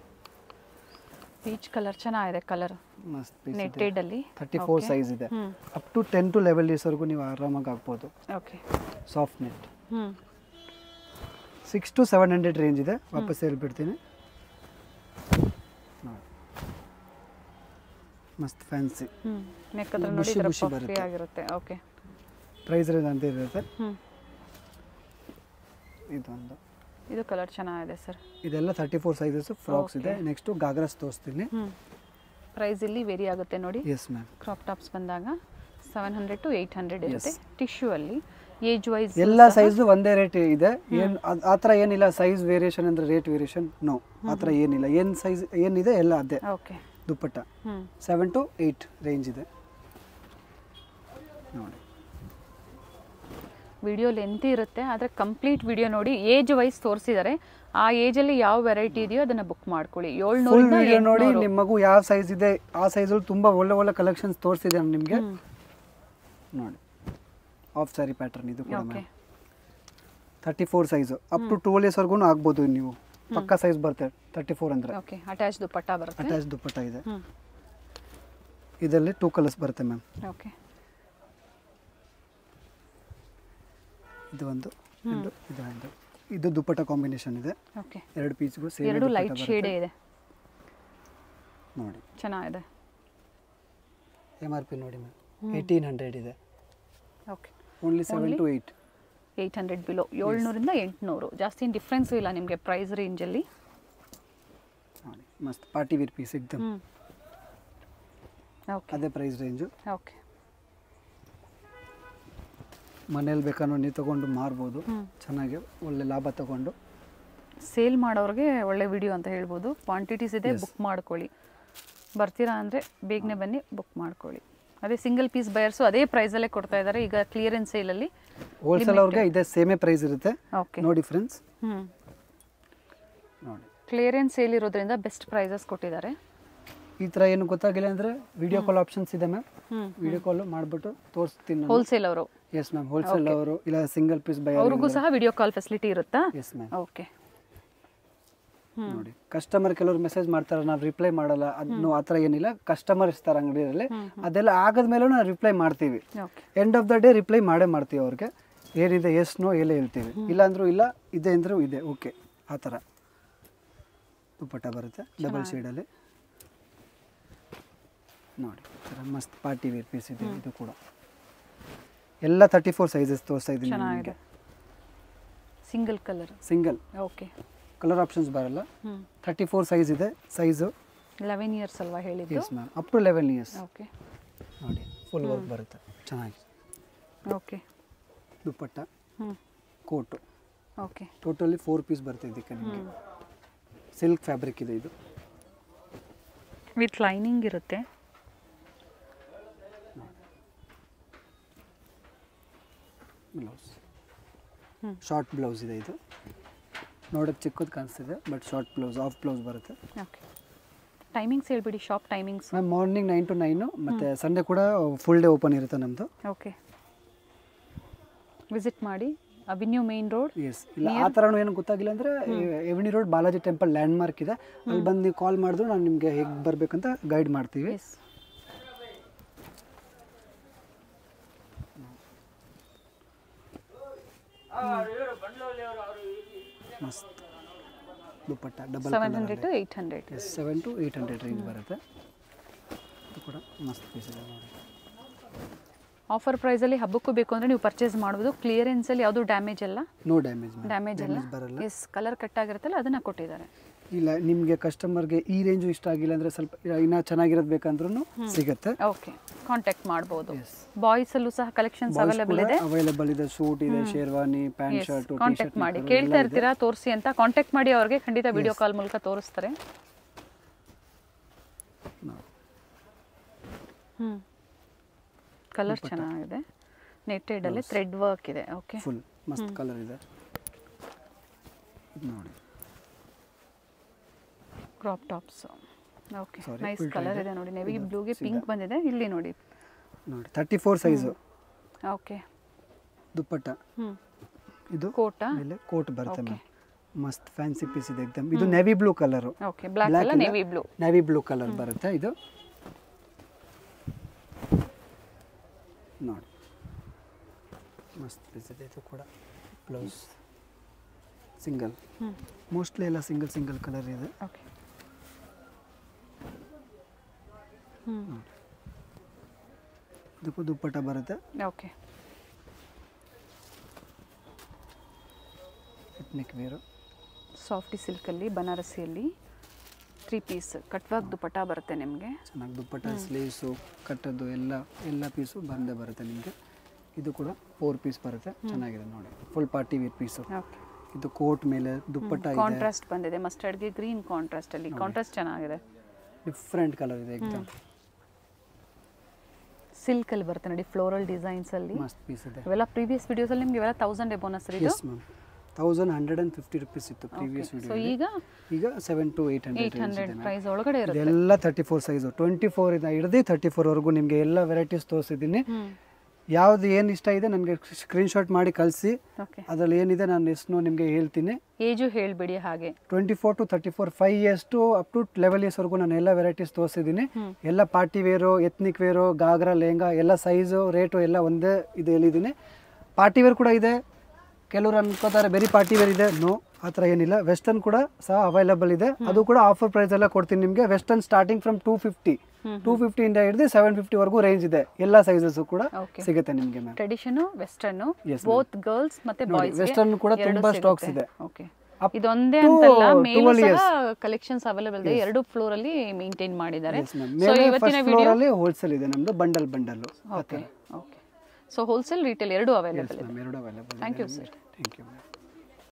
ಪೀಚ್ ಕಲರ್ ಚೆನ್ನಾಗಿದೆ ಕಲರ್ ಮಸ್ತ್ ಪೀಸ್ ಇದೆ ನೆಟ್ಟೆಡಲ್ಲಿ ತರ್ಟಿ ಫೋರ್ ಸೈಜ್ ಇದೆ ಹ್ಞೂ up to ten to eleven ಇಯರ್ಸ್ವರೆಗೂ ನೀವು ಆರಾಮಾಗಿ ಆಗ್ಬೋದು ಓಕೆ ಸಾಫ್ಟ್ ನೆಟ್ ಹ್ಞೂ six to seven hundred range ಇದೆ ವಾಪಸ್ ಹೇಳ್ಬಿಡ್ತೀನಿ ನೋಡಿ ಮಸ್ತ್ ಫ್ಯಾನ್ಸಿ ಹ್ಞೂ ನೆಕ್ ಹತ್ರ ನೋಡಿ ಬುಷಿ ಇದರ ಬುಷಿ ಪಫಿ ಬರುತ್ತೆ. ಆಗಿರುತ್ತೆ ಓಕೆ ಪ್ರೈಸ್ ರೇಂಜ್ ಅಂತ ಇರುತ್ತೆ ಹ್ಞೂ ಇದೊಂದು ಇದು ಕಲರ್ ಚೆನ್ನಾಗಿದೆ ಸರ್ ಇದೆಲ್ಲ ತರ್ಟಿ ಫೋರ್ ಸೈಜಸ್ ಫ್ರಾಕ್ಸ್ ಇದೆ ನೆಕ್ಸ್ಟು ಗಾಗ್ರಾಸ್ ತೋರಿಸ್ತೀನಿ ಹ್ಞೂ ಪ್ರೈಸ್ ಇಲ್ಲಿ ವೇರಿ ಆಗುತ್ತೆ ನೋಡಿ ಎಸ್ ಮ್ಯಾಮ್ ಕ್ರಾಪ್ ಟಾಪ್ಸ್ ಬಂದಾಗ seven hundred to eight hundred ಇರುತ್ತೆ ಟಿಶ್ಯೂ ಅಲ್ಲಿ ಏಜ್ ವೈಸ್ ಎಲ್ಲ ಸೈಜು ಒಂದೇ ರೇಟ್ ಇದೆ ಏನು ಆ ಥರ ಏನಿಲ್ಲ ಸೈಜ್ ವೇರಿಯೇಷನ್ ಅಂದರೆ ರೇಟ್ ವೇರಿಯೇಷನ್ ನೋ ಆ ಥರ ಏನಿಲ್ಲ ಏನು ಸೈಜ್ ಏನಿದೆ ಎಲ್ಲ ಅದೇ ಓಕೆ ದುಪ್ಪಟ್ಟ ಹ್ಞೂ ಸೆವೆನ್ ಟು ಏಯ್ಟ್ ರೇಂಜ್ ಇದೆ ನೋಡಿ ವಿಡಿಯೋ ಲೆಂತ್ ಇರುತ್ತೆ ಆದರೆ ಕಂಪ್ಲೀಟ್ ವಿಡಿಯೋ ನೋಡಿ ಏಜ್ ವೈಸ್ ತೋರಿಸಿದ್ದಾರೆ ಆ ಏಜಲ್ಲಿ ಯಾವ ವೆರೈಟಿ ಇದೆಯೋ ಅದನ್ನು ಬುಕ್ ಮಾಡ್ಕೊಳ್ಳಿ ಫುಲ್ ಏಳ್ನೂರಿಂದ ವಿಡಿಯೋ ನೋಡಿ ನಿಮ್ಮ ಮಗು ಯಾವ ಸೈಜ್ ಇದೆ ಆ ಸೈಜಲ್ಲಿ ತುಂಬ ಒಳ್ಳೆ ಒಳ್ಳೆ ಕಲೆಕ್ಷನ್ಸ್ ತೋರಿಸಿದೆ ನಿಮಗೆ ನೋಡಿ ಆಫ್ ಸ್ಯಾರಿ ಪ್ಯಾಟರ್ನ್ ಇದು ಕೂಡ okay thirty four size up to two ಇಯರ್ಸ್ವರೆಗೂ ಆಗ್ಬೋದು ನೀವು ಪಕ್ಕ ಸೈಜ್ ಬರುತ್ತೆ ತರ್ಟಿ ಫೋರ್ ಅಂದರೆ ಓಕೆ ಅಟ್ಯಾಚ್ ದುಪ್ಪಟ್ಟ ಬರುತ್ತೆ ಅಟ್ಯಾಚ್ ದುಪ್ಪಟ್ಟ ಇದೆ ಹ್ಞೂ ಇದರಲ್ಲಿ ಟೂ ಕಲರ್ಸ್ ಬರುತ್ತೆ ಮ್ಯಾಮ್ ಓಕೆ ಇದು ಒಂದು ಇದು ಇದು ಒಂದು ಇದು ದುಪ್ಪಟ್ಟ ಕಾಂಬಿನೇಷನ್ ಇದೆ ಓಕೆ ಎರಡು ಪೀಸ್ಗಳು ಸೇಮ್ ಎರಡು ಲೈಟ್ ಶೇಡೇ ಇದೆ ನೋಡಿ ಚೆನ್ನಾಗಿದೆ ಎಮ್ ಆರ್ ಪಿ ನೋಡಿ ಮ್ಯಾಮ್ ಏಯ್ಟೀನ್ ಹಂಡ್ರೆಡ್ ಇದೆ okay only seven to eight eight hundred below ಏಳ್ನೂರಿಂದ ಎಂಟುನೂರು ಜಾಸ್ತಿ ಏನು ಡಿಫ್ರೆನ್ಸು ಇಲ್ಲ ನಿಮಗೆ ಪ್ರೈಸ್ ರೇಂಜಲ್ಲಿ ನೋಡಿ ಮಸ್ತ್ ಪಾರ್ಟಿ ವೇರ್ ಪೀಸ್ ಎಕ್ದಮ್ ಹ್ಞೂ ಓಕೆ ಅದೇ ಪ್ರೈಸ್ ರೇಂಜು ಓಕೆ ಮನೇಲಿ ಬೇಕಾದ್ರೂ ನೀವು ತೊಗೊಂಡು ಮಾರ್ಬೋದು ಹ್ಞೂ ಚೆನ್ನಾಗಿ ಒಳ್ಳೆ ಲಾಭ ತಗೊಂಡು ಸೇಲ್ ಮಾಡೋರಿಗೆ ಒಳ್ಳೆ ವಿಡಿಯೋ ಅಂತ ಹೇಳ್ಬೋದು ಕ್ವಾಂಟಿಟೀಸ್ ಇದೆ ಬುಕ್ ಮಾಡ್ಕೊಳ್ಳಿ ಬರ್ತೀರಾ ಅಂದರೆ ಬೇಗನೆ ಬನ್ನಿ ಬುಕ್ ಮಾಡ್ಕೊಳ್ಳಿ ಅದೇ ಸಿಂಗಲ್ ಪೀಸ್ ಬಯರ್ಸು ಅದೇ ಪ್ರೈಸಲ್ಲೇ ಕೊಡ್ತಾ ಇದ್ದಾರೆ ಈಗ ಕ್ಲಿಯರೆನ್ಸ್ ಸೇಲಲ್ಲಿ ಹೋಲ್ಸೇಲ್ ಅವ್ರಿಗೆ ಇದೇ ಸೇಮೇ ಪ್ರೈಸ್ ಇರುತ್ತೆ ಓಕೆ ನೋಡಿ ಫ್ರೆಂಡ್ಸ್ ಹ್ಞೂ ನೋಡಿ ಕ್ಲಿಯರೆನ್ಸ್ ಸೇಲ್ ಇರೋದ್ರಿಂದ ಬೆಸ್ಟ್ ಪ್ರೈಸಸ್ ಕೊಟ್ಟಿದ್ದಾರೆ ಈ ಥರ ಏನು ಗೊತ್ತಾಗಿಲ್ಲ ಅಂದರೆ ವಿಡಿಯೋ ಕಾಲ್ ಆಪ್ಷನ್ಸ್ ಇದೆ ಮ್ಯಾಮ್ ಹ್ಞೂ ವಿಡಿಯೋ ಕಾಲ್ ಮಾಡಿಬಿಟ್ಟು ತೋರಿಸ್ತೀನಿ ನಾನು ಹೋಲ್ಸೇಲ್ ಅವರು ಎಸ್ ಮ್ಯಾಮ್ ಹೋಲ್ಸೇಲ್ ಅವರು ಇಲ್ಲ ಸಿಂಗಲ್ ಪೀಸ್ ಬೈ ಅವ್ರಿಗೂ ಸಹ ವಿಡಿಯೋ ಕಾಲ್ ಫೆಸಿಲಿಟಿ ಇರುತ್ತಾ ಎಸ್ ಮ್ಯಾಮ್ ಓಕೆ ನೋಡಿ ಕಸ್ಟಮರ್ ಕೆಲವರು ಮೆಸೇಜ್ ಮಾಡ್ತಾರೆ ನಾವು ರಿಪ್ಲೈ ಮಾಡಲ್ಲ ಅದನ್ನು ಆ ಥರ ಏನಿಲ್ಲ ಕಸ್ಟಮರ್ ಇರ್ತಾರೆ ಅಂಗಡಿಯಲ್ಲಿ ಅದೆಲ್ಲ ಆಗದ್ಮೇಲೂ ನಾವು ರಿಪ್ಲೈ ಮಾಡ್ತೀವಿ okay end of the day reply ಮಾಡೇ ಮಾಡ್ತೀವಿ ಅವ್ರಿಗೆ ಏನಿದೆ ಎಸ್ ನೋ ಎಲ್ಲ ಹೇಳ್ತೀವಿ ಇಲ್ಲ ಅಂದ್ರೂ ಇಲ್ಲ ಇದೆ ಅಂದ್ರೂ ಇದೆ ಓಕೆ ಆ ಥರ ದುಪ್ಪಟ್ಟ ಬರುತ್ತೆ ಡಬಲ್ ಶೇಡಲ್ಲಿ ನೋಡಿ ಈ ಥರ ಮಸ್ತ್ ಪಾರ್ಟಿ ವೇರ್ ಪೀಸ್ ಇದೆ ಇದು ಕೂಡ ಎಲ್ಲ ತರ್ಟಿ ಫೋರ್ ಸೈಜಸ್ ತೋರಿಸ್ತಾ ಇದ್ದೀನಿ ಚೆನ್ನಾಗಿದೆ single colour single okay colour options ಬರಲ್ಲ ಹ್ಞೂ ತರ್ಟಿ ಫೋರ್ ಸೈಜ್ ಇದೆ ಸೈಜು ಲೆವೆನ್ ಇಯರ್ಸ್ ಅಲ್ವಾ ಹೇಳಿದ್ದು yes ma'am up to eleven years okay ನೋಡಿ ಫುಲ್ ವರ್ಕ್ ಬರುತ್ತೆ ಚೆನ್ನಾಗಿ ಓಕೆ ದುಪ್ಪಟ್ಟ ಹ್ಞೂ coat okay totally four piece ಬರುತ್ತೆ ಇದಕ್ಕೆ ನಿಮಗೆ ಸಿಲ್ಕ್ ಫ್ಯಾಬ್ರಿಕ್ ಇದೆ ಇದು ವಿತ್ ಲೈನಿಂಗ್ ಇರುತ್ತೆ ಬ್ಲೌಸ್ ಹ್ಮ್. ಶಾರ್ಟ್ ಬ್ಲೌಸ್ ಇದೆ ಇದು ನೋಡೋಕ್ಕೆ ಚಿಕ್ಕದು ಕಾಣಿಸ್ತಿದೆ but short blouse half blouse ಬರುತ್ತೆ ಓಕೆ ಟೈಮಿಂಗ್ಸ್ ಹೇಳ್ಬಿಡಿ shop timings ma'am morning nine to nine ಮತ್ತು ಸಂಡೇ ಕೂಡ ಫುಲ್ ಡೇ ಓಪನ್ ಇರುತ್ತೆ ನಮ್ಮದು ಓಕೆ ವಿಸಿಟ್ ಮಾಡಿ ಅವಿನ್ಯೂ ಮೇನ್ ರೋಡ್ ಎಸ್ ಇಲ್ಲ ಆ ಥರನೂ ಏನು ಗೊತ್ತಾಗಿಲ್ಲ ಅಂದರೆ avenue road Balaji temple landmark ಇದೆ ಅಲ್ಲಿ ಬಂದು ನೀವು ಕಾಲ್ ಮಾಡಿದ್ರು ನಾವು ನಿಮಗೆ ಹೇಗೆ ಬರಬೇಕಂತ ಗೈಡ್ ಮಾಡ್ತೀವಿ ಎಸ್ ಮಸ್ತ್ dupatta double seven hundred to eight hundred yes seven to eight hundred range ಬರುತ್ತೆ ಇದು ಕೂಡ ಮಸ್ತ್ ಪೀಸ್ ಇದೆ ನೋಡಿ ಆಫರ್ ಪ್ರೈಸಲ್ಲಿ ಹಬ್ಬಕ್ಕೂ ಬೇಕು ಅಂದರೆ ನೀವು ಪರ್ಚೇಸ್ ಮಾಡ್ಬೋದು ಕ್ಲಿಯರೆನ್ಸಲ್ಲಿ ಯಾವುದು ಡ್ಯಾಮೇಜ್ ಅಲ್ಲ ನೋ ಡ್ಯಾಮೇಜ್ ಡ್ಯಾಮೇಜ್ ಅಲ್ಲ ಬರಲ್ಲ ಎಸ್ ಕಲರ್ ಕಟ್ ಆಗಿರುತ್ತಲ್ಲ ಅದನ್ನು ಕೊಟ್ಟಿದ್ದಾರೆ ಇಲ್ಲ ನಿಮಗೆ ಕಸ್ಟಮರ್ಗೆ ಈ ರೇಂಜು ಇಷ್ಟ ಆಗಿಲ್ಲ ಅಂದರೆ ಸ್ವಲ್ಪ ಇನ್ನೂ ಚೆನ್ನಾಗಿರೋದು ಬೇಕಂದ್ರೂ ಸಿಗುತ್ತೆ ಓಕೆ ಕಾಂಟ್ಯಾಕ್ಟ್ ಮಾಡ್ಬೋದು ಬಾಯ್ಸಲ್ಲೂ ಸಹ ಕಲೆಕ್ಷನ್ಸ್ ಅವೈಲೇಬಲ್ ಇದೆ ಅವೈಲೇಬಲ್ ಇದೆ ಸೂಟ್ ಇದೆ ಶೇರ್ವಾನಿ ಪ್ಯಾಂಟ್ ಶರ್ಟ್ ಕಾಂಟ್ಯಾಕ್ಟ್ ಮಾಡಿ ಕೇಳ್ತಾ ಇರ್ತೀರಾ ತೋರಿಸಿ ಅಂತ ಕಾಂಟ್ಯಾಕ್ಟ್ ಮಾಡಿ ಅವ್ರಿಗೆ ಖಂಡಿತ ವಿಡಿಯೋ ಕಾಲ್ ಮೂಲಕ ತೋರಿಸ್ತಾರೆ ಹ್ಞೂ ಕಲರ್ ಚೆನ್ನಾಗಿದೆ ನೆಟ್ಟೆಡಲ್ಲಿ ಥ್ರೆಡ್ ವರ್ಕ್ ಇದೆ ಓಕೆ ಫುಲ್ ಮಸ್ತ್ ಕಲರ್ ಇದೆ ಇದು ನೋಡಿ crop tops okay Sorry, nice full colour tight. ಇದೆ ನೋಡಿ ನೆವಿ ಬ್ಲೂಗೆ ಪಿಂಕ್ ಬಂದಿದೆ ಇಲ್ಲಿ ನೋಡಿ ನೋಡಿ thirty four size okay dupatta ಹ್ಞೂ ಇದು ಕೋಟಾ ಮೇಲೆ ಕೋಟ್ ಬರುತ್ತೆ ಮ್ಯಾಮ್ ಮಸ್ತ್ ಫ್ಯಾನ್ಸಿ ಪೀಸ್ ಇದೆ ಎಕ್ದಮ್ ಇದು navy blue colour okay black ಅಲ್ಲ navy blue navy blue colour ಬರುತ್ತೆ ಇದು ನೋಡಿ ಮಸ್ತ್ ಪೀಸ್ ಇದೆ ಇದು ಕೂಡ ಬ್ಲೌಸ್ ಸಿಂಗಲ್ ಹ್ಞೂ ಮೋಸ್ಟ್ಲಿ ಎಲ್ಲ ಸಿಂಗಲ್ ಸಿಂಗಲ್ ಕಲರ್ ಇದೆ ಓಕೆ ಹ್ಞೂ ಇದಕ್ಕೂ ದುಪ್ಪಟ್ಟ ಬರುತ್ತೆ ಓಕೆ ಎತ್ನಿಕ್ ವೇರು ಸಾಫ್ಟಿ ಸಿಲ್ಕಲ್ಲಿ ಬನಾರಸಿಯಲ್ಲಿ three piece cut work dupatta ಬರುತ್ತೆ ನಿಮಗೆ ಚೆನ್ನಾಗಿ ದುಪ್ಪಟ್ಟ ಸ್ಲೀವ್ಸು ಕಟ್ಟದ್ದು ಎಲ್ಲ ಎಲ್ಲ ಪೀಸು ಬಂದೇ ಬರುತ್ತೆ ನಿಮಗೆ ಇದು ಕೂಡ ಫೋರ್ ಪೀಸ್ ಬರುತ್ತೆ ಚೆನ್ನಾಗಿದೆ ನೋಡಿ full party wear piece okay ಇದು ಕೋಟ್ ಮೇಲೆ ದುಪ್ಪಟ್ಟ ಇದೆ ಕಾಂಟ್ರಾಸ್ಟ್ ಬಂದಿದೆ ಮಸ್ಟರ್ಡ್ಗೆ ಗ್ರೀನ್ ಕಾಂಟ್ರಾಸ್ಟ್ ಅಲ್ಲಿ ಕಾಂಟ್ರಾಸ್ಟ್ ಚೆನ್ನಾಗಿದೆ ಡಿಫ್ರೆಂಟ್ ಕಲರ್ ಇದೆ ಎಕ್ದಮ್ ಸಿಲ್ಕ್ ಅಲ್ಲಿ ಬರುತ್ತೆ ನೋಡಿ ಫ್ಲೋರಲ್ ಡಿಸೈನ್ಸ್ ಅಲ್ಲಿ ಮಸ್ತ್ ಪೀಸ್ ಇದೆ ಇವೆಲ್ಲ ಪ್ರೀವಿಯಸ್ ವಿಡಿಯೋಸ್ ಅಲ್ಲಿ ನಿಮ್ಗೆ ಇವೆಲ್ಲ ತೌಸಂಡ್ ಎಬೋನಸ್ ಇದು yes ma'am thousand hundred and fifty rupees ಇತ್ತು ಪ್ರೀವಿಯಸ್ ಸೊ ವಿಡಿಯೋ ಈಗ ಈಗ seven to eight hundred eight hundred price ಒಳಗಡೆ ಇರುತ್ತೆ ಇದೆಲ್ಲ thirty four size twenty four ಇಂದ ಹಿಡ್ದು ತರ್ಟಿ ಫೋರ್ವರೆಗೂ ನಿಮಗೆ ಎಲ್ಲ ವೆರೈಟೀಸ್ ತೋರಿಸಿದ್ದೀನಿ ಹ್ಮ್ ಯಾವ್ದು ಏನು ಇಷ್ಟ ಇದೆ ನನಗೆ ಸ್ಕ್ರೀನ್ಶಾಟ್ ಮಾಡಿ ಕಳಿಸಿ ಓಕೆ ಅದರಲ್ಲಿ ಏನಿದೆ ನಾನು ಎಷ್ಟು ನಿಮಗೆ ಹೇಳ್ತೀನಿ ಏಜು ಹೇಳ್ಬಿಡಿ ಹಾಗೆ twenty four to thirty four five years to up to eleven ಇಯರ್ಸ್ವರೆಗೂ ನಾನು ಎಲ್ಲ ವೆರೈಟೀಸ್ ತೋರಿಸಿದ್ದೀನಿ ಎಲ್ಲ party wear ethnic wear ghagra lehenga ಎಲ್ಲ ಸೈಜು ರೇಟು ಎಲ್ಲ ಒಂದೇ ಇದು ಹೇಳಿದ್ದೀನಿ ಪಾರ್ಟಿ ವೇರ್ ಕೂಡ ಇದೆ ಕೆಲವರು ಅನ್ಕೋತಾರೆ ಬರೀ ಪಾರ್ಟಿ ವೇರ್ ಇದೆ ನೋ ಆ ಥರ ಏನಿಲ್ಲ ವೆಸ್ಟರ್ನ್ ಕೂಡ ಸಹ ಅವೈಲಬಲ್ ಇದೆ ಅದು ಕೂಡ ಆಫರ್ ಪ್ರೈಸ್ ಎಲ್ಲ ಕೊಡ್ತೀನಿ ನಿಮಗೆ western starting from two fifty two ಫಿಫ್ಟಿಯಿಂದ ಹಿಡಿದು ಸೆವೆನ್ ಫಿಫ್ಟಿವರೆಗೂ ರೇಂಜ್ ಇದೆ ಎಲ್ಲ ಸೈಜಸ್ಸು ಕೂಡ Okay. ಸಿಗುತ್ತೆ ನಿಮಗೆ ma'am tradition western Yes, both girls ಮತ್ತೆ ಬಾಯ್ಸ್ ವೆಸ್ಟರ್ನ್ ಕೂಡ ತುಂಬಾ ಸ್ಟಾಕ್ಸ್ ಇದೆ ಓಕೆ Up ಇದೊಂದೇ to ಅಂತಲ್ಲ ಮೇಲೂ 12 ಸಹ ಕಲೆಕ್ಷನ್ಸ್ ಅವೈಲೇಬಲ್ ಇದೆ ಎರಡು ಫ್ಲೋರ್ ಅಲ್ಲಿ ಮೇಂಟೈನ್ ಮಾಡಿದ್ದಾರೆ Yes, ma'am. ಸೊ ಮೇಲೆ ಇವತ್ತಿನ ಫಸ್ಟ್ ವಿಡಿಯೋ ಫ್ಲೋರಲ್ಲಿ ಹೋಲ್ಸೇಲ್ ಇದೆ ನಮ್ಮದು bundle bundle okay okay so wholesale retail ಎರಡು ಅವೈಲೇಬಲ್ ಇದೆ ಮ್ಯಾಮ್ ಎರಡು available Thank you, sir. Thank you ma'am